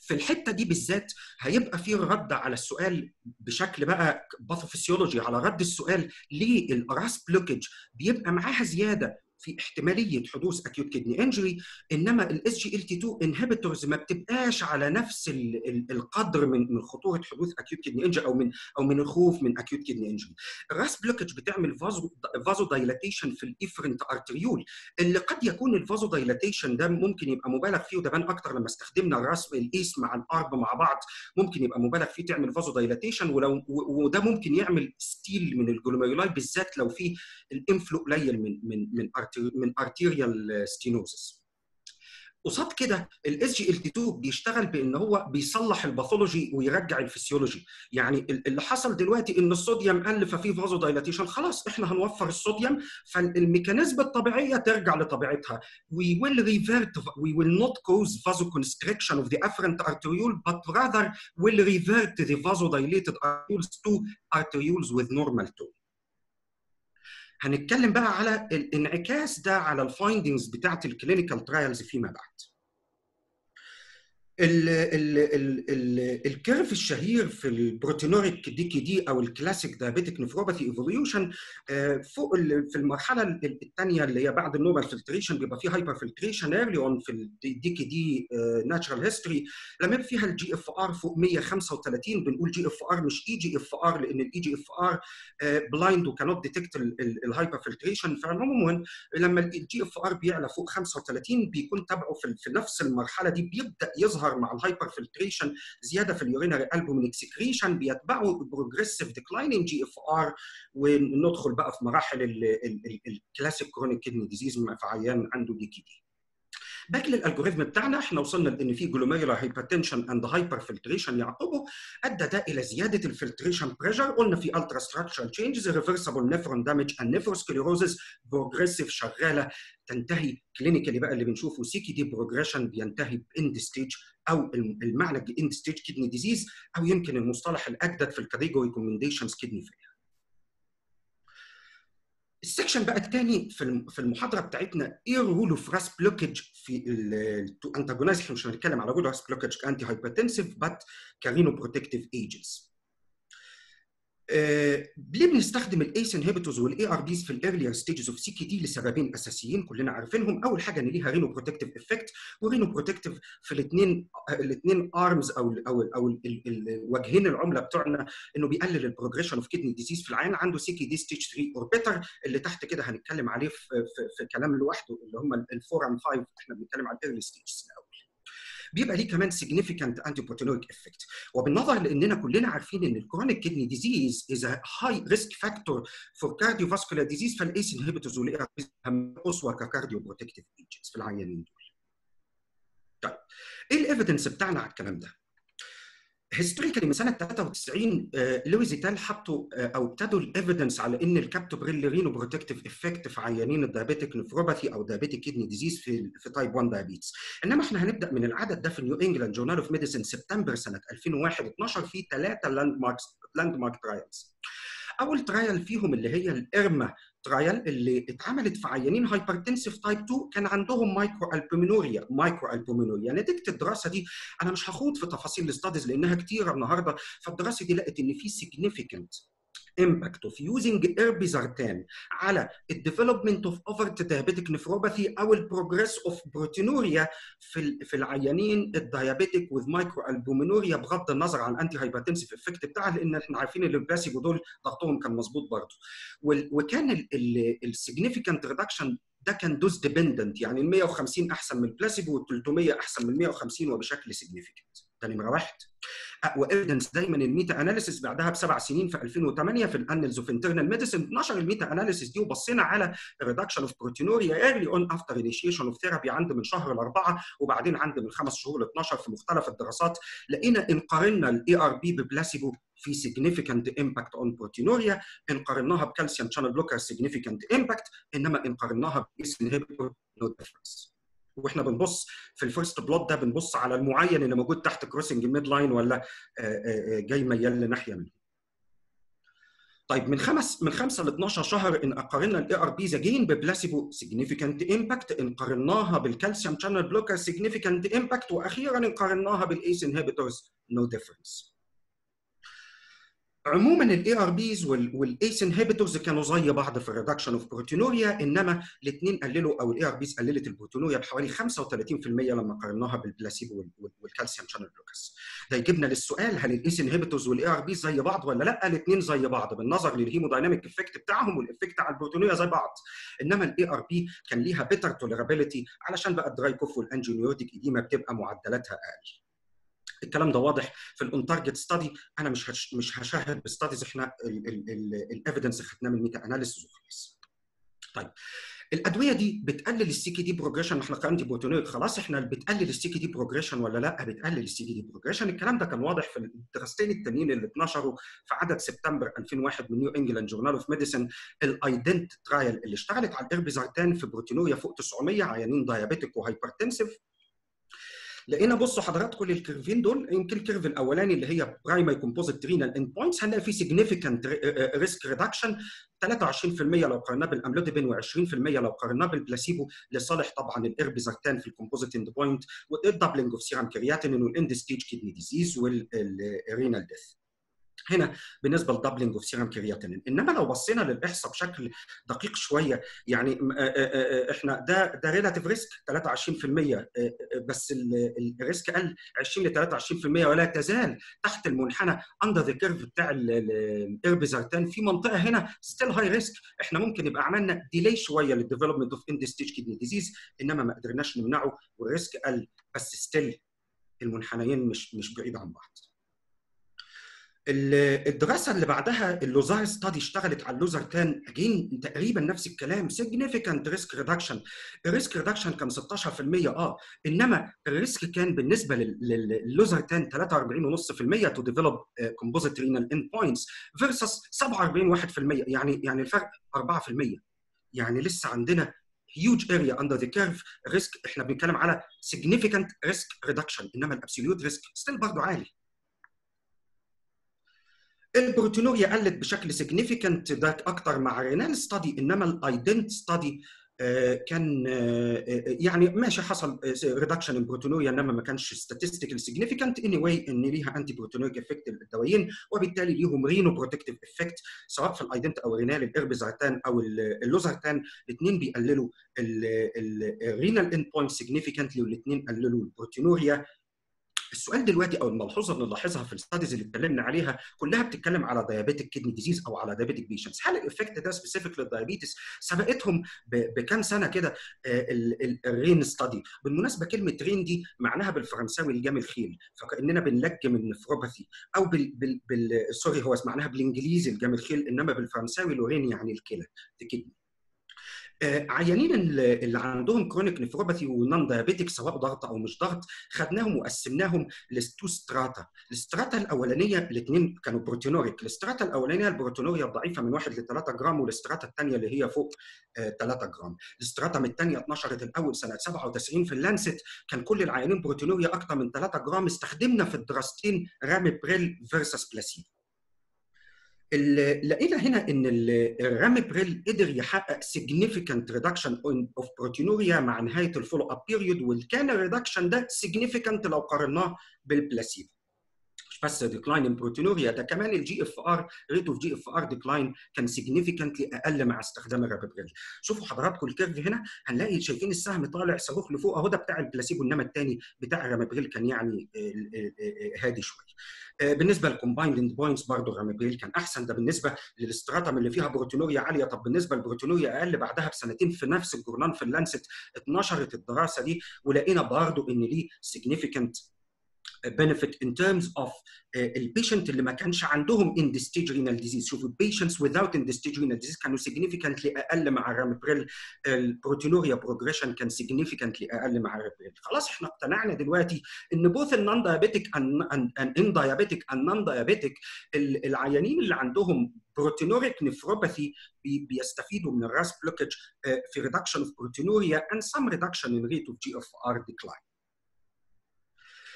في الحته دي بالذات هيبقى في رد على السؤال بشكل بقى باثوفيسيولوجي على رد السؤال ليه الاراس بلوكج بيبقى معاها زياده في احتماليه حدوث اكيوت كدني انجري انما الاس جي ال تي 2 انهبيتورز ما بتبقاش على نفس ال ال القدر من من خطوره حدوث اكيوت كدني انجري او من او من الخوف من اكيوت كدني انجري الراس بلوكج بتعمل فازو فازو دايلاتيشن في الافرنت ارتريول اللي قد يكون الفازو دايلاتيشن ده ممكن يبقى مبالغ فيه وده بان اكتر لما استخدمنا الراس الايس مع الارب مع بعض ممكن يبقى مبالغ فيه تعمل فازو دايلاتيشن ولو وده ممكن يعمل ستيل من الجلوميرولاي بالذات لو في الانفلو قليل من من من من ارتيريال ستينوزس قصاد كده الاس جي ال تي 2 بيشتغل بان هو بيصلح الباثولوجي ويرجع الفسيولوجي يعني اللي حصل دلوقتي ان الصوديوم قل ففي فازو دايلاتيشن خلاص احنا هنوفر الصوديوم فالميكانيزم الطبيعيه ترجع لطبيعتها we will revert we will not cause vasoconstriction of the afferent arteriole but rather will revert the vasodilated arterioles to arterioles with normal tone هنتكلم بقى على الانعكاس ده على الفايندنجز بتاعت الكلينيكال ترايلز فيما بعد ال ال ال ال الكيرف الشهير في البروتينوريك دي كي دي او الكلاسيك دايابيتيك نفروباثي ايفوليوشن فوق في المرحله الثانيه اللي هي بعد النورمال فلتريشن بيبقى في هايبر فلتريشن ايرلي اون في الدي كي دي ناتشرال هيستوري لما يبقى فيها الجي اف ار فوق 135 بنقول جي اف ار مش اي جي اف ار لان الاي جي اف ار بلايند وكانوت ديتكت الهايبر فلتريشن فعموما لما الجي اف ار بيعلى فوق 35 بيكون تبعه في نفس المرحله دي بيبدا يظهر مع الهايبر فلتريشن زياده في اليورينري البومين اكسكريشن بيتبعه بروجريسيف ديكلايننج جي اف ار وندخل بقى في مراحل الكلاسيك كرونيك كيدني ديزيز في عيان عنده دي كي دي باقي للالجوريزم بتاعنا احنا وصلنا لان في جلوميرولار هايبرتنشن اند هايبر فلتريشن يعقبه ادى ده الى زياده الفلتريشن بريشر قلنا في الترا ستراكشرال تشينجز ريفرسبل نيفرون دامج اند نيفروسكليروزس بروجريسيف شغاله تنتهي كلينيكالي بقى اللي بنشوفه سي كي دي بروجريشن بينتهي باند ستيج او المعنى اند ستيج كدني ديزيز او يمكن المصطلح الاجدد في الكاتيجوري ريكومنديشنز كدني فيلير السكشن بقى الثاني في المحاضره بتاعتنا ايه الرول اوف راس بلوكج في التو انتاجونايز احنا مش هنتكلم على رول راس بلوكج كانتي هايبرتنسيف بات كارينو بروتكتيف ايجنتس آه ليه بنستخدم الايس انهبيتورز والاي ار بيز في الايرلير ستيجز اوف سي كي دي لسببين اساسيين كلنا عارفينهم اول حاجه ان ليها رينو بروتكتيف افكت ورينو بروتكتيف في الاثنين الاثنين ارمز او ال او ال او الوجهين العمله بتوعنا انه بيقلل البروجريشن اوف كدني ديزيز في العين عنده سي كي دي ستيج 3 اور بيتر اللي تحت كده هنتكلم عليه في, في, في كلام لوحده اللي هم الفور اند 5 احنا بنتكلم على الايرلي ستيجز الاول بيبقى ليه كمان significant antibiotic effect وبالنظر لاننا كلنا عارفين ان الكرونيك كدني ديزيز is a high risk factor for cardiovascular disease فالايس انهبيتورز والاي اهم قصوى ككارديو بروتكتيف ايجنتس في العيانين دول. طيب ايه الايفيدنس بتاعنا على الكلام ده؟ هيستوريكالي من سنه 93 لويس ايتال حطوا او ابتدوا الايفيدنس على ان الكابتوبريل رينو بروتكتيف افكت في عيانين الدايابيتيك نفروباثي او دايابيتيك كيدني ديزيز في في تايب 1 دايابيتس انما احنا هنبدا من العدد ده في نيو انجلاند جورنال اوف ميديسن سبتمبر سنه 2001 12 في ثلاثه لاند ماركس لاند مارك ترايلز اول ترايل فيهم اللي هي الارما ترايل اللي اتعملت في عيانين هايبرتنسيف تايب 2 كان عندهم مايكرو البومينوريا مايكرو البومينوريا نتيجه الدراسه دي انا مش هخوض في تفاصيل الاستاديز لانها كتيره النهارده فالدراسه دي لقت ان في significant impact of using irbizartan على الديفلوبمنت اوف overt diabetic nephropathy او البروجريس اوف بروتينوريا في في العيانين الديابيتيك with microalbuminuria بغض النظر عن الانتي هايبرتنسيف افكت بتاعها لان احنا عارفين ان البلاسيبو دول ضغطهم كان مظبوط برضه وكان السيجنيفيكانت ريدكشن ده كان دوز ديبندنت يعني ال 150 احسن من البلاسيبو وال 300 احسن من 150 وبشكل سيجنيفيكانت ده نمره واحد وايفيدنس دايما الميتا اناليسيس بعدها بسبع سنين في 2008 في الانلز اوف انترنال ميديسن نشر الميتا اناليسيس دي وبصينا على ريدكشن اوف بروتينوريا ايرلي اون افتر انيشيشن اوف ثيرابي عند من شهر لاربعه وبعدين عند من خمس شهور ل 12 في مختلف الدراسات لقينا ان قارنا الاي ار بي ببلاسيبو في significant impact on proteinuria ان قارناها بكالسيوم شانل بلوكر significant impact انما ان قارناها بايس انهبيتور no difference واحنا بنبص في الفيرست بلوت ده بنبص على المعين اللي موجود تحت كروسنج ميد لاين ولا جاي ميال لناحيه منه. طيب من خمس من 5 ل 12 شهر ان قارنا الاي ار بي زاجين ببلاسيبو سيجنيفيكانت امباكت ان قارناها بالكالسيوم شانل بلوكر سيجنيفيكانت امباكت واخيرا ان قارناها بالايس انهبيتورز نو ديفرنس عموما الاي ار بيز والايس انهبيتورز كانوا زي بعض في الريدكشن اوف بروتينوريا انما الاثنين قللوا او الاي ار بيز قللت البروتينوريا بحوالي 35% لما قارناها بالبلاسيبو والكالسيوم شانل بلوكرز ده يجيبنا للسؤال هل الايس انهبيتورز والاي ار بيز زي بعض ولا لا الاثنين زي بعض بالنظر للهيمودايناميك افكت بتاعهم والافكت على البروتينوريا زي بعض انما الاي ار بي كان ليها بيتر توليرابيلتي علشان بقى الدراي كوف والانجينيوتيك ايديما بتبقى معدلاتها اقل الكلام ده واضح في الاون تارجت ستادي انا مش هش مش هشاهد بستاديز احنا الايفيدنس خدناه من الميتا اناليسيس وخلاص طيب الادويه دي بتقلل السي كي دي بروجريشن احنا كاندي بوتونيك خلاص احنا بتقلل السي كي دي بروجريشن ولا لا بتقلل السي كي دي بروجريشن الكلام ده كان واضح في الدراستين التانيين اللي اتنشروا في عدد سبتمبر 2001 من نيو انجلاند جورنال اوف ميديسن الايدنت ترايل اللي اشتغلت على الاربيزارتان في بروتينوريا فوق 900 عيانين دايابيتيك وهايبرتنسيف لقينا بصوا حضراتكم للكيرفين دول يمكن الكيرف الاولاني اللي هي برايمري كومبوزيت رينال اند بوينتس هنلاقي فيه سيجنيفيكانت ريسك ريدكشن 23% لو قارناه بالاملوديبين و20% لو قارناه بالبلاسيبو لصالح طبعا الاربيزارتان في الكومبوزيت اند بوينت والدبلنج اوف سيرام كرياتين والاند ستيج كيدني ديزيز والرينال ديث هنا بالنسبه لدبلنج اوف سيرم كرياتينين انما لو بصينا للاحصاء بشكل دقيق شويه يعني احنا ده ده ريلاتيف ريسك 23% بس الريسك قل 20 ل 23% ولا تزال تحت المنحنى اندر ذا كيرف بتاع الاربيزارتان في منطقه هنا ستيل هاي ريسك احنا ممكن يبقى عملنا ديلي شويه للديفلوبمنت اوف اند ستيج كيدني ديزيز انما ما قدرناش نمنعه والريسك قل بس ستيل المنحنيين مش مش بعيد عن بعض الدراسه اللي بعدها اللوزار ستادي اشتغلت على اللوزر كان اجين تقريبا نفس الكلام significant ريسك ريدكشن الريسك ريدكشن كان 16% اه انما الريسك كان بالنسبه للوزر كان 43.5% تو ديفلوب كومبوزيت رينال اند بوينتس فيرسس 47 1% يعني يعني الفرق 4% يعني لسه عندنا huge area under the curve risk احنا بنتكلم على significant risk reduction انما الابسوليوت ريسك ستيل برضه عالي البروتينوريا قلت بشكل سيجنيفيكانت ده اكتر مع رينال ستادي انما الايدنت ستادي كان يعني ماشي حصل ريدكشن ان بروتينوريا انما ما كانش statistical significant اني anyway ان ليها انتي بروتينوريك افكت الدوايين وبالتالي ليهم رينو بروتكتيف افكت سواء في الايدنت او الرينال الاربيزارتان او اللوزارتان الاثنين بيقللوا الرينال اند بوينت سيجنيفيكانتلي والاثنين قللوا البروتينوريا السؤال دلوقتي او الملحوظه اللي نلاحظها في الستاديز اللي اتكلمنا عليها كلها بتتكلم على دايابيتك كدني ديزيز او على دايابيتك بيشنتس هل الايفكت ده سبيسيفيك للدايابيتس سبقتهم بكام سنه كده الرين ستادي بالمناسبه كلمه رين دي معناها بالفرنساوي الجام الخيل فكاننا بنلجم النفروباثي او بال, بال, بال سوري هو معناها بالانجليزي الجام الخيل انما بالفرنساوي لورين يعني الكلى الكدني عيانين اللي عندهم كرونيك نفروباثي ونون دايابيتيك سواء ضغط او مش ضغط خدناهم وقسمناهم لتو ستراتا الستراتا الاولانيه الاثنين كانوا بروتينوريك الستراتا الاولانيه البروتينوريا الضعيفه من 1 ل 3 جرام والستراتا الثانيه اللي هي فوق 3 جرام الستراتا من الثانيه اتنشرت الاول سنه 97 في اللانست كان كل العيانين بروتينوريا اكثر من 3 جرام استخدمنا في الدراستين راميبريل فيرسس بلاسيبو لقينا هنا ان الراميبريل قدر يحقق significant reduction of proteinuria مع نهايه الفولو اب بيريود وكان الريدكشن ده significant لو قارناه بالبلاسيبو مش بس ديكلاين ان بروتينوريا ده كمان الجي اف ار ريت اوف جي اف ار ديكلاين كان سيجنيفيكانتلي اقل مع استخدام الرابيبريل شوفوا حضراتكم الكيرف هنا هنلاقي شايفين السهم طالع صاروخ لفوق اهو ده بتاع البلاسيبو انما الثاني بتاع الراميبريل كان يعني هادي شويه بالنسبه للكومبايند اند بوينتس برضه الراميبريل كان احسن ده بالنسبه للاستراتم اللي فيها بروتينوريا عاليه طب بالنسبه للبروتينوريا اقل بعدها بسنتين في نفس الجورنال في اللانست اتنشرت الدراسه دي ولقينا برضه ان ليه significant benefit in terms of البيشنت اللي ما كانش عندهم end stage renal disease شوفوا patients without end stage renal disease كانوا significantly اقل مع الرامبريل البروتينوريا بروجريشن كان significantly اقل مع الرامبريل خلاص احنا اقتنعنا دلوقتي ان both النون diabetic and in diabetic and non diabetic العيانين اللي عندهم بروتينوريك نفروباثي بيستفيدوا من الراس بلوكج في reduction of proteinuria and some reduction in rate of GFR decline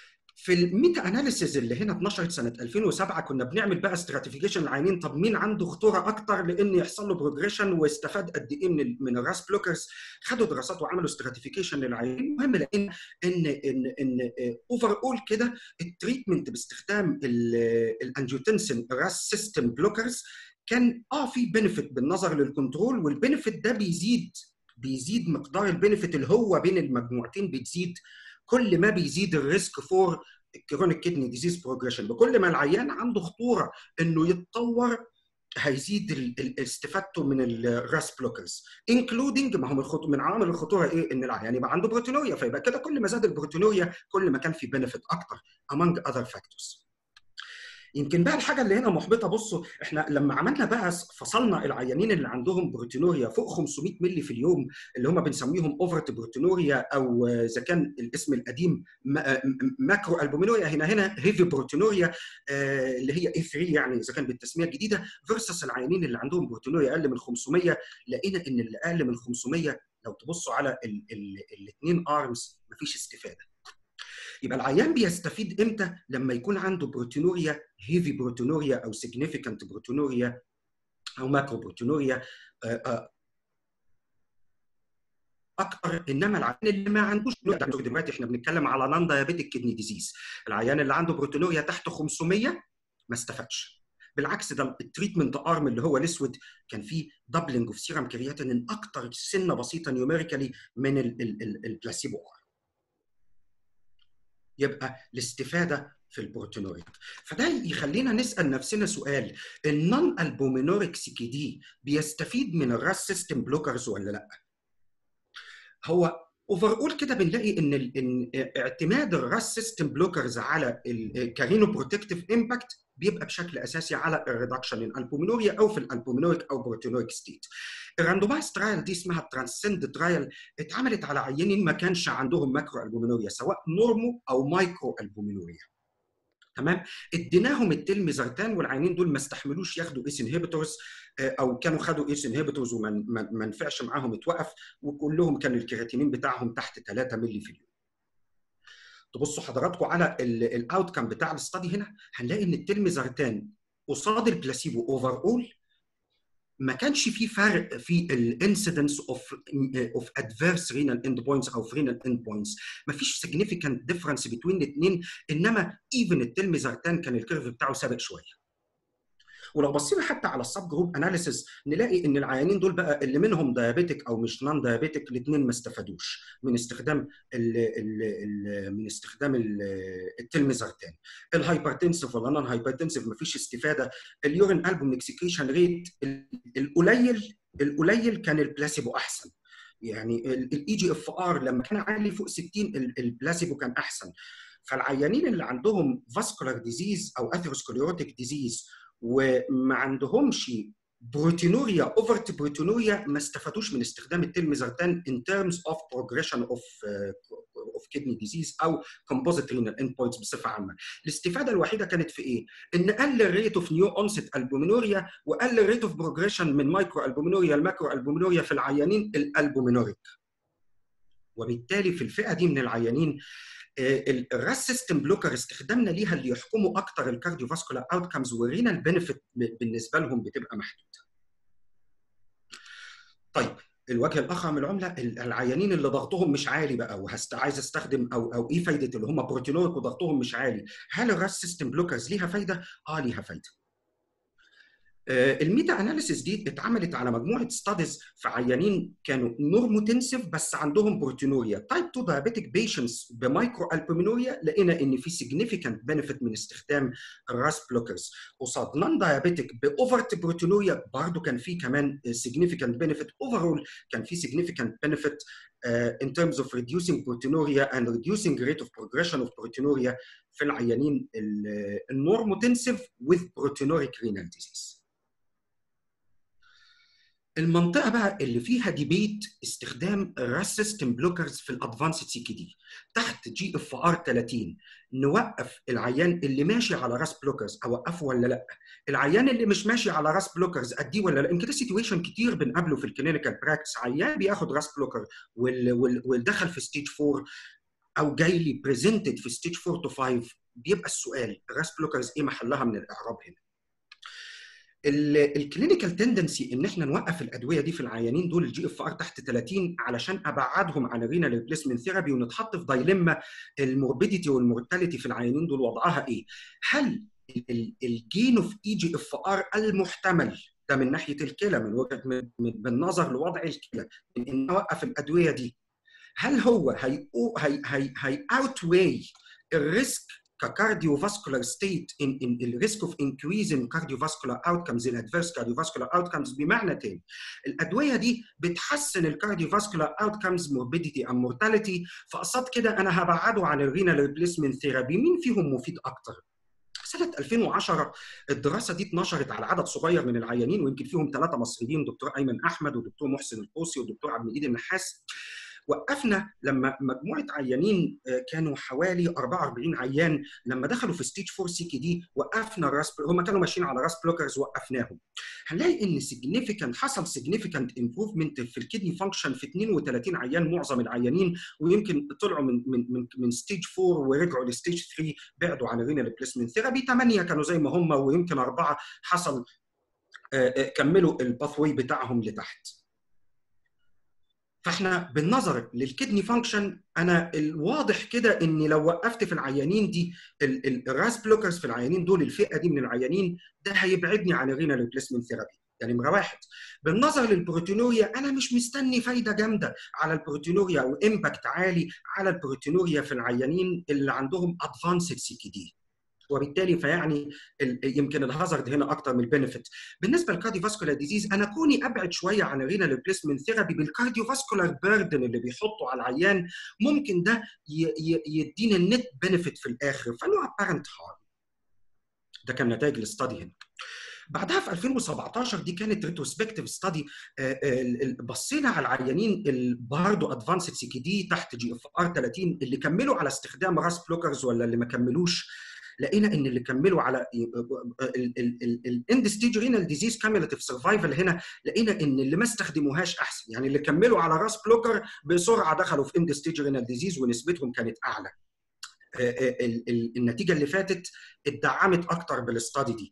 في الميتا اناليسيز اللي هنا اتنشرت سنه 2007 كنا بنعمل بقى استراتيفيكيشن العينين طب مين عنده خطوره اكتر لان يحصل له بروجريشن واستفاد قد ايه من من الراس بلوكرز خدوا دراسات وعملوا استراتيفيكيشن للعينين المهم لقينا ان ان ان اوفر اول كده التريتمنت باستخدام الانجيوتنسين راس سيستم بلوكرز كان اه في بنفيت بالنظر للكنترول والبنفيت ده بيزيد بيزيد مقدار البنفيت اللي هو بين المجموعتين بتزيد كل ما بيزيد الريسك فور كرونيك كيدني ديزيز بروجريشن بكل ما العيان عنده خطوره انه يتطور هيزيد استفادته من الراس بلوكرز انكلودنج ما هو من عوامل الخطوره ايه ان العيان يبقى عنده بروتينوريا فيبقى كده كل ما زاد البروتينوريا كل ما كان في بنفيت اكتر among other factors يمكن بقى الحاجه اللي هنا محبطه بصوا احنا لما عملنا بقى فصلنا العيانين اللي عندهم بروتينوريا فوق 500 مللي في اليوم اللي هم بنسميهم اوفرت بروتينوريا او اذا كان الاسم القديم ماكرو البومينوريا هنا هنا هيفي بروتينوريا اللي هي اي 3 يعني اذا كان بالتسميه الجديده فيرسس العيانين اللي عندهم بروتينوريا اقل من 500 لقينا ان اللي اقل من 500 لو تبصوا على الاثنين ارمز مفيش استفاده يبقى العيان بيستفيد امتى لما يكون عنده بروتينوريا هيفي بروتينوريا او سيجنيفيكانت بروتينوريا او ماكرو بروتينوريا اكتر انما العيان اللي ما عندوش دلوقتي احنا بنتكلم على نان دايابيتيك كدني ديزيز العيان اللي عنده بروتينوريا تحت 500 ما استفادش بالعكس ده التريتمنت ارم اللي هو الاسود كان فيه دبلنج اوف سيرم كرياتين اكتر سنه بسيطه نيوميريكالي من البلاسيبو ارم يبقى الاستفاده في البروتينوريك فده يخلينا نسال نفسنا سؤال النون البومينوريك سي كي دي بيستفيد من الراس سيستم بلوكرز ولا لا هو اوفر اول كده بنلاقي ان, إن اعتماد الراس سيستم بلوكرز على الكارينو بروتكتيف امباكت بيبقى بشكل اساسي على الريدكشن الالبومينوريا او في الالبومينوريك او بروتينوريك ستيت الراندومايز ترايل دي اسمها ترانسند ترايل اتعملت على عيانين ما كانش عندهم ماكرو البومينوريا سواء نورمو او مايكرو البومينوريا تمام اديناهم التلميزرتان والعيانين دول ما استحملوش ياخدوا ايس انهبيتورز او كانوا خدوا ايس انهبيتورز وما ما نفعش معاهم اتوقف وكلهم كان الكرياتينين بتاعهم تحت 3 مللي في اليوم تبصوا حضراتكم على الاوت كام بتاع الاستادي هنا هنلاقي ان التلميزرتان قصاد البلاسيبو اوفر اول ما كانش في فرق في الانسيدنس اوف اوف ادفيرس رينال اند بوينتس او رينال اند بوينتس ما فيش سيجنيفيكانت ديفرنس بين الاثنين انما ايفن التلميزرتان كان الكيرف بتاعه سابق شويه ولو بصينا حتى على السب جروب اناليسيس نلاقي ان العيانين دول بقى اللي منهم دايابيتك او مش نون دايابيتك الاثنين ما استفادوش من استخدام ال ال ال من استخدام التلميزرتان الهايبرتنسيف ولا نون هايبرتنسيف ما فيش استفاده اليورين البوم اكسكيشن ريت القليل القليل كان البلاسيبو احسن يعني الاي جي اف ار لما كان عالي فوق 60 البلاسيبو كان احسن فالعيانين اللي عندهم فاسكولار ديزيز او اثيروسكليروتيك ديزيز وما عندهمش بروتينوريا اوفرت بروتينوريا ما استفادوش من استخدام التلميزرتان in terms of progression of uh, of kidney disease او composite renal endpoints بصفه عامه. الاستفاده الوحيده كانت في ايه؟ ان قل الريت اوف نيو اونست البومينوريا وقل الريت اوف بروجريشن من مايكرو البومينوريا لماكرو البومينوريا في العيانين الالبومينوريك. وبالتالي في الفئه دي من العيانين الراس سيستم بلوكر استخدامنا ليها اللي يحكموا اكتر الكارديو فاسكولار اوتكمز ورينا البنفيت بالنسبه لهم بتبقى محدوده. طيب الوجه الاخر من العمله العيانين اللي ضغطهم مش عالي بقى وهست عايز استخدم او او ايه فايده اللي هم بروتينوريك وضغطهم مش عالي هل الراس سيستم بلوكرز ليها فايده؟ اه ليها فايده. الميتا اناليسيس دي اتعملت على مجموعه ستاديز في عيانين كانوا نورموتنسيف بس عندهم بروتينوريا تايب 2 دايابيتيك بيشنتس بمايكرو البومينوريا لقينا ان في سيجنيفيكانت بنفيت من استخدام الراس بلوكرز قصاد نون دايابيتيك باوفرت بروتينوريا برضه كان في كمان سيجنيفيكانت بنفيت اوفرول كان في سيجنيفيكانت بنفيت in terms of reducing proteinuria and reducing rate of progression of proteinuria في العيانين النورموتنسيف with proteinuric renal disease. المنطقه بقى اللي فيها ديبيت استخدام الراس سيستم بلوكرز في الادفانسد سي كي دي تحت جي اف ار 30 نوقف العيان اللي ماشي على راس بلوكرز اوقفه ولا لا العيان اللي مش ماشي على راس بلوكرز اديه ولا لا يمكن ده سيتويشن كتير بنقابله في الكلينيكال براكتس عيان بياخد راس بلوكر والدخل في ستيج 4 او جاي لي بريزنتد في ستيج 4 تو 5 بيبقى السؤال الراس بلوكرز ايه محلها من الاعراب هنا الكلينيكال تندنسي ان احنا نوقف الادويه دي في العيانين دول الجي اف ار تحت 30 علشان ابعدهم عن الرينال ريبليسمنت ثيرابي ونتحط في دايلما الموربيديتي والمورتاليتي في العيانين دول وضعها ايه؟ هل الجين اوف اي جي اف ار المحتمل ده من ناحيه الكلى من وجهه بالنظر لوضع الكلى من ان اوقف الادويه دي هل هو هي هي هي هي اوت واي الريسك كارديوفاسكولار ستيت ان ان الريسك اوف انكريز ان كارديوفاسكولار اوتكمز ان ادفيرس كارديوفاسكولار اوتكمز بمعنى تاني الادويه دي بتحسن الكارديوفاسكولار اوتكمز موربيديتي ام مورتاليتي فقصاد كده انا هبعده عن الرينال ريبليسمنت ثيرابي مين فيهم مفيد اكتر؟ سنه 2010 الدراسه دي اتنشرت على عدد صغير من العيانين ويمكن فيهم ثلاثه مصريين دكتور ايمن احمد ودكتور محسن القوسي ودكتور عبد المجيد النحاس وقفنا لما مجموعه عيانين كانوا حوالي 44 عيان لما دخلوا في ستيج 4 سي كي دي وقفنا الراس هم كانوا ماشيين على راس بلوكرز وقفناهم هنلاقي ان سيجنيفيكانت حصل سيجنيفيكانت امبروفمنت في الكدني فانكشن في 32 عيان معظم العيانين ويمكن طلعوا من من من, من ستيج 4 ورجعوا لستيج 3 بعدوا عن الرينال ريبليسمنت ثيرابي 8 كانوا زي ما هم ويمكن اربعه حصل كملوا الباثوي بتاعهم لتحت فاحنا بالنظر للكدني فانكشن انا الواضح كده ان لو وقفت في العيانين دي الراس بلوكرز في العيانين دول الفئه دي من العيانين ده هيبعدني عن الرينال ريبليسمنت ثيرابي يعني نمره واحد بالنظر للبروتينوريا انا مش مستني فايده جامده على البروتينوريا او امباكت عالي على البروتينوريا في العيانين اللي عندهم ادفانسد سي كي دي وبالتالي فيعني يمكن الهازارد هنا اكتر من البنفيت بالنسبه للكارديوفاسكولار ديزيز انا كوني ابعد شويه عن الرينال ريبليسمنت ثيرابي بالكارديوفاسكولار بيردن اللي بيحطه على العيان ممكن ده يدينا النت بنفيت في الاخر فنو ابارنت هارم ده كان نتائج الاستادي هنا بعدها في 2017 دي كانت ريتروسبكتيف ستادي بصينا على العيانين برضه ادفانسد سي كي دي تحت جي اف ار 30 اللي كملوا على استخدام راس بلوكرز ولا اللي ما كملوش لقينا ان اللي كملوا على الاند ستيج رينال ديزيز كاميولاتيف سرفايفل هنا لقينا ان اللي ما استخدموهاش احسن يعني اللي كملوا على راس بلوكر بسرعه دخلوا في اند ستيج رينال ديزيز ونسبتهم كانت اعلى النتيجه اللي فاتت اتدعمت اكتر بالاستادي دي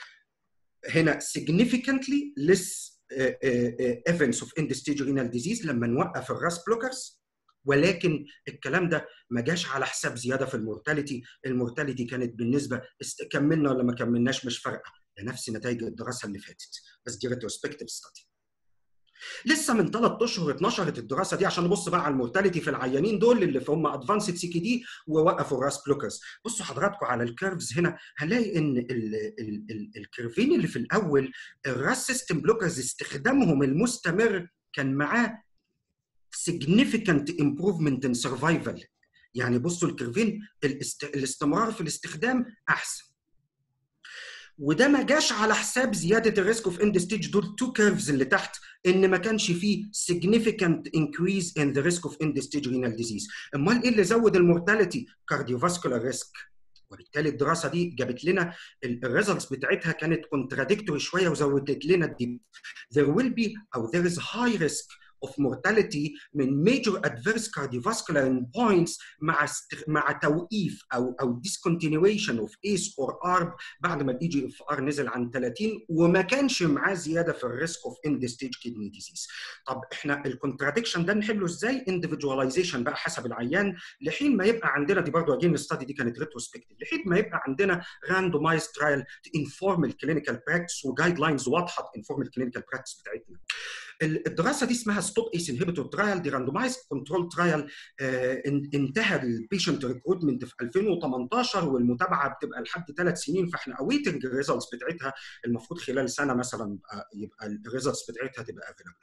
هنا significantly less evidence of end stage renal disease لما نوقف الراس بلوكرز ولكن الكلام ده ما جاش على حساب زياده في المورتاليتي المورتاليتي كانت بالنسبه كملنا ولا ما كملناش مش فارقه نفس نتائج الدراسه اللي فاتت بس دي ريتروسبكتيف ستادي لسه من ثلاث اشهر اتنشرت الدراسه دي عشان نبص بقى على المورتاليتي في العيانين دول اللي هم ادفانسد سي كي دي ووقفوا الراس بلوكرز بصوا حضراتكم على الكيرفز هنا هنلاقي ان ال ال ال الكيرفين اللي في الاول الراس سيستم بلوكرز استخدامهم المستمر كان معاه significant improvement in survival يعني بصوا الكيرفين الاست... الاستمرار في الاستخدام احسن وده ما جاش على حساب زياده الريسك اوف اند ستيج دول تو كيرفز اللي تحت ان ما كانش فيه significant increase in the risk of end stage renal disease امال ايه اللي زود المورتاليتي كارديوفاسكولار ريسك وبالتالي الدراسه دي جابت لنا الريزلتس بتاعتها كانت كونتراديكتوري شويه وزودت لنا الديب there will be او there is high risk of mortality من major adverse cardiovascular endpoints مع است... مع توقيف او او discontinuation of ACE or ARB بعد ما الاي جي اف ار نزل عن 30 وما كانش معاه زياده في الريسك اوف اند ستيج كدني ديزيز. طب احنا الكونتراديكشن ده نحله ازاي؟ individualization بقى حسب العيان لحين ما يبقى عندنا دي برضه اجين الستادي دي كانت ريتروسبكتيف لحين ما يبقى عندنا راندومايز ترايل انفورم الكلينيكال براكتس وجايد لاينز واضحه انفورم الكلينيكال براكتس بتاعتنا. الدراسه دي اسمها ستوب ايس انهبيتور ترايل دي راندومايز كنترول ترايل انتهى البيشنت ريكروتمنت في 2018 والمتابعه بتبقى لحد ثلاث سنين فاحنا اويتنج الريزلتس بتاعتها المفروض خلال سنه مثلا يبقى الريزلتس بتاعتها تبقى افيلبل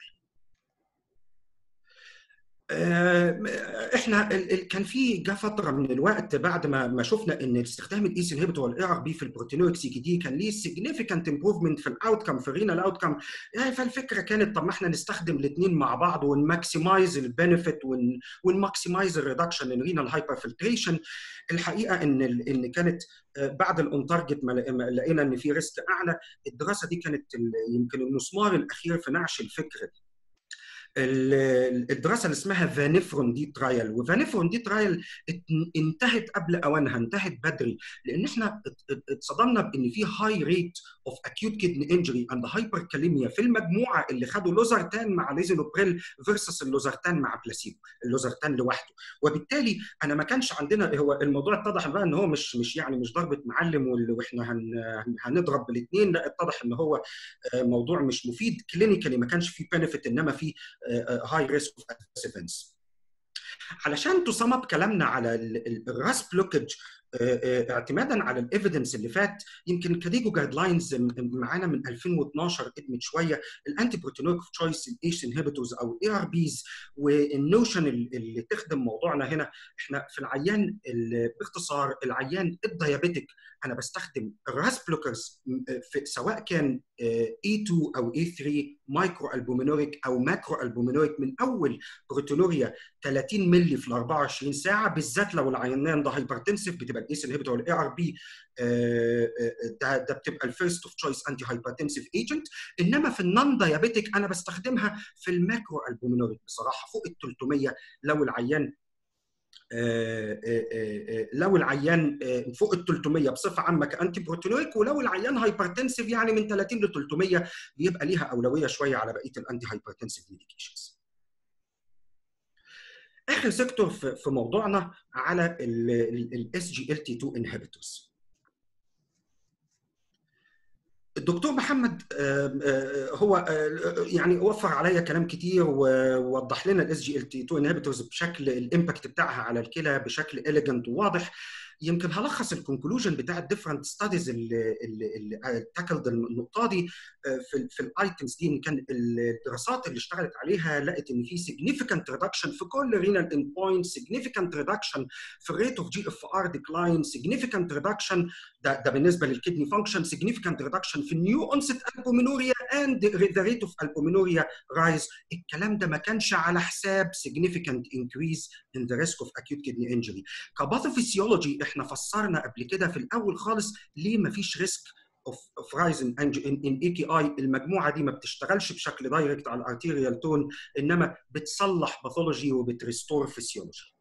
احنا كان في جه فتره من الوقت بعد ما ما شفنا ان استخدام الايس انهبيتور والاي ار بي في البروتينويك سي كي دي كان ليه سيجنيفيكانت امبروفمنت في الاوت كم في الرينال اوت كم فالفكره كانت طب ما احنا نستخدم الاثنين مع بعض ونماكسمايز البنفيت ونماكسمايز الريدكشن ان رينال هايبر فلتريشن الحقيقه ان ان كانت بعد الاون تارجت ما لقينا ان في ريسك اعلى الدراسه دي كانت يمكن المسمار الاخير في نعش الفكره دي الدراسه اللي اسمها فانيفرون دي ترايل وفانيفرون دي ترايل انتهت قبل اوانها انتهت بدري لان احنا اتصدمنا بان في هاي ريت اوف اكيوت كيدني انجري اند هايبركاليميا في المجموعه اللي خدوا لوزرتان مع ليزينوبريل فيرسس اللوزرتان مع بلاسيبو اللوزرتان لوحده وبالتالي انا ما كانش عندنا هو الموضوع اتضح بقى ان هو مش مش يعني مش ضربه معلم واحنا هن هنضرب بالاثنين لا اتضح ان هو موضوع مش مفيد كلينيكالي ما كانش فيه بنفيت انما في هاي ريسك اوف ايفنتس علشان تصم اب كلامنا على الراس بلوكج اعتمادا على الايفيدنس اللي فات يمكن كاديجو جايد لاينز معانا من 2012 قدمت شويه الانتي بروتينويك اوف تشويس الايش انهبيتورز او اي ار بيز والنوشن اللي تخدم موضوعنا هنا احنا في العيان باختصار العيان الديابيتك انا بستخدم الراس بلوكرز سواء كان اي 2 او اي 3 مايكرو البومينوريك او ماكرو البومينوريك من اول بروتينوريا 30 مللي في ال 24 ساعه بالذات لو العيان ده هايبرتنسيف بتبقى الايس انهبيتور والاي ار بي ده ده بتبقى الفيرست اوف تشويس انتي هايبرتنسيف ايجنت انما في النون دايابيتك انا بستخدمها في الماكرو البومينوريك بصراحه فوق ال 300 لو العيان لو العيان فوق ال 300 بصفه عامه كانتي بروتينويك ولو العيان هايبرتنسيف يعني من 30 ل 300 بيبقى ليها اولويه شويه على بقيه الانتي هايبرتنسيف ميديكيشنز. اخر سيكتور في موضوعنا على الاس جي ال تي 2 انهبيتورز. الدكتور محمد هو يعني وفر عليا كلام كتير ووضح لنا الاس جي ال تي 2 انهبيتورز بشكل الامباكت بتاعها على الكلى بشكل اليجنت وواضح يمكن هلخص الكونكلوجن بتاع الديفرنت ستاديز اللي اللي تاكلد النقطه دي في في الايتمز دي كان الدراسات اللي اشتغلت عليها لقت ان في significant reduction في كل رينال اند بوينت significant reduction في الريت اوف جي اف ار ديكلاين significant reduction ده ده بالنسبه للكدني فانكشن significant reduction في النيو اونست البومينوريا اند ذا ريت اوف البومينوريا رايز الكلام ده ما كانش على حساب significant increase in the risk of acute kidney injury كباثوفيسيولوجي احنا فسرنا قبل كده في الاول خالص ليه ما فيش ريسك اوف اوف رايز ان ان اي كي اي المجموعه دي ما بتشتغلش بشكل دايركت على الارتيريال تون انما بتصلح باثولوجي وبتريستور فيسيولوجي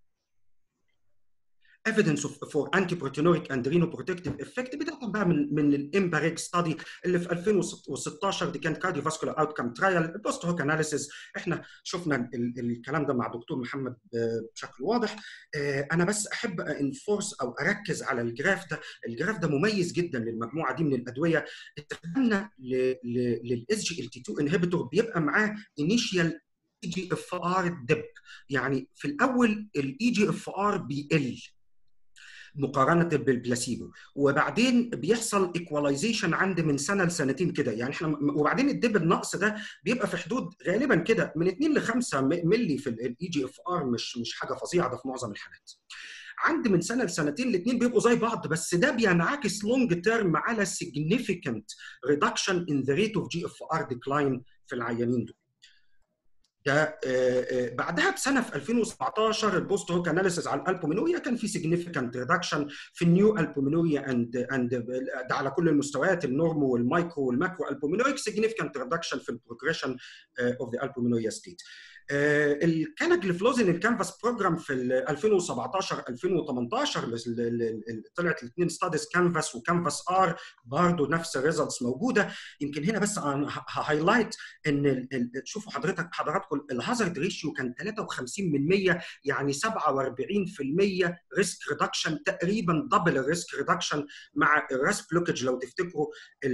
evidence of for antiproteinuric and renoprotective effect بدايه بقى من من الامباريك ستادي اللي في 2016 دي كانت كارديوفاسكولار اوتكم ترايل بوست هوك اناليسيس احنا شفنا الكلام ده مع دكتور محمد بشكل واضح انا بس احب انفورس او اركز على الجراف ده الجراف ده مميز جدا للمجموعه دي من الادويه استخدامنا للاس جي ال تي 2 انهبيتور بيبقى معاه انيشيال اي جي اف ار ديب يعني في الاول الاي جي اف ار بيقل مقارنه بالبلاسيبو وبعدين بيحصل ايكواليزيشن عند من سنه لسنتين كده يعني احنا وبعدين الدب النقص ده بيبقى في حدود غالبا كده من 2 ل 5 مللي في الاي جي اف ار مش مش حاجه فظيعه ده في معظم الحالات عند من سنه لسنتين الاثنين بيبقوا زي بعض بس ده بينعكس لونج تيرم على significant reduction in the rate of GFR decline في العيانين دول ده بعدها بسنه في 2017 البوست هوك اناليسيس على الالبومينوريا كان في significant ريدكشن في النيو البومينوريا اند اند ده على كل المستويات النورمو والمايكرو والماكرو البومينوريك significant ريدكشن في البروجريشن اوف ذا البومينوريا ستيت الكانجلفلوزين الكانفاس بروجرام في 2017 2018 طلعت الاثنين ستاديز كانفاس وكانفاس ار برضه نفس الريزلتس موجوده يمكن هنا بس هايلايت ان شوفوا حضرتك حضراتكم الهازارد ريشيو كان 53 من 100 يعني 47% ريسك ريدكشن تقريبا دبل الريسك ريدكشن مع الراس بلوكج لو تفتكروا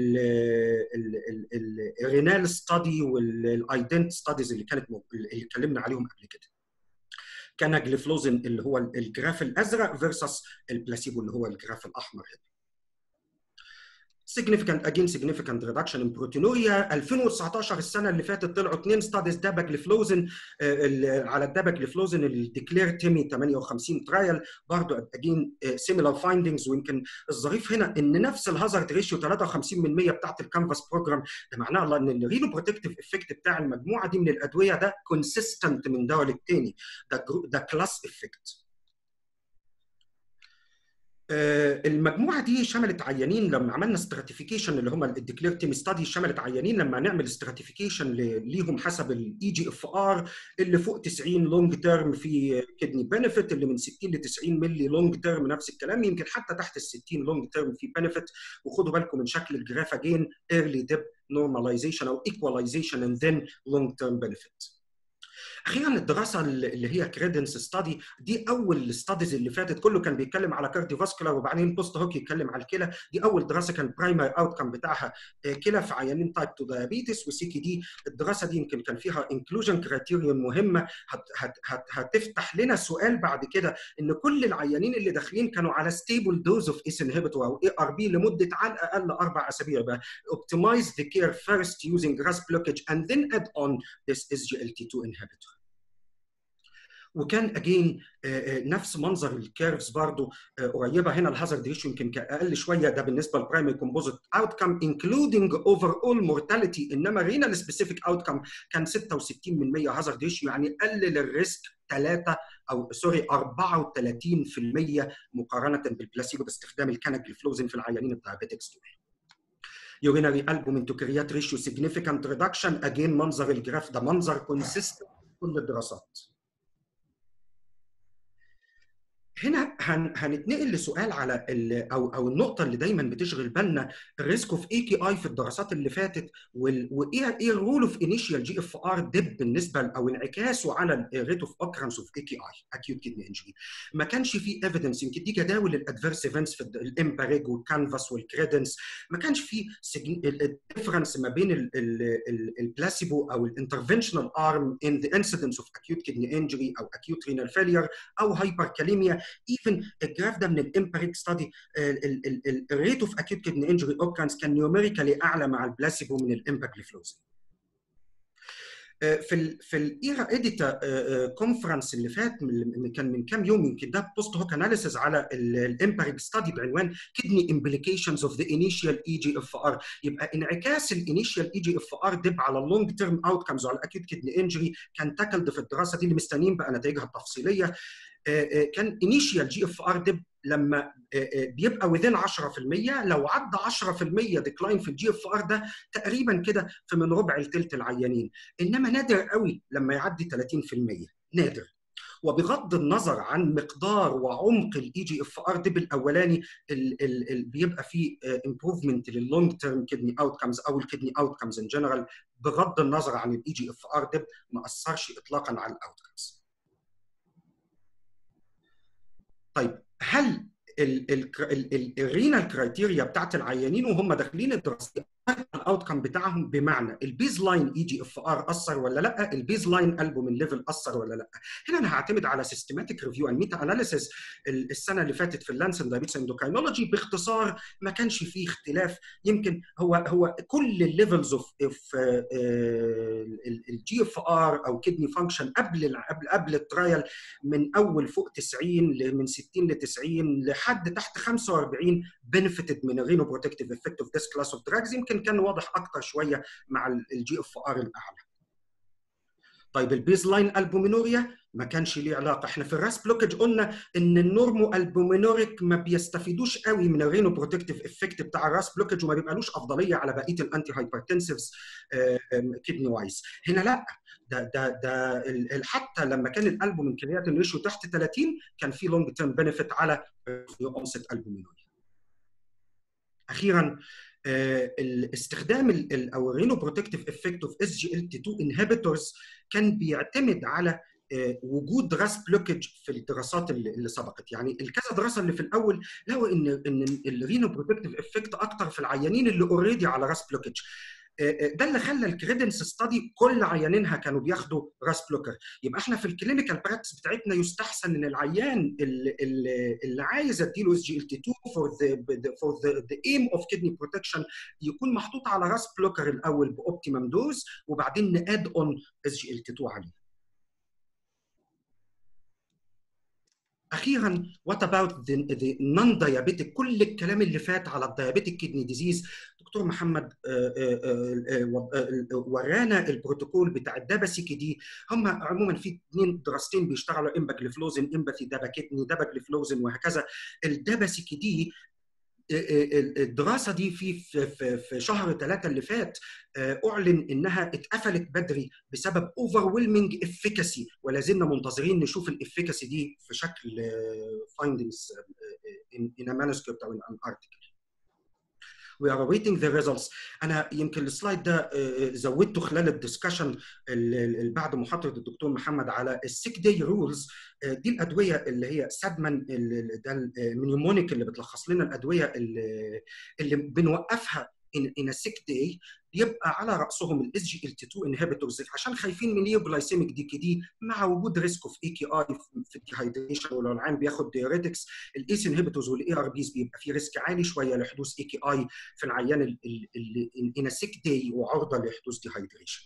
الرينال ستادي والايدنت ستاديز اللي كانت اللي اتكلمنا عليهم قبل كده كان جليفلوزين اللي هو الجراف الازرق فيرسس البلاسيبو اللي هو الجراف الاحمر هنا significant again significant reduction in proteinuria 2019 السنه اللي فاتت طلعوا اثنين ستاديز داباجليفلوزين على الداباجليفلوزين الديكلير تيمي 58 ترايل برضه again similar findings ويمكن الظريف هنا ان نفس الهازارد ريشيو 53 من 100 بتاعت الكانفاس بروجرام ده معناه ان الرينو بروتكتيف افكت بتاع المجموعه دي من الادويه ده كونسيستنت من دواء للتاني ده ده كلاس افكت المجموعه دي شملت عيانين لما عملنا استراتيفيكيشن اللي هم الديكلير تيم ستادي شملت عيانين لما نعمل استراتيفيكيشن ليهم حسب الاي جي اف ار اللي فوق 90 لونج تيرم في كدني بنفيت اللي من 60 ل 90 ملي لونج تيرم نفس الكلام يمكن حتى تحت ال 60 لونج تيرم في بنفيت وخدوا بالكم من شكل الجراف اجين ايرلي ديب نورماليزيشن او ايكواليزيشن اند ذن لونج تيرم بنفيت اخيرا الدراسه اللي هي كريدنس ستادي دي اول الستاديز اللي فاتت كله كان بيتكلم على كارديو فاسكولار وبعدين بوست هوك يتكلم على الكلى دي اول دراسه كان البرايمري اوت كم بتاعها كلى في عيانين تايب 2 دايابيتس وسي كي دي الدراسه دي يمكن كان فيها انكلوجن كرايتيريون مهمه هت هت هت هتفتح لنا سؤال بعد كده ان كل العيانين اللي داخلين كانوا على ستيبل دوز اوف اس انهبيتور او اي ار بي لمده على الاقل اربع اسابيع بقى optimize the care first using RAS blockage and then add on this SGLT2 inhibitor. وكان اجين نفس منظر الكيرفز برضو قريبه هنا الهازارد ريشيو يمكن اقل شويه ده بالنسبه للبرايمري كومبوزيت اوت كم انكلودنج اوفر اول مورتاليتي انما رينال سبيسيفيك اوت كم كان 66 من 100 هازارد ريشيو يعني قلل الريسك 3 او سوري 34% مقارنه بالبلاسيبو باستخدام الكاناجليفلوزين في العيانين الدايابيتكس دول. يورينري البومين تو كريات ريشيو سيجنيفيكانت ريدكشن اجين منظر الجراف ده منظر كونسيستنت كل الدراسات. هنا هن هنتنقل لسؤال على او او النقطه اللي دايما بتشغل بالنا الريسك اوف اي كي اي في الدراسات اللي فاتت وايه ايه الرول اوف انيشال جي اف ار ديب بالنسبه او انعكاسه على الريت اوف اوكرنس اوف اي كي اي اكيوت كيدني انجري ما كانش في ايفيدنس يمكن دي جداول الادفيرس ايفنتس في الامباريج والكانفاس والكريدنس ما كانش في الديفرنس ما بين البلاسيبو او الانترفنشنال ارم ان ذا انسيدنس اوف اكيوت كيدني انجري او اكيوت رينال فيلير او هايبركاليميا ايفن الجراف ده من الامباريك ستادي الريت اوف اكيوت كيدني انجري اوكرانس كان نيوميريكالي اعلى مع البلاسيبو من الامباجليفلوزين في ال في الايرا اديتا كونفرنس اللي فات من كان من كام يوم يمكن ده بوست هوك اناليسيز على الامباريك ستادي بعنوان كدني امبليكيشنز اوف ذا انيشال اي جي اف ار يبقى انعكاس الانيشال اي جي اف ار ديب على اللونج تيرم اوت كمز وعلى الاكيوت كدني انجري كان تاكلد في الدراسه دي اللي مستنيين بقى نتائجها التفصيليه كان انيشيال جي اف ار ديب لما بيبقى within 10% لو عدى 10% ديكلاين في الجي اف ار ده تقريبا كده في من ربع لثلث العيانين انما نادر قوي لما يعدي 30% نادر وبغض النظر عن مقدار وعمق الاي جي اف ار ديب الاولاني ال ال ال بيبقى فيه امبروفمنت لللونج تيرم كدني اوت كمز او الكدني اوت كمز ان جنرال بغض النظر عن الاي جي اف ار ديب ما اثرش اطلاقا على الاوت كمز طيب هل الرينال كرايتيريا بتاعت العيانين وهم داخلين الدراسه الاوت كم بتاعهم بمعنى البيز لاين اي جي اف ار اثر ولا لا البيز لاين البومين ليفل اثر ولا لا هنا انا هعتمد على سيستماتيك ريفيو اند ميتا اناليسيس السنه اللي فاتت في اللانسن دايبيتس اندوكاينولوجي باختصار ما كانش فيه اختلاف يمكن هو هو كل الليفلز اوف الجي اف ار او كدني فانكشن قبل قبل قبل الترايل من اول فوق 90 من 60 ل 90 لحد تحت 45 بنفيتد من الرينو بروتكتيف افكت اوف ذيس كلاس اوف دراجز يمكن كان واضح اكتر شويه مع الجي اف ار الاعلى. طيب البيز لاين البومينوريا ما كانش ليه علاقه احنا في الراس بلوكج قلنا ان النورمو البومينوريك ما بيستفيدوش قوي من الرينو بروتكتيف افكت بتاع الراس بلوكج وما بيبقالوش افضليه على بقيه الانتي هايبرتنسيفز كدني وايز هنا لا ده ده ده حتى لما كان الالبومين كرياتين ريشيو تحت 30 كان في لونج تيرم بنفيت على اونست البومينوريا اخيرا الاستخدام او الرينو بروتكتيف افكت اوف اس جي ال تي 2 انهبيتورز كان بيعتمد على وجود راس بلوكج في الدراسات اللي سبقت يعني الكذا دراسه اللي في الاول لقوا ان ان الرينو بروتكتيف افكت اكتر في العيانين اللي اوريدي على راس بلوكج ده اللي خلى الكريدنس ستادي كل عيانينها كانوا بياخدوا راس بلوكر يبقى احنا في الكلينيكال براكتس بتاعتنا يستحسن ان العيان اللي, اللي عايز اديله اس جي ال تي 2 فور ذا فور ذا ايم اوف كدني بروتكشن يكون محطوط على راس بلوكر الاول باوبتيمم دوز وبعدين ناد اون اس جي ال تي 2 عليه اخيرا وات اباوت ذا نون دايابيتيك كل الكلام اللي فات على الدايابيتيك كيدني ديزيز دكتور محمد ورانا البروتوكول بتاع الداباسيكي دي هم عموما في اثنين دراستين بيشتغلوا امباجليفلوزن امباثي دابا كيدني داباجليفلوزن وهكذا الداباسيكي دي الدراسه دي في في في شهر ثلاثه اللي فات اعلن انها اتقفلت بدري بسبب اوفر افيكاسي ولا زلنا منتظرين نشوف الافيكاسي دي في شكل فايندنجز ان ا مانuscript او ان ارتكل we are awaiting the results انا يمكن السلايد ده زودته خلال الدسكشن بعد محاضره الدكتور محمد على السيك داي رولز دي الادويه اللي هي سادمان ده المنيومونيك اللي بتلخص لنا الادويه اللي, اللي بنوقفها ان ان سيك داي بيبقى على راسهم الاس جي ال تي 2 انهبيتورز عشان خايفين من نيوجلايسيميك دي كي دي مع وجود ريسك اوف اي كي اي في الديهايدريشن ولو العين بياخد ديوريتكس الايس انهبيتورز والاي ار بيز بيبقى في ريسك عالي شويه لحدوث اي كي اي في العيان ان سيك داي وعرضه لحدوث ديهايدريشن.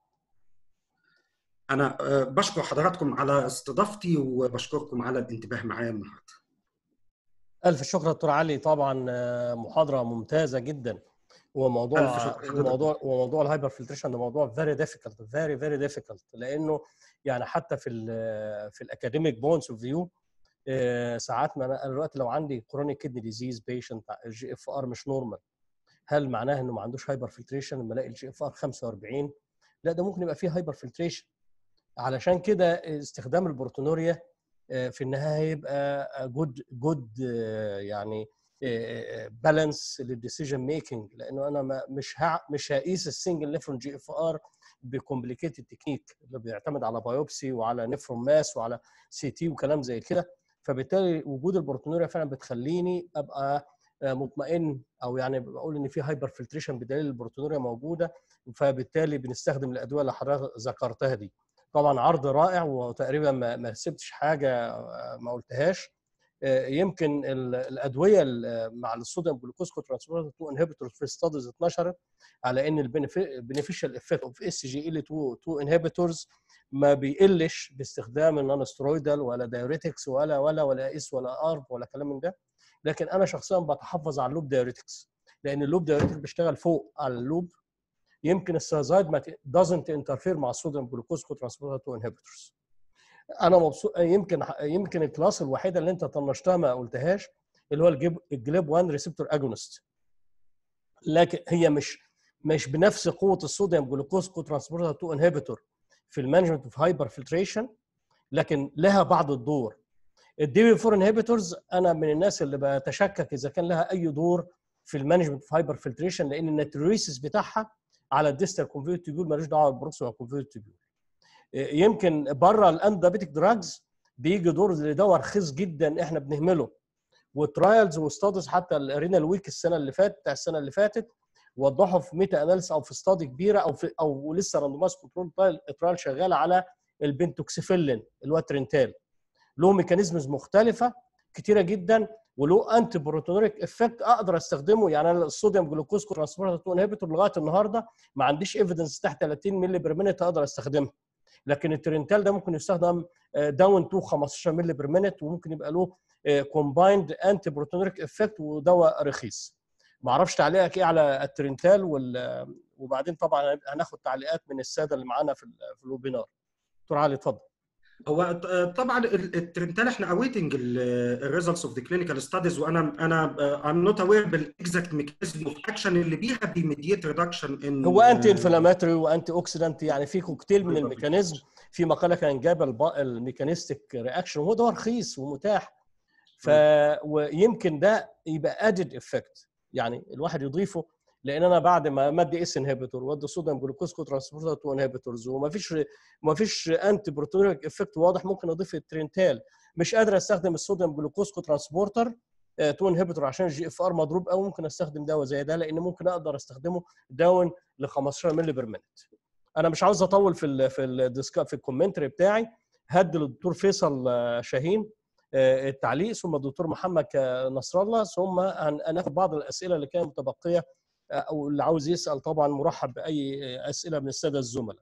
انا بشكر حضراتكم على استضافتي وبشكركم على الانتباه معايا النهارده. الف شكر دكتور علي طبعا محاضره ممتازه جدا وموضوع وموضوع وموضوع الهايبر فلتريشن ده موضوع فيري ديفيكلت فيري فيري ديفيكلت لانه يعني حتى في ال في الاكاديميك بوينتس اوف فيو ساعات ما انا دلوقتي لو عندي كرونيك كيدني ديزيز بيشنت الجي اف ار مش نورمال هل معناه انه ما عندوش هايبر فلتريشن لما الاقي الجي اف ار 45 لا ده ممكن يبقى فيه هايبر فلتريشن علشان كده استخدام البروتونوريا في النهايه هيبقى جود جود يعني بالانس للديسيجن ميكنج لانه انا مش ها مش هقيس السنجل نفرون جي اف ار بكومبليكيتد تكنيك اللي بيعتمد على بايوبسي وعلى نفرون ماس وعلى سي تي وكلام زي كده فبالتالي وجود البروتونوريا فعلا بتخليني ابقى مطمئن او يعني بقول ان في هايبر فلتريشن بدليل البروتونوريا موجوده فبالتالي بنستخدم الادويه اللي حضرتك ذكرتها دي طبعا عرض رائع وتقريبا ما, ما سبتش حاجه ما قلتهاش يمكن الادويه مع الصوديوم جلوكوز كوترانسبورتر 2 انهبيتورز في ستاديز اتنشرت على ان البينيفيشال افكت اوف اس جي ال 2 2 انهبيتورز ما بيقلش باستخدام النون سترويدال ولا دايوريتكس ولا ولا ولا اس ولا ارب ولا كلام من ده لكن انا شخصيا بتحفظ على اللوب دايوريتكس لان اللوب دايوريتكس بيشتغل فوق على اللوب يمكن السازايد ما doesn't interfere مع الصوديوم جلوكوز كوترانسبورتر 2 انهبيتورز انا مبسوط يمكن يمكن الكلاس الوحيده اللي انت طنشتها ما قلتهاش اللي هو الجيب الجليب 1 ريسبتور اجونست لكن هي مش مش بنفس قوه الصوديوم جلوكوز كوترانسبورتر 2 انهبيتور في المانجمنت اوف هايبر فلتريشن لكن لها بعض الدور الدي بي 4 انهبيتورز انا من الناس اللي بتشكك اذا كان لها اي دور في المانجمنت اوف هايبر فلتريشن لان الناتريسيس بتاعها على الديستال كونفيرت تيبيول ملوش دعوه بالبروكسيمال كونفيرت تيبيول يمكن بره الاندابيتك دراجز بيجي دور لدواء رخيص جدا احنا بنهمله وترايلز وستادز حتى الرينال ويك السنه اللي فاتت بتاع السنه اللي فاتت وضحوا في ميتا اناليس او في استادي كبيره او في او لسه راندومايز كنترول ترايل شغاله على البنتوكسيفيلين اللي هو ترينتال له ميكانيزمز مختلفه كتيره جدا وله انتي بروتونوريك افكت اقدر استخدمه يعني انا الصوديوم جلوكوز ترانسبورتر 2 انهبيتور لغايه النهارده ما عنديش ايفيدنس تحت 30 مللي بير مينت اقدر استخدمها لكن الترنتال ده ممكن يستخدم داون تو 15 مللي بير مينت وممكن يبقى له كومبايند انتي بروتونوريك افكت ودواء رخيص ما اعرفش تعليقك ايه على الترنتال وال... وبعدين طبعا هناخد تعليقات من الساده اللي معانا في في الويبينار دكتور علي اتفضل هو طبعا الترنتال احنا اويتنج الريزلتس اوف ذا كلينيكال ستاديز وانا انا ام نوت اوير بالاكزاكت ميكانيزم اوف اكشن اللي بيها بيميديت ريدكشن ان هو انتي انفلاماتوري وانتي اوكسيدنت يعني في كوكتيل من الميكانيزم في مقاله كان جاب الميكانيستيك رياكشن وهو ده رخيص ومتاح ف ويمكن ده يبقى ادد افكت يعني الواحد يضيفه لان انا بعد ما مادي اس انهبيتور وادي صوديوم جلوكوز كوترانسبورتر 2 انهبيتورز وما فيش ما فيش انتي بروتونيك افكت واضح ممكن اضيف الترينتال مش قادر استخدم الصوديوم جلوكوز كوترانسبورتر 2 انهبيتور عشان الجي اف ار مضروب قوي ممكن استخدم دواء زي ده لان ممكن اقدر استخدمه داون ل 15 مللي بير مينت انا مش عاوز اطول في ال في الديسكا في الكومنتري بتاعي هدي للدكتور فيصل شاهين التعليق ثم الدكتور محمد نصر الله ثم هناخد بعض الاسئله اللي كانت متبقيه او اللي عاوز يسال طبعا مرحب باي اسئله من الساده الزملاء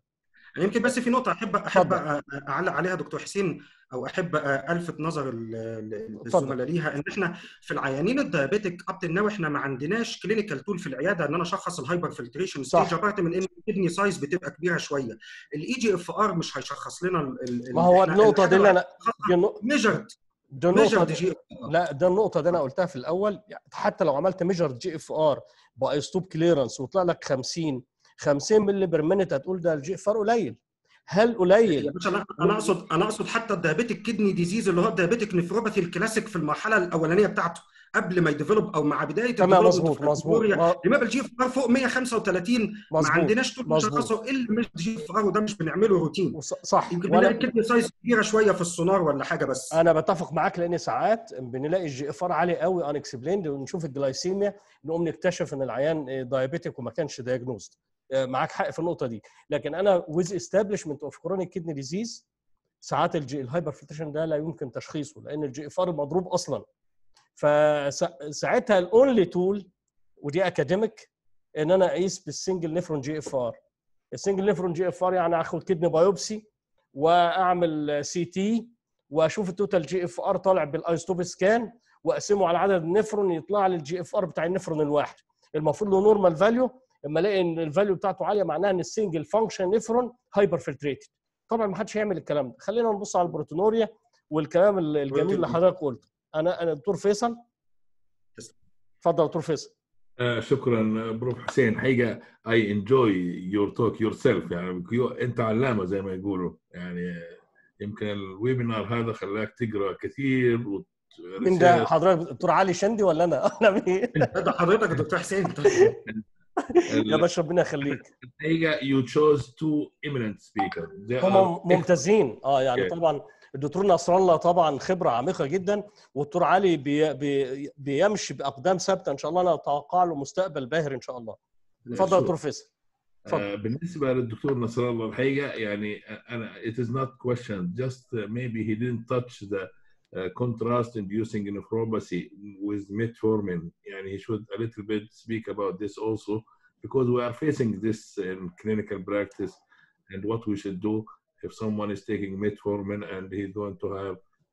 يمكن بس في نقطه احب احب اعلق عليها دكتور حسين او احب الفت نظر الزملاء ليها ان احنا في العيانين الدايابيتك اب ناو احنا ما عندناش كلينيكال تول في العياده ان انا اشخص الهايبر فلتريشن ستيج ابارت من ان الكدني سايز بتبقى كبيره شويه الاي جي اف ار مش هيشخص لنا ما هو النقطه دي اللي انا ميجرد ده النقطة دي لا ده النقطة دي أنا قلتها في الأول حتى لو عملت ميجر جي اف ار بايستوب كليرنس وطلع لك 50 50 مللي بير مينت هتقول ده الجي اف ار قليل هل قليل يا باشا انا اقصد انا اقصد حتى الدايابيتك كدني ديزيز اللي هو الدايابيتك نفروباثي الكلاسيك في المرحله الاولانيه بتاعته قبل ما يديفلوب او مع بدايه تمام مظبوط مظبوط لما الجي اف ار فوق 135 ما عندناش طول نشخصه الا مش جي اف ار وده مش بنعمله روتين صح يمكن بنلاقي الكدني سايز كبيره شويه في السونار ولا حاجه بس انا بتفق معاك لان ساعات بنلاقي الجي اف ار عالي قوي ان اكسبليند ونشوف الجلايسيميا نقوم نكتشف ان العيان دايابيتك وما كانش دايجنوزد معاك حق في النقطه دي لكن انا ويز استابلشمنت اوف كرونيك كدني ديزيز ساعات الجي الهايبر فلتريشن ده لا يمكن تشخيصه لان الجي اف ار مضروب اصلا فساعتها الاونلي تول ودي اكاديميك ان انا اقيس بالسنجل نفرون جي اف ار السنجل نفرون جي اف ار يعني اخد كدني بايوبسي واعمل سي تي واشوف التوتال جي اف ار طالع بالايستوب سكان واقسمه على عدد النفرون يطلع لي الجي اف ار بتاع النفرون الواحد المفروض له نورمال فاليو اما الاقي ان الفاليو بتاعته عاليه معناها ان السنجل فانكشن نفرون هايبر فلتريتد طبعا ما حدش هيعمل الكلام ده خلينا نبص على البروتونوريا والكلام الجميل اللي حضرتك قلته انا انا دكتور فيصل اتفضل دكتور فيصل آه شكرا بروف حسين حقيقه اي انجوي يور توك يور سيلف يعني انت علامه زي ما يقولوا يعني يمكن الويبينار هذا خلاك تقرا كثير و... مين ده حضرتك دكتور علي شندي ولا انا؟ انا مين؟ ده حضرتك دكتور حسين يا باشا ربنا يخليك الحقيقه يو تشوز تو ايميننت سبيكر هم ممتازين اه يعني طبعا الدكتور نصر الله طبعا خبره عميقه جدا والدكتور علي بي بي بيمشي باقدام ثابته ان شاء الله انا اتوقع له مستقبل باهر ان شاء الله اتفضل يا دكتور فيصل آه بالنسبه للدكتور نصر الله الحقيقه يعني انا it is not question just maybe he didn't touch the uh, contrast inducing nephropathy with metformin يعني he should a little bit speak about this also because we are facing this in clinical practice and what we should do if someone is taking metformin and he's going to have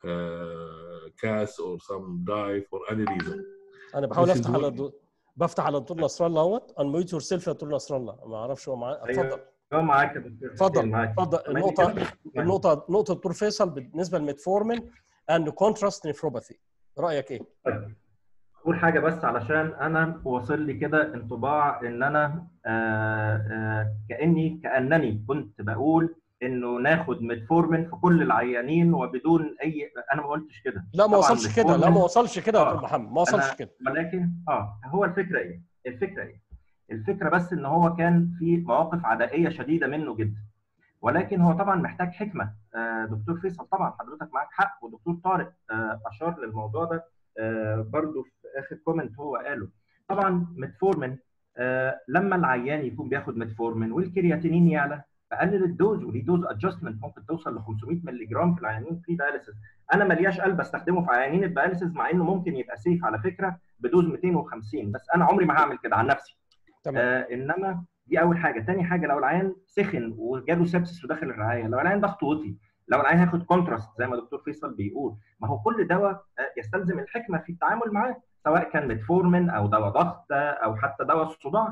uh, CAS or some dye for any reason. انا بحاول افتح على الدو... بفتح على الدكتور نصر الله اهوت انميوت يور سيلف يا دكتور نصر الله ما اعرفش هو معايا اتفضل هو معاك يا دكتور اتفضل اتفضل النقطه النقطه نقطه الدكتور فيصل بالنسبه للميتفورمين اند كونتراست نيفروباثي رايك ايه؟ اقول حاجه بس علشان انا واصل لي كده انطباع ان انا آآ آآ كاني كانني كنت بقول انه ناخد ميتفورمين في كل العيانين وبدون اي انا ما قلتش كده لا ما وصلش كده لا ما وصلش كده يا دكتور محمد ما وصلش كده ولكن اه هو الفكره ايه؟ الفكره ايه؟ الفكره بس ان هو كان في مواقف عدائيه شديده منه جدا ولكن هو طبعا محتاج حكمه آه دكتور فيصل طبعا حضرتك معاك حق ودكتور طارق آه اشار للموضوع ده آه برضو في اخر كومنت هو قاله طبعا ميتفورمين لما العيان يكون بياخد ميتفورمين والكرياتينين يعلى بقلل الدوز وليه دوز ادجستمنت ممكن توصل ل 500 مللي جرام في العيانين في داياليسيس انا ملياش قلب استخدمه في عيانين الداياليسيس مع انه ممكن يبقى سيف على فكره بدوز 250 بس انا عمري ما هعمل كده عن نفسي تمام آه انما دي اول حاجه تاني حاجه لو العيان سخن وجاله سبسس وداخل الرعايه لو العيان ضغطه وطي لو العيان هياخد كونتراست زي ما دكتور فيصل بيقول ما هو كل دواء يستلزم الحكمه في التعامل معاه سواء كان ميتفورمين او دواء ضغط او حتى دواء الصداع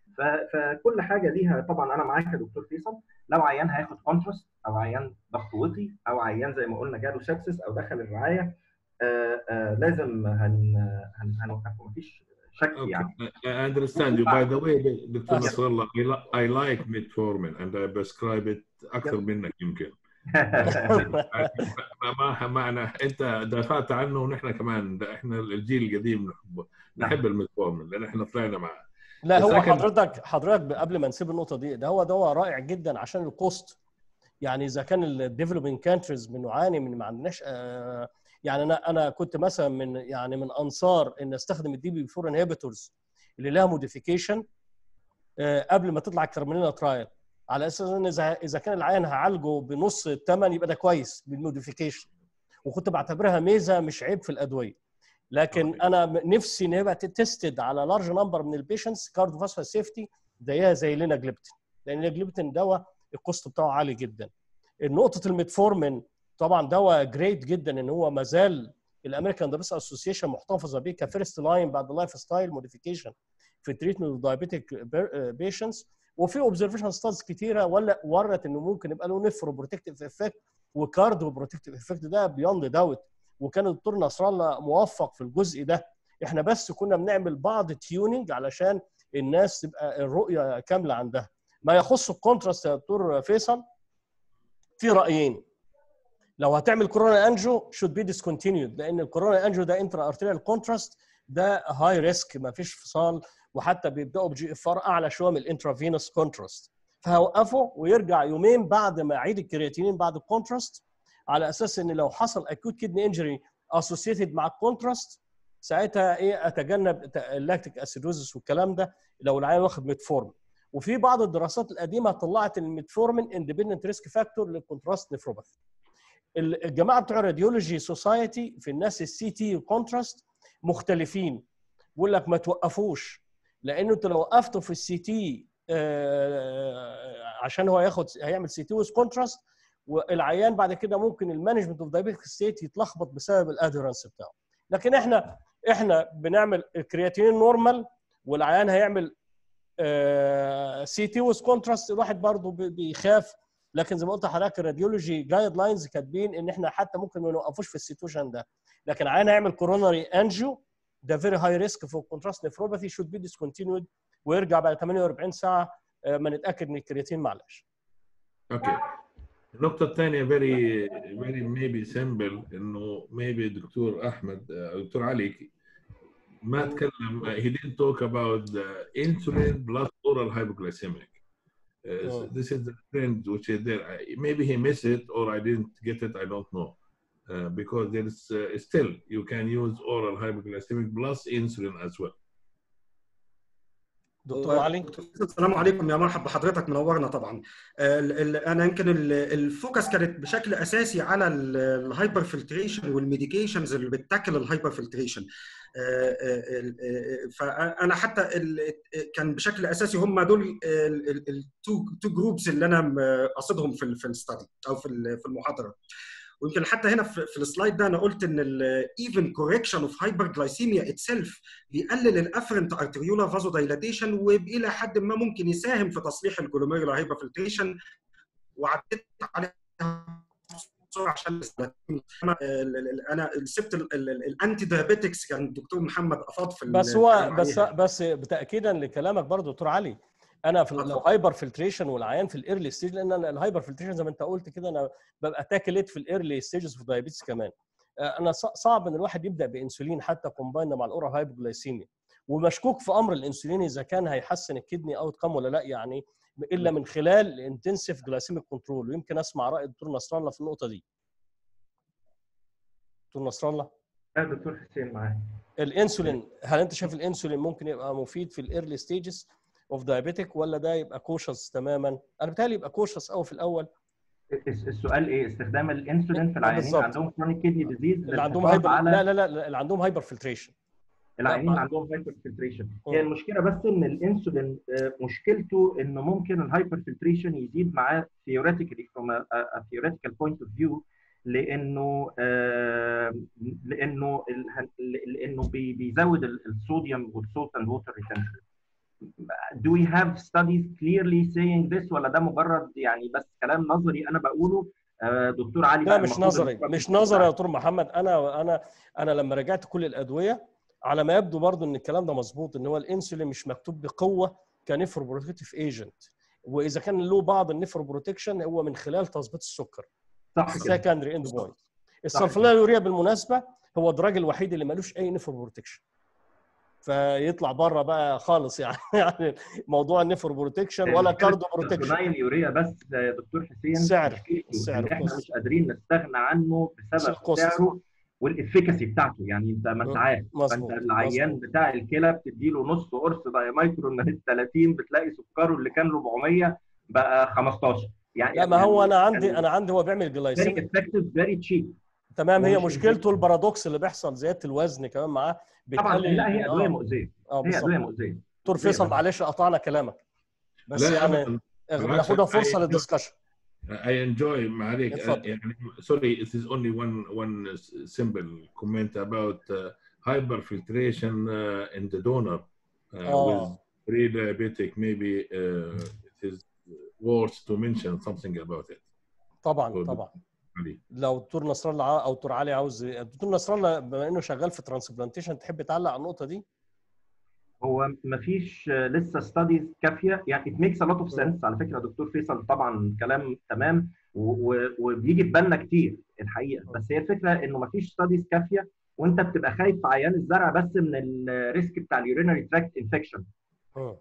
فكل حاجه ليها طبعا انا معاك يا دكتور فيصل لو عيان هياخد كونتراست او عيان ضغط وطي او عيان زي ما قلنا جاله سبسس او دخل الرعايه آآ آآ لازم هن هن هنوقفه مفيش شك يعني I understand you by the way دكتور نصر الله I like metformin and I prescribe it اكثر منك يمكن ما معنى انت دافعت عنه ونحن كمان احنا الجيل القديم نحبه نحب الميتفورمين لان احنا طلعنا معاه لا هو حضرتك حضرتك قبل ما نسيب النقطه دي ده هو دواء رائع جدا عشان الكوست يعني اذا كان الديفلوبينج كانتريز بنعاني من ما عندناش آه يعني انا انا كنت مثلا من يعني من انصار ان استخدم الدي بي 4 انهبيتورز اللي لها موديفيكيشن آه قبل ما تطلع الكرملينا ترايل على اساس ان اذا اذا كان العيان هعالجه بنص الثمن يبقى ده كويس بالموديفيكيشن وكنت بعتبرها ميزه مش عيب في الادويه لكن انا نفسي ان هي يبقى تيستد على لارج نمبر من البيشنتس كارديو فاسفار سيفتي زيها زي لينا جليبتين لان لينا جليبتين دواء الكوست بتاعه عالي جدا النقطه الميتفورمين طبعا دواء جريت جدا ان هو ما زال الامريكان دايبيتس اسوسيشن محتفظه بيه كفيرست لاين بعد لايف ستايل موديفيكيشن في التريتمنت اوف دايابيتيك بيشنتس وفي اوبزرفيشن ستادز كتيره ولا ورت انه ممكن يبقى له نفرو بروتكتيف افكت وكارديو بروتكتيف افكت ده بيوند داوت وكان الدكتور نصر الله موفق في الجزء ده احنا بس كنا بنعمل بعض تيوننج علشان الناس تبقى الرؤيه كامله عندها ما يخص الكونتراست يا دكتور فيصل في رايين لو هتعمل كورونا انجو شود بي ديسكونتينيود لان الكورونا انجو ده انترا ارتيريال كونتراست ده هاي ريسك ما فيش فصال وحتى بيبداوا بجي اف ار اعلى شويه من الانترافينوس كونتراست فهوقفه ويرجع يومين بعد ما اعيد الكرياتينين بعد الكونتراست على اساس ان لو حصل اكوت كدني انجري اسوسييتد مع الكونتراست ساعتها ايه اتجنب اللاكتيك اسيدوزس والكلام ده لو العيان واخد ميتفورم وفي بعض الدراسات القديمه طلعت الميتفورمين اندبندنت ريسك فاكتور للكونتراست نفروباثي الجماعه بتوع راديولوجي سوسايتي في الناس السي تي والكونتراست مختلفين بيقول لك ما توقفوش لانه انت لو وقفته في السي تي عشان هو ياخد هيعمل سي تي ويز كونتراست والعيان بعد كده ممكن المانجمنت اوف دايابيتك ستيت يتلخبط بسبب الادهرنس بتاعه لكن احنا احنا بنعمل كرياتينين نورمال والعيان هيعمل سي تي ويز كونتراست الواحد برضه بيخاف لكن زي ما قلت لحضرتك الراديولوجي جايد لاينز كاتبين ان احنا حتى ممكن ما نوقفوش في السيتويشن ده لكن عيان هيعمل كوروناري انجيو ده فيري هاي ريسك فور كونتراست نفروباثي شود بي ديسكونتينيود ويرجع بعد 48 ساعه ما نتاكد ان الكرياتين معلش. اوكي. النقطة الثانية very very maybe simple انه maybe الدكتور احمد الدكتور علي ما تكلم he didn't talk about the insulin plus oral hypoglycemic. Uh, Oh. This is the trend which is there. I- Maybe he missed it or I didn't get it. I don't know. Uh, because there is uh, still you can use oral hypoglycemic plus insulin as well. دكتور علي السلام عليكم يا مرحب بحضرتك منورنا طبعا ال- ال- انا يمكن ال- الفوكس كانت بشكل اساسي على الهايبر فلتريشن والميديكيشنز اللي بتاكل الهايبر فلتريشن فانا حتى ال- كان بشكل اساسي هم دول التو تو جروبس اللي انا م- قصدهم في ال- في الستادي او في ال- في المحاضره ويمكن حتى هنا في في السلايد ده انا قلت ان الايفن كوركشن اوف هايبرجلايسيميا اتسيلف بيقلل الافرنت ارتريولا فازو دايلاتيشن والى حد ما ممكن يساهم في تصليح الجلوميرولار هايبر فلتريشن وعديت عليها بسرعه عشان انا انا سبت الانتي دايابيتكس كان الدكتور محمد افاض في ال- بس هو الكلام بس عليها. بس تاكيدا لكلامك برضو دكتور علي انا في اتفضل. لو هايبر فلتريشن والعيان في الايرلي ستيج لان انا الهايبر فلتريشن زي ما انت قلت كده انا ببقى تاكلت في الايرلي ستيجز في دايابيتس كمان آه، انا ص- صعب ان الواحد يبدا بانسولين حتى كومباين مع الاورال هايبوجلايسيميا ومشكوك في امر الانسولين اذا كان هيحسن الكدني اوت كام ولا لا يعني الا من خلال الانتنسيف جلايسيميك كنترول ويمكن اسمع راي الدكتور نصر الله في النقطه دي دكتور نصر الله لا دكتور حسين معاك الانسولين هل انت شايف الانسولين ممكن يبقى مفيد في الايرلي ستيجز اوف دايابيتك ولا ده يبقى كوشس تماما انا بتهيألي يبقى كوشس قوي في الاول الس- السؤال ايه استخدام الانسولين في العيانين بالظبط. اللي عندهم كرونيك كدني ديزيز اللي عندهم هايبر على لا لا لا لا، اللي عندهم هايبر فلتريشن العيانين لا، اللي عندهم هايبر فلتريشن مم. هي المشكله بس ان الانسولين آه، مشكلته انه ممكن الهايبر فلتريشن يزيد معاه theoretically from a, a, a theoretical point of view لانه آه، لانه ال- لانه بي- بيزود ال- الصوديوم والسولت اند ووتر ريتنشن do we have studies clearly saying this ولا ده مجرد يعني بس كلام نظري انا بقوله آه، دكتور علي لا بقى مش المفروض نظري الدكتور مش يكون نظري يا معاه. دكتور محمد انا انا انا لما راجعت كل الادويه على ما يبدو برضو ان الكلام ده مظبوط ان هو الانسولين مش مكتوب بقوه كنفرو بروتكتيف ايجنت واذا كان له بعض النفرو بروتكشن هو من خلال تظبيط السكر صح كده سكندري اند بوينت السلفونيلوريا بالمناسبه هو الدراج الوحيد اللي ملوش اي نفر بروتكشن فيطلع بره بقى خالص يعني يعني موضوع النفر بروتكشن ولا كاردو بروتكشن الثنائي اليوريا بس يا دكتور حسين السعر. مشكلته السعر ان احنا cost. مش قادرين نستغنى عنه بسبب الcost. سعره والافيكاسي بتاعته يعني انت ما انت م- عارف فانت مظبوط العيان مظبوط. بتاع الكلى بتديله نص قرص دايمايكرون من 30 بتلاقي سكره اللي كان 400 بقى 15 يعني لا ما هو انا عندي يعني انا عندي هو بيعمل very جلايسيميك effective very cheap تمام هي ومش- مشكلته البارادوكس اللي بيحصل زياده الوزن كمان معاه طبعا بتقلل لا هي ادويه اه مؤذيه اه هي بالظبط ادويه مؤذيه دكتور فيصل معلش قطعنا كلامك بس لا يعني أبداً. ناخدها فرصه للدسكشن I enjoy معليك اتفضل. يعني sorry it is only one one simple comment about uh, hyperfiltration uh, in the donor uh, with اه pre-diabetic maybe uh, it is worth to mention something about it. طبعا طبعا علي. لو دكتور نصر الله ع- او دكتور علي عاوز دكتور نصر الله بما انه شغال في ترانسبلانتيشن تحب تعلق على النقطه دي؟ هو مفيش آه، لسه ستاديز كافيه يعني it makes a lot of sense على فكره دكتور فيصل طبعا كلام تمام و- و- وبيجي في بالنا كتير الحقيقه بس هي الفكره انه مفيش ستاديز كافيه وانت بتبقى خايف في عيان الزرع بس من الريسك بتاع اليورينري تراكت انفكشن مم.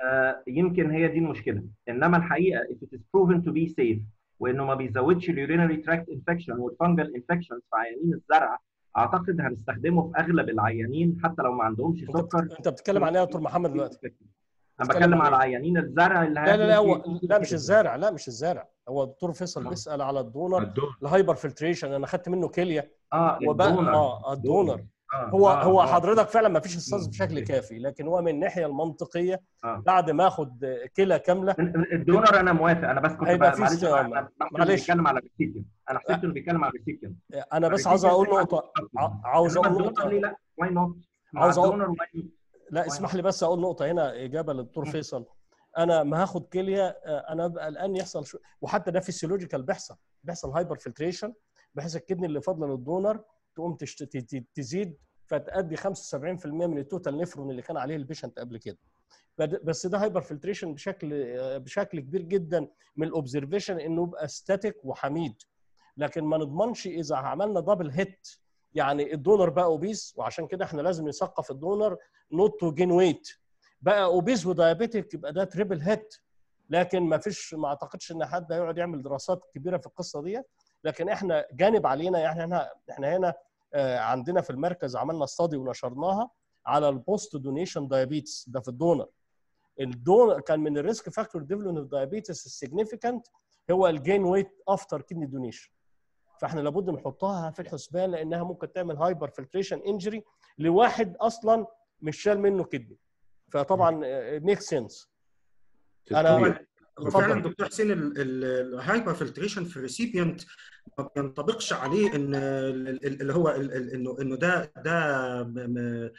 فيمكن هي دي المشكله انما الحقيقه if it is proven to be safe وانه ما بيزودش اليورينري تراكت انفكشن والفنجل انفكشنز في عيانين الزرع اعتقد هنستخدمه في اغلب العيانين حتى لو ما عندهمش انت سكر بت- انت بتتكلم عن ايه يا دكتور محمد دلوقتي؟ انا بتتكلم بتكلم عن على إيه؟ عيانين الزرع اللي لا لا لا هو هياخدوا لا مش الزارع لا مش الزارع هو الدكتور فيصل آه. بيسال على الدونر الدون الهايبر فلتريشن انا خدت منه كليه اه وبقى الدونر اه الدونر آه، هو آه، هو آه. حضرتك فعلا ما فيش استاذ مم. بشكل كافي لكن هو من الناحيه المنطقيه آه. بعد ما اخد كلى كامله الدونر انا موافق انا بس كنت هيبقى بقى في معلش استيعاب. أنا بحسب معلش. بيتكلم على الريسيبيان انا حسيت انه بيتكلم على الريسيبيان انا بس عاوز اقول نقطه ع- عاوز اقول الدونر ليه نقطه لا واي نوت عاوز أقول- الدونر why not؟ لا اسمح لي بس اقول نقطه هنا اجابه للدكتور مم. فيصل انا ما هاخد كليه آه، انا بقى الان يحصل شو وحتى ده فيسيولوجيكال بيحصل بيحصل هايبر فلتريشن بحيث الكدني اللي فاضله للدونر تقوم تشت... ت- ت- تزيد فتأدي 75% من التوتال نفرون اللي كان عليه البيشنت قبل كده بد- بس ده هايبر فلتريشن بشكل آه، بشكل كبير جدا من الاوبزرفيشن انه يبقى ستاتيك وحميد لكن ما نضمنش اذا عملنا دبل هيت يعني الدونر بقى اوبيس وعشان كده احنا لازم نثقف الدونر نوت تو جين ويت بقى اوبيس ودايابيتك يبقى ده تريبل هيت لكن ما فيش ما اعتقدش ان حد هيقعد يعمل دراسات كبيره في القصه دي لكن احنا جانب علينا يعني احنا احنا هنا آه، عندنا في المركز عملنا استادي ونشرناها على البوست دونيشن دايابيتس ده في الدونر الدونر كان من الريسك فاكتور ديفلوبمنت دايابيتس السيجنيفيكانت هو الجين ويت افتر كدني دونيشن فاحنا لابد نحطها في الحسبان لانها ممكن تعمل هايبر فلتريشن انجري لواحد اصلا مش شال منه كدني فطبعا ميك سنس أنا- هو اتفضل. فعلا دكتور حسين الهايبر فلتريشن في الريسيبيانت ما بينطبقش عليه ان ال- ال- اللي هو ال- ال- انه انه ده ده م- م-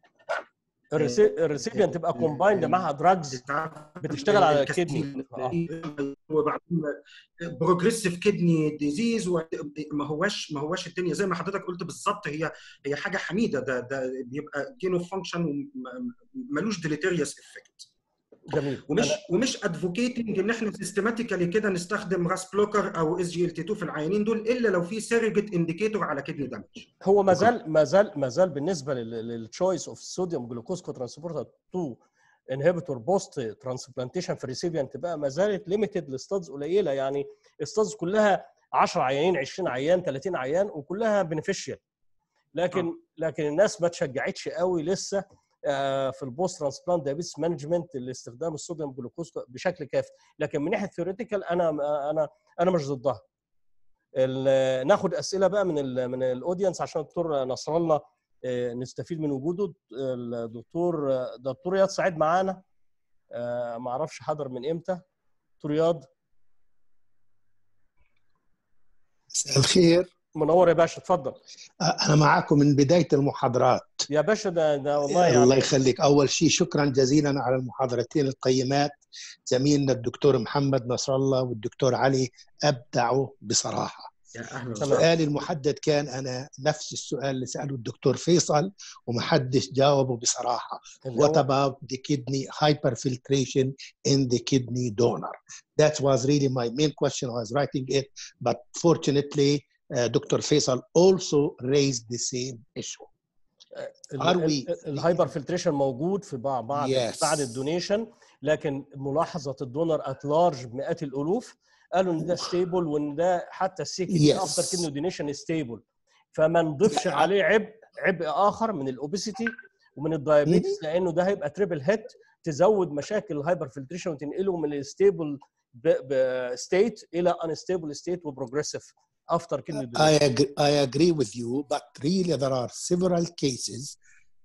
الريسيبيانت تبقى كومبايند معاها دراجز بتشتغل على الكدني. وبعدين بروجريسيف كدني ديزيز ما هواش ما هواش الدنيا زي ما حضرتك قلت بالظبط هي هي حاجه حميده ده ده بيبقى جينو فانكشن ملوش ديليتيريوس افكت جميل ومش أنا- ومش ادفوكيتنج ان احنا سيستماتيكالي كده نستخدم راس بلوكر او اس جي ال تي 2 في العيانين دول الا لو في سيرجت انديكيتور على كدني دامج هو ما زال ما زال ما زال بالنسبه للتشويس اوف صوديوم جلوكوز كوترانسبورتر 2 انهبيتور بوست ترانسبلانتيشن في الريسيبيانت بقى ما زالت ليميتد لستادز قليله يعني استادز كلها 10 عيانين 20 عيان 30 عيان وكلها بنفيشال لكن لكن الناس ما تشجعتش قوي لسه آه، في البوست ترانسبلانت دايابيتس مانجمنت لاستخدام الصوديوم جلوكوز بشكل كافي لكن من ناحيه ثيوريتيكال انا انا انا مش ضدها ال- ناخد اسئله بقى من ال من الاودينس عشان الدكتور نصر الله آه، نستفيد من وجوده الدكتور آه، دكتور رياض سعيد معانا آه، ما اعرفش حضر من امتى دكتور رياض مساء الخير منور يا باشا اتفضل أنا معاكم من بداية المحاضرات يا باشا ده ده والله يعني الله يخليك أول شيء شكرا جزيلا على المحاضرتين القيمات زميلنا الدكتور محمد نصر الله والدكتور علي أبدعوا بصراحة يا اهلا تمام. سؤالي المحدد كان أنا نفس السؤال اللي سأله الدكتور فيصل ومحدش جاوبه بصراحة اللي What هو- about the kidney hyperfiltration in the kidney donor? That was really my main question. I was writing it, but fortunately, uh, Dr. Faisal also raised the same issue. ال- Are we- ال- الهايبر فلتريشن موجود في بعض بعد Yes. بعد الدونيشن لكن ملاحظه الدونر ات لارج مئات الالوف قالوا ان ده ستيبل وان ده حتى السيكي Yes. افتر كدني دونيشن ستيبل فما نضيفش عليه عبء عبء اخر من الاوبيسيتي ومن الدايابيتس لانه ده هيبقى تريبل هيت تزود مشاكل الهايبر فلتريشن وتنقله من الستيبل ستيت الى انستيبل ستيت وبروجريسيف افتر كدني I agree, I agree with you, but really there are several cases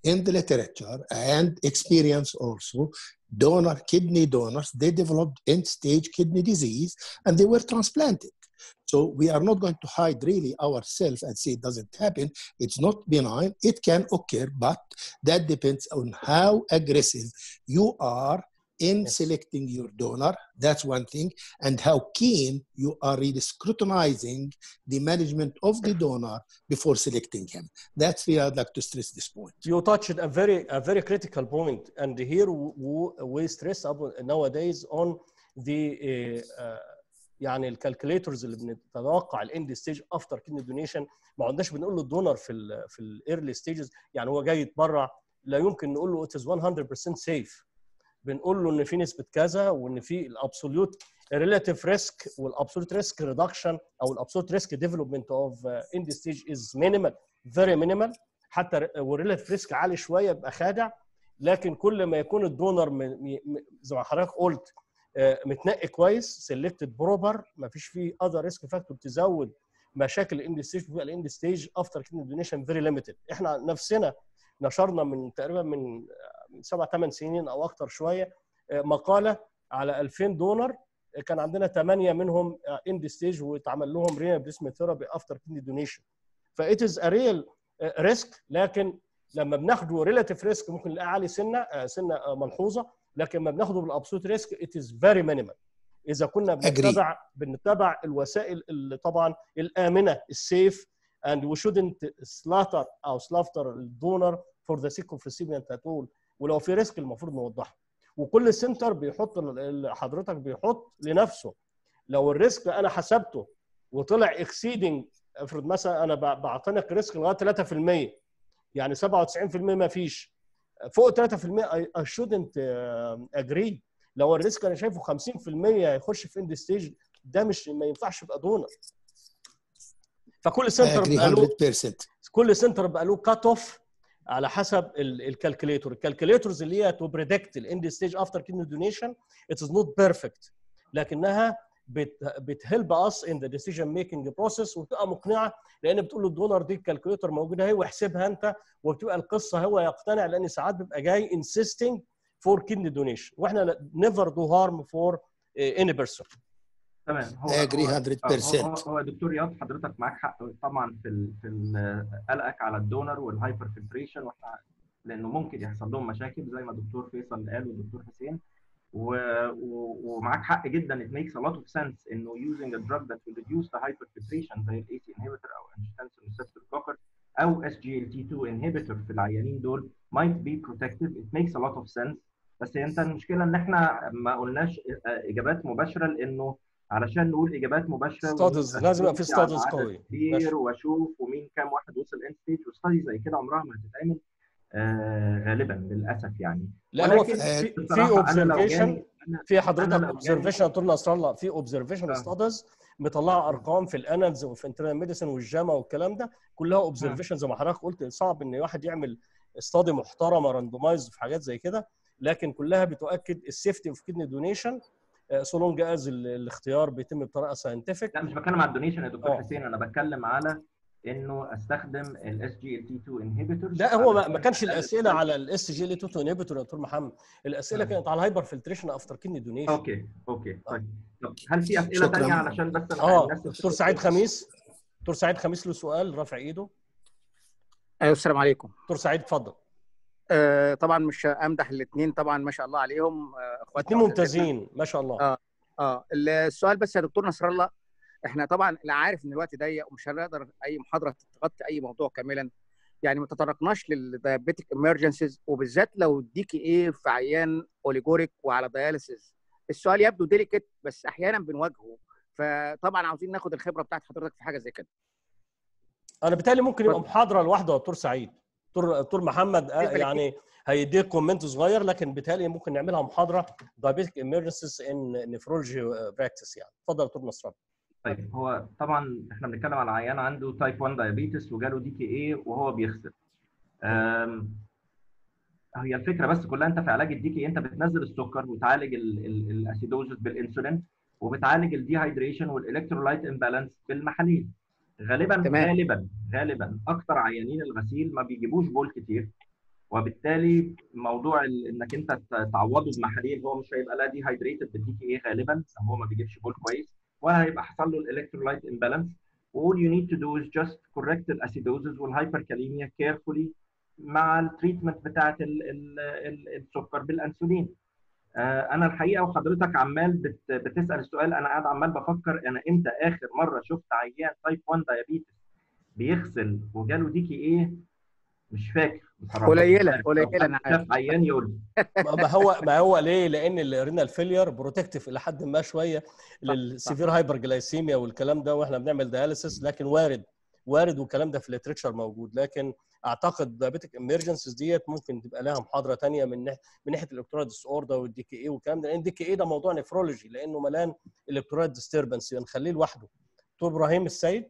in the literature and experience also donor kidney donors they developed end stage kidney disease and they were transplanted so we are not going to hide really ourselves and say it doesn't happen it's not benign it can occur but that depends on how aggressive you are in Yes. selecting your donor that's one thing and how keen you are really scrutinizing the management of the donor before selecting him that's really i'd like to stress this point You touched a very a very critical point, and here we, we stress up nowadays on the uh, uh, يعني الكالكوليترز اللي بنتوقع الاند ستيج افتر كدني دونيشن ما عندناش بنقول له الدونر في ال في الايرلي ستيجز يعني هو جاي يتبرع لا يمكن نقول له ات از 100% سيف بنقول له ان في نسبه كذا وان في الابسوليوت ريلاتيف ريسك والابسوليوت ريسك ريدكشن او الابسوليوت ريسك ديفلوبمنت اوف اند ستيج از مينيمال فيري مينيمال حتى والريلاتيف ريسك عالي شويه يبقى خادع لكن كل ما يكون الدونر م- م- م- زي ما حضرتك قلت آه، متنقي كويس سيلكتد بروبر ما فيش فيه اذر ريسك فاكتور تزود مشاكل الاند ستيج بيبقى الاند ستيج افتر كدني دونيشن فيري ليميتد احنا نفسنا نشرنا من تقريبا من من سبع ثمان سنين او اكتر شويه آه، مقاله على 2000 دونر آه، كان عندنا ثمانيه منهم اند ستيج واتعمل لهم رينا بليسمنت ثيرابي افتر كدني دونيشن فايت از ا ريل ريسك لكن لما بناخده ريلاتيف ريسك ممكن نلاقي عالي سنه آه، سنه آه، ملحوظه لكن لما بناخده بالابسولوت ريسك ات از فيري مينيمال اذا كنا بنتبع بنتبع الوسائل اللي طبعا الامنه السيف and we shouldn't slaughter او slaughter الدونر for the sake of recipient at all ولو في ريسك المفروض نوضحه وكل سنتر بيحط ال- ال- حضرتك بيحط لنفسه لو الريسك انا حسبته وطلع اكسيدنج افرض مثلا انا ب- بعتنق ريسك لغايه 3% يعني 97% ما فيش فوق 3% I, I shouldn't uh, agree لو الريسك انا شايفه 50% هيخش في اند ستيج ده مش ما ينفعش يبقى دونر فكل I سنتر agree بقى له 100%. كل سنتر بقى له كات اوف على حسب الكالكوليتور الكالكوليتورز اللي هي تو بريدكت الاند ستيج افتر كيدني دونيشن ات از نوت بيرفكت لكنها بتهلب اس ان ذا ديسيجن ميكنج بروسيس وتبقى مقنعه لان بتقول له الدونر دي الكالكوليتور موجوده اهي واحسبها انت وبتبقى القصه هو يقتنع لان ساعات بيبقى جاي انسيستنج فور كيدني دونيشن واحنا نيفر دو هارم فور اني بيرسون تمام هو I agree هو- 100%. هو, هو دكتور رياض حضرتك معاك حق طبعا في ال في ال- قلقك على الدونر والهايبر فلتريشن واحنا لانه ممكن يحصل لهم مشاكل زي ما الدكتور فيصل قال والدكتور حسين و... و... ومعاك حق جدا it makes a lot of sense انه using a drug that will reduce the hyperfiltration زي ال ACE inhibitor او angiotensin receptor blocker او SGLT2 inhibitor في العيانين دول might be protective it makes a lot of sense بس انت المشكله ان احنا ما قلناش اجابات مباشره لانه علشان نقول اجابات مباشره Studies، لازم يبقى في studies قوي. ماشي. كتير واشوف ومين كام واحد وصل اند ستيج وستادي زي كده عمرها ما هتتعمل آه غالبا للاسف يعني لا هو ولكن في في, في بصراحة أنا لو اوبزرفيشن جاني- أنا- في أنا حضرتك لو جاني- اوبزرفيشن دكتور نصر الله في اوبزرفيشن آه. ستاديز مطلعه ارقام في الانالز وفي انترنال ميديسن والجاما والكلام ده كلها اوبزرفيشن زي ما حضرتك قلت صعب ان واحد يعمل استادي محترمه راندومايز في حاجات زي كده لكن كلها بتؤكد السيفتي اوف كدني دونيشن سو لونج از الاختيار بيتم بطريقه ساينتفك لا مش بتكلم على الدونيشن يا دكتور آه. حسين انا بتكلم على انه استخدم الاس جي ال تي 2 انهبيتورز لا هو ما ما كانش الاسئله على الاس جي ال 2 انهبيتور يا دكتور محمد الاسئله آه. كانت على الهايبر فلتريشن افتر كدني دونيشن اوكي اوكي طيب طب هل في اسئله شكراً. ثانيه علشان بس أنا اه الناس دكتور سعيد خميس دكتور سعيد خميس له سؤال رافع ايده ايوه السلام عليكم دكتور سعيد اتفضل آه طبعا مش امدح الاثنين طبعا ما شاء الله عليهم آه اخوات اثنين معتزلة. ممتازين ما شاء الله آه. اه السؤال بس يا دكتور نصر الله احنا طبعا انا عارف ان الوقت ضيق ومش هنقدر اي محاضره تغطي اي موضوع كاملا يعني ما تطرقناش للدايابيتيك امرجنسيز وبالذات لو اديكي ايه في عيان اوليجوريك وعلى دياليسيس السؤال يبدو ديليكت بس احيانا بنواجهه فطبعا عاوزين ناخد الخبره بتاعت حضرتك في حاجه زي كده انا بالتالي ممكن يبقى محاضره لوحده يا دكتور سعيد دكتور دكتور محمد آه، بالنسبة لك يعني هيديك كومنت صغير لكن بالتالي ممكن نعملها محاضره دايابيتك امرجنسيز ان نفرولوجي براكتس يعني اتفضل يا دكتور نصر الله. طيب هو طبعا احنا بنتكلم على عيان عنده تايب 1 دايابيتس وجاله دي كي اي وهو بيغسل أم، هي الفكره بس كلها انت في علاج الدي كي انت بتنزل السكر وتعالج ال- ال- الاسيدوزس بالانسولين وبتعالج الديهايدريشن والالكترولايت امبالانس بالمحاليل غالبا تمام. غالبا غالبا اكتر عيانين الغسيل ما بيجيبوش بول كتير وبالتالي موضوع ال- انك انت ت- تعوضه بمحاليل هو مش هيبقى لا دي هايدريتد بالدي كي اي غالبا هو ما بيجيبش بول كويس وهيبقى حصل له الالكترولايت امبالانس all you need to do is just correct الاسيدوزز والهايبركاليميا carefully مع التريتمنت بتاعت ال ال ال السكر بالانسولين آه، انا الحقيقه وحضرتك عمال بت بتسال السؤال انا قاعد عمال بفكر انا امتى اخر مره شفت عيان تايب 1 دايابيتس بيغسل وجاله دي كي ايه مش فاكر بصراحه قليلة، لو قليلة، حد أنا عارف. شاف عيان يقول لي ما ما هو ما هو ليه؟ لان الرينال فيلير بروتكتيف الى حد ما شويه للسيفير هايبر جلايسيميا والكلام ده واحنا بنعمل دياليسيس لكن وارد وارد والكلام ده في الليترشر موجود لكن اعتقد دايابيتك امرجنسيز ديت ممكن تبقى لها محاضره ثانيه من ناحيه من ناحيه الالكترال ديس اوردر والدي كي اي والكلام ده لان الدي كي اي ده موضوع نفرولوجي لانه ملان الكترال ديستربنس نخليه لوحده دكتور ابراهيم السيد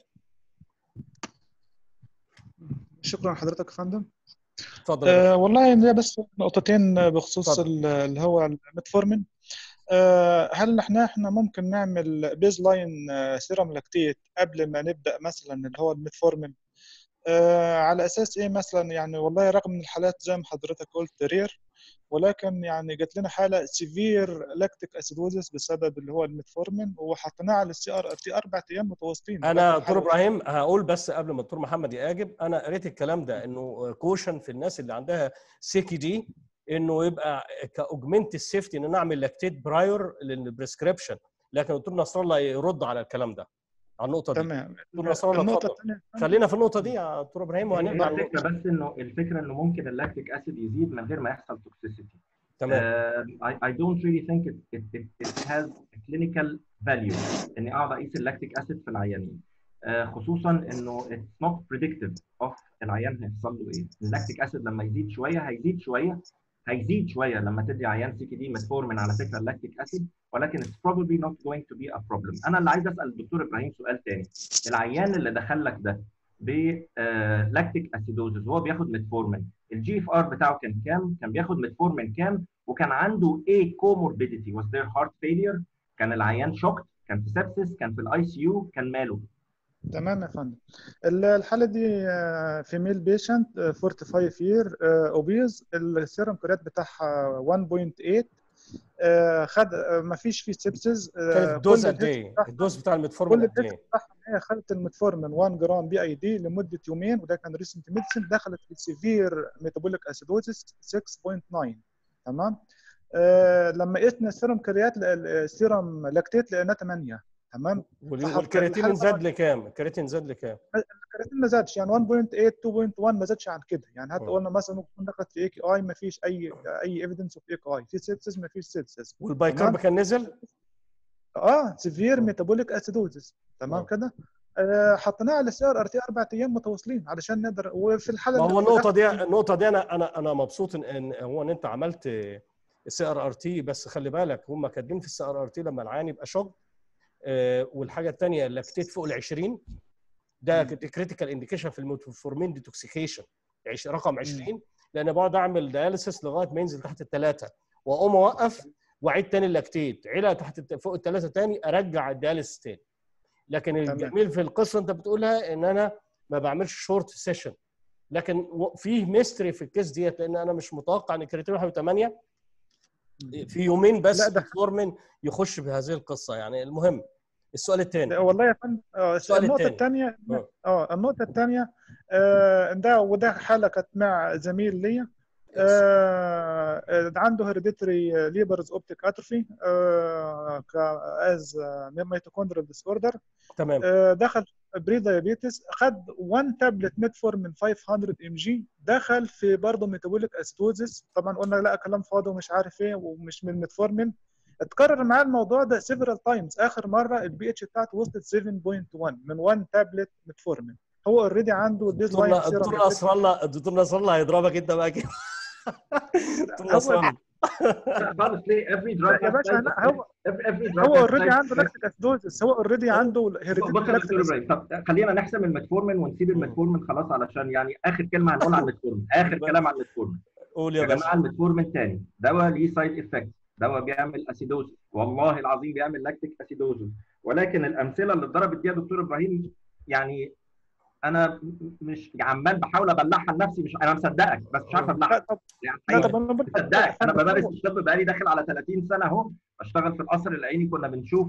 شكرا لحضرتك يا فندم اتفضل يا باشا. أه والله هي بس نقطتين بخصوص اتفضل. ال- اللي هو الميتفورمين أه هل احنا احنا ممكن نعمل بيز لاين سيرم لاكتيت قبل ما نبدا مثلا اللي هو الميتفورمين أه على اساس ايه مثلا يعني والله رغم من الحالات زي ما حضرتك قلت رير ولكن يعني جات لنا حاله سيفير لاكتيك اسيدوزس بسبب اللي هو الميتفورمين وحطيناه على السي ار تي اربع ايام متواصلين انا ولكن دكتور الحالة- ابراهيم هقول بس قبل ما الدكتور محمد يجاوب انا قريت الكلام ده انه كوشن في الناس اللي عندها سيكي دي انه يبقى كاوجمنت السيفتي ان انا اعمل لاكتيت برايور للبريسكريبشن لكن الدكتور نصر الله يرد على الكلام ده على النقطه دي تمام دكتور نصر الله النقطه اتفضل الثانيه خلينا في النقطه دي يا دكتور ابراهيم هي وهنرجع الفكره للنقطه بس انه الفكره انه ممكن اللاكتيك اسيد يزيد من غير ما يحصل توكسيسيتي تمام uh, I, I don't really think it, it, it, it has a clinical value اني اقعد اقيس اللاكتيك اسيد في العيانين uh, خصوصا انه it's not predictive of العيان هيحصل له ايه اللاكتيك اسيد لما يزيد شويه هيزيد شويه هيزيد شويه لما تدي عيان سي كي دي متفورمين على فكره اللاكتيك اسيد ولكن it's probably not going to be a problem انا اللي عايز اسال الدكتور ابراهيم سؤال تاني العيان اللي دخل لك ده بلاكتيك اسيدوزز وهو بياخد متفورمين الجي اف ار بتاعه كان كام؟ كان بياخد متفورمين كام؟ وكان عنده ايه كوموربيديتي؟ was there heart failure؟ كان العيان شوكت؟ كان في سبسس؟ كان في الاي سي يو؟ كان ماله؟ تمام يا فندم ال- الحالة دي فيميل بيشنت 45 يير اوبيز السيرم كريات بتاعها 1.8 آه، خد ما فيش فيه سيبسز كانت الدوز قد ايه؟ الدوز بتاع المتفورمين كل قد الهيكس ايه؟ بتاعها ان هي خدت المتفورمين 1 جرام بي اي دي لمده يومين وده كان ريسنت ميديسن دخلت في سيفير ميتابوليك اسيدوزس 6.9 تمام آه لما قسنا السيرم كريات السيرم لاكتيت لقيناه 8 تمام وال- فحط- والكرياتين الحالة زاد لكام؟ الكرياتين زاد لكام؟ الكرياتين ما زادش يعني 1.8 2.1 ما زادش عن كده يعني حتى اه. قلنا مثلا ممكن تكون دخلت في اي كي اي ما فيش اي اي ايفيدنس اوف اي كي اي في سيبسس ما فيش سيبسس والبايكارب كان نزل؟ اه سيفير ميتابوليك اسيدوزس تمام اه. كده آه حطيناه على السي ار ار تي اربع ايام متواصلين علشان نقدر وفي الحاله ما اللي هو في النقطه دي الآخر- النقطه دي انا انا انا مبسوط ان إن هو ان انت عملت السي ار ار تي بس خلي بالك هم كاتبين في السي ار ار تي لما العيان يبقى شوك آه، والحاجه الثانيه اللاكتيت فوق ال 20 ده كريتيكال انديكيشن في الميتفورمين ديتوكسيكيشن رقم 20 لان بقعد اعمل دياليسيس لغايه ما ينزل تحت الثلاثه واقوم اوقف واعيد تاني اللاكتيت عيله تحت الت- فوق الثلاثه تاني ارجع الدياليسيس تاني لكن تمام. الجميل في القصه انت بتقولها ان انا ما بعملش شورت سيشن لكن و- فيه ميستري في الكيس ديت لان انا مش متوقع ان الكرياتين 8 في يومين بس لا، ده- فورمن يخش بهذه القصه يعني المهم السؤال الثاني والله يا فندم آه، السؤال النقطه التاني. الثانيه اه. اه النقطه الثانيه آه ده وده حاله كانت مع زميل ليا آه آه، عنده هيريديتري ليبرز اوبتيك اتروفي از ميتوكوندريال ديس اوردر تمام دخل بري دايابيتس خد 1 تابلت ميتفورمين 500 ام جي دخل في برضه ميتابوليك اسيدوزس طبعا قلنا لا كلام فاضي ومش عارف ايه ومش من الميتفورمين اتكرر معاه الموضوع ده سيفرال تايمز اخر مره البي اتش بتاعته وصلت 7.1 من 1 تابلت ميتفورمين هو اوريدي عنده البيز الدكتور لاين الدكتور نصر الله الدكتور نصر الله هيضربك انت بقى كده الدكتور هو- نصر الله لا خالص ليه every drug يا has باشا side لا هو effects. Every- every drug هو has اوريدي side عنده effects. لاكتيك اسيدوزس هو اوريدي عنده بص يا هيريديتري دكتور لاكتيك ابراهيم طب خلينا نحسم المتفورمين ونسيب مم. المتفورمين خلاص علشان يعني اخر كلمه هنقول عن المتفورمين اخر كلام عن المتفورمين قول يا يا جماعه باشا المتفورمين تاني دواء ليه سايد افكت دواء بيعمل اسيدوزس والله العظيم بيعمل لاكتيك اسيدوزس ولكن الامثله اللي اتضربت دي يا دكتور ابراهيم يعني انا م- مش عمال بحاول ابلعها لنفسي مش انا مصدقك بس مش عارف لا ابلعها طب يعني لا حقيقة. طب انا برضه مصدقك انا بمارس الطب بقالي داخل على 30 سنه اهو بشتغل في القصر العيني كنا بنشوف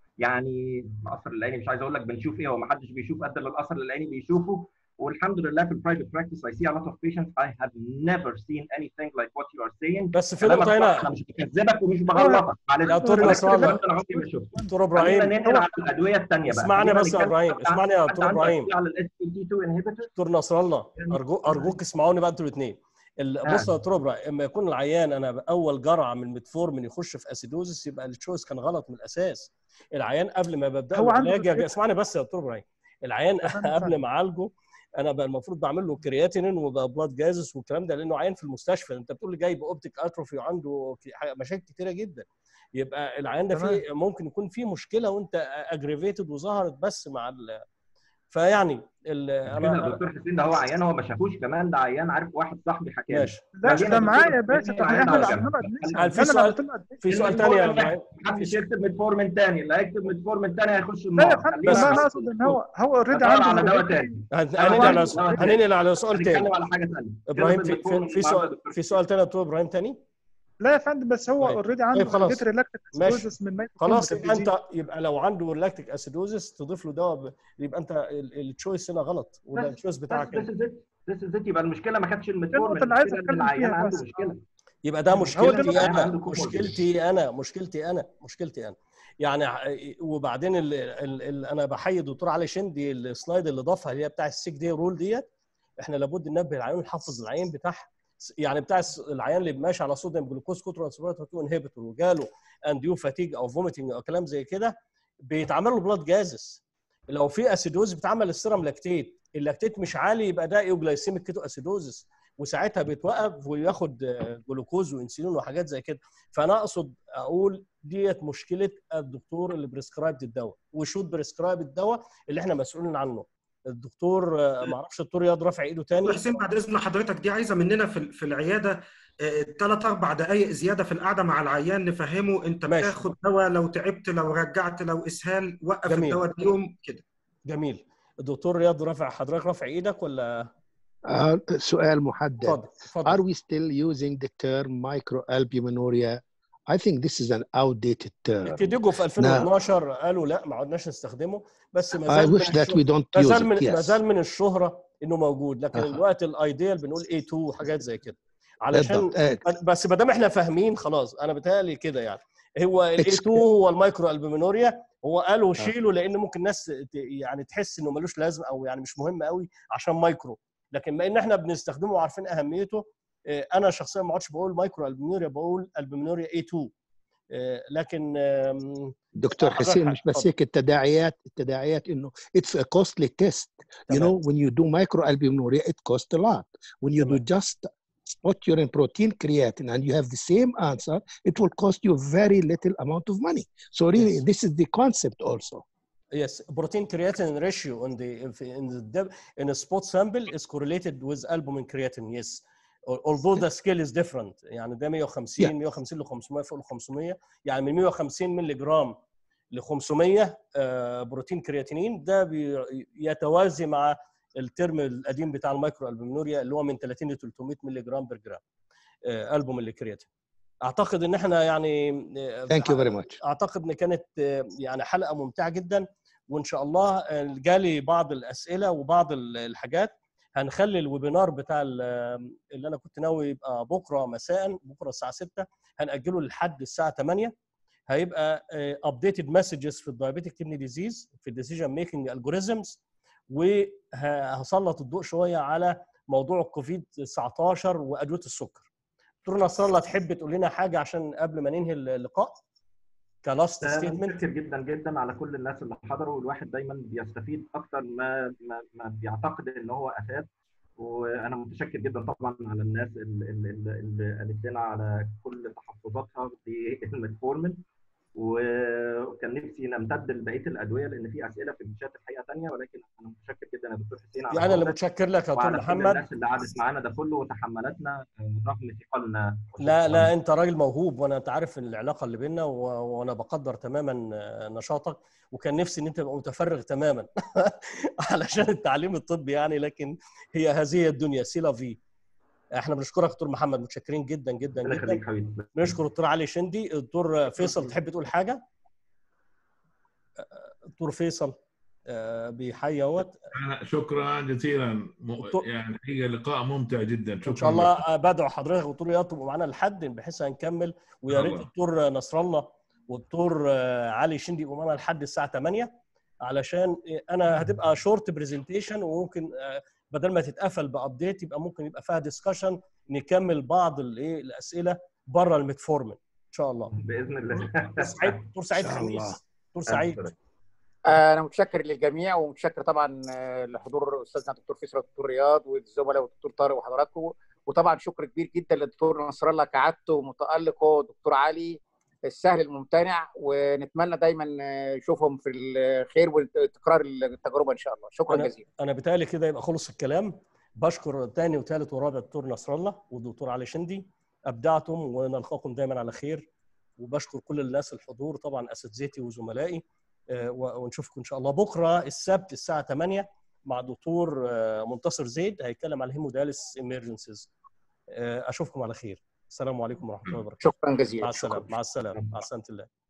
يعني القصر العيني مش عايز اقول لك بنشوف ايه هو ما حدش بيشوف قد اللي القصر العيني بيشوفه والحمد لله في البرايفت براكتس I see a lot of patients I have never seen anything like what you are saying بس في كلامك نقطه صح، هنا انا مش بكذبك ومش بغلطك معلش يا دكتور أنا نصر الله. اكتشفت انا عمري ما شفته دكتور خلينا ابراهيم ننقل على الادويه الثانيه بقى اسمعني خلينا بس يا نتكلم ابراهيم عن- اسمعني يا حد دكتور عنده ابراهيم أسئلة على الاس بي دي 2 انهبيتور دكتور نصر الله أرجو ارجوك اسمعوني بقى انتوا الاثنين بص يا دكتور ابراهيم اما يكون العيان انا اول جرعه من الميتفورمين يخش في اسيدوزس يبقى التشويس كان غلط من الاساس العيان قبل ما ببدا هو له عنده علاج يا- مشكلة. اسمعني بس يا دكتور ابراهيم العيان تمام، قبل فاهم. ما اعالجه انا بقى المفروض بعمل له كرياتينين وبقى بلاد جازس والكلام ده لانه عيان في المستشفى انت بتقول لي جايب اوبتيك اتروفي وعنده ك- مشاكل كتيره جدا يبقى العيان ده فيه ممكن يكون فيه مشكله وانت اجريفيتد وظهرت بس مع ال... فيعني ال... كده انا الدكتور حسين ده هو عيان هو ما شافوش كمان ده عيان عارف واحد صاحبي حكى لي ماشي لا خلينا ده معايا يا دكتور باشا حسين طب عيان احنا اللي على عملنا جنب. ادميشن هل في انا اللي سؤال- عملت له admission. في سؤال تاني يا الميتفورمين ابراهيم محدش يكتب ميتفورمين تاني اللي هيكتب ميتفورمين تاني هيخش لا النار يا فندم بس- ما انا اقصد ان هو هو اوريدي ندور على عنده دواء تاني هن- أنا هننقل على برضه- هننقل على سؤال تاني هنتكلم على حاجه ثانيه ابراهيم في في, في سؤال في سؤال تاني يا دكتور ابراهيم تاني لا يا فندم بس هو طيب. اوريدي طيب عنده خلاص. جيت ريلاكتيك ماشي. اسيدوزس من ميت خلاص يبقى انت يبقى لو عنده لاكتيك اسيدوزس تضيف له دواء ب- يبقى انت التشويس هنا غلط ولا بس- التشويس بتاعك بس هنا. ذس از ذس يبقى المشكله ما كانتش الميتفورمين النقطة اللي عايز المشكله ان أتكلم العيان فيها عنده بس. مشكله يبقى ده هو ده مشكلتي اللي انا عنده كوموربيد. مشكلتي انا مشكلتي انا مشكلتي انا يعني ع- وبعدين ال ال ال انا بحيي الدكتور علي شندي السلايد اللي ضافها اللي هي بتاع السيك دي رول ديت احنا لابد ننبه العيان ونحفظ العيان بتاعها يعني بتاع الس- العيان اللي ماشي على صوديوم جلوكوز كوترانسبورتر 2 انهبيتور وجاله انديو فاتيج او فوميتنج او كلام زي كده بيتعمل له بلاد جازس لو في اسيدوز بيتعمل السيرم لاكتيت اللاكتيت مش عالي يبقى ده ايوجلايسيميك كيتو اسيدوزس وساعتها بيتوقف وياخد آه، جلوكوز وانسولين وحاجات زي كده فانا اقصد اقول ديت مشكله الدكتور اللي بريسكرايب الدواء وشوت بريسكرايب الدواء اللي احنا مسؤولين عنه الدكتور آه، ما اعرفش الدكتور رياض رافع ايده تاني دكتور حسين بعد اذن حضرتك دي عايزه مننا في في العياده ثلاث اربع دقائق زياده في القعده مع العيان نفهمه انت ماشي. بتاخد دواء لو تعبت لو رجعت لو اسهال وقف جميل. الدواء ده يوم كده جميل الدكتور رياض رافع حضرتك رافع ايدك ولا آه، سؤال محدد اتفضل اتفضل Are we still using the term microalbuminuria? I think this is an outdated term. كيديجو في 2012 قالوا لا ما عدناش نستخدمه بس ما I زال من wish that الشهرة- we don't ما use زال it. من ما Yes. زال من الشهره انه موجود لكن أها. الوقت الايديال بنقول A2 وحاجات زي كده علشان بالضبط. آه، بس ما دام احنا فاهمين خلاص انا بتهيألي كده يعني هو ال It's- A2 هو المايكرو البومينوريا هو قالوا شيله لان ممكن الناس ت- يعني تحس انه ملوش لازمه او يعني مش مهم قوي عشان مايكرو لكن بما ان احنا بنستخدمه وعارفين اهميته آه، انا شخصيا ما عادش بقول مايكرو البومينوريا بقول البومينوريا A2 آه، لكن آم، دكتور حضرتك حسين مش بس اتفضل. هيك التداعيات التداعيات انه it's a costly test. You تمام. know when you do microalbuminuria it costs a lot. When you do تمام. just spot urine protein creatinine and you have the same answer, it will cost you very little amount of money. So really, Yes. this is the concept also. Yes, protein creatinine ratio in the in the deb- in a spot sample is correlated with albumin creatinine. Yes, Al- although the scale is different. يعني ده 150 Yeah. 150 ل 500 فوق ال 500 يعني من 150 مللي جرام ل 500 آه، بروتين كرياتينين ده بي- يتوازي مع الترم القديم بتاع المايكرو البومينوريا اللي هو من 30 ل 300 مللي جرام بر جرام آه، البومين الكرياتين. اعتقد ان احنا يعني آه، Thank you very much. اعتقد ان كانت آه، يعني حلقه ممتعه جدا وان شاء الله آه، جالي بعض الاسئله وبعض ال- الحاجات هنخلي الويبينار بتاع ال- اللي انا كنت ناوي يبقى بكره مساء بكره الساعه 6 هنأجله لحد الساعه 8 هيبقى ابديتد مسجز في الدايابيتيك كيدني ديزيز في الديسيجن ميكنج الجوريزمز وهسلط الضوء شويه على موضوع الكوفيد 19 وادويه السكر. دكتور نصر الله تحب تقول لنا حاجه عشان قبل ما ننهي اللقاء كلاست ستيتمنت متشكر جدا جدا على كل الناس اللي حضروا والواحد دايما بيستفيد اكتر ما ما, ما بيعتقد ان هو افاد وانا متشكر جدا طبعا على الناس اللي, اللي, اللي قالت لنا على كل تحفظاتها بالميتفورمين وكان نفسي نمتد لبقيه الادويه لان في اسئله في الشات الحقيقه ثانيه ولكن انا متشكر جدا يا دكتور حسين جزيلا على انا اللي حضرتك متشكر لك يا دكتور وعلى كل محمد الناس اللي قعدت معانا ده كله وتحملتنا آه، رغم ثقلنا لا لا انت راجل موهوب وانا انت عارف العلاقه اللي بيننا و- وانا بقدر تماما آه، نشاطك وكان نفسي ان انت تبقى متفرغ تماما علشان التعليم الطبي يعني لكن هي هذه هي الدنيا سيلا في احنا بنشكرك دكتور محمد متشكرين جدا جدا ربنا جدا يخليك حبيبي بنشكر الدكتور علي شندي الدكتور فيصل تحب تقول حاجه الدكتور فيصل آه، بيحيي اهوت أنا شكرا جزيلا م- دكتور- يعني هي لقاء ممتع جدا شكرا ان شاء الله آه، بدعو حضرتك والدكتور رياض تبقوا معانا لحد بحيث هنكمل ويا ريت الله. الدكتور نصر الله والدكتور آه، علي شندي يبقوا معانا لحد الساعه 8 علشان انا هتبقى شورت برزنتيشن وممكن آه، بدل ما تتقفل بابديت يبقى ممكن يبقى فيها ديسكشن نكمل بعض الايه الاسئله بره الميتفورمن ان شاء الله باذن الله دكتور سعيد دكتور سعيد إن شاء الله. خميس دكتور سعيد انا متشكر للجميع ومتشكر طبعا آه، لحضور استاذنا الدكتور فيصل والدكتور رياض والزملاء والدكتور طارق وحضراتكم وطبعا شكر كبير جدا للدكتور نصر الله كعادته متالق هو والدكتور علي السهل الممتنع ونتمنى دايما آه، نشوفهم في الخير وتكرار التجربه ان شاء الله شكرا أنا- جزيلا انا بتهيألي كده يبقى خلص الكلام بشكر تاني وثالث ورابع الدكتور نصر الله والدكتور علي شندي ابدعتم ونلقاكم دايما على خير وبشكر كل الناس الحضور طبعا اساتذتي وزملائي آه، و- ونشوفكم ان شاء الله بكره السبت الساعه 8 مع دكتور آه، منتصر زيد هيتكلم على الهيموداليس ايمرجنسيز اشوفكم على خير السلام عليكم ورحمه الله وبركاته شكرا جزيلا مع شكرا السلامه مع السلامه مع سلامه الله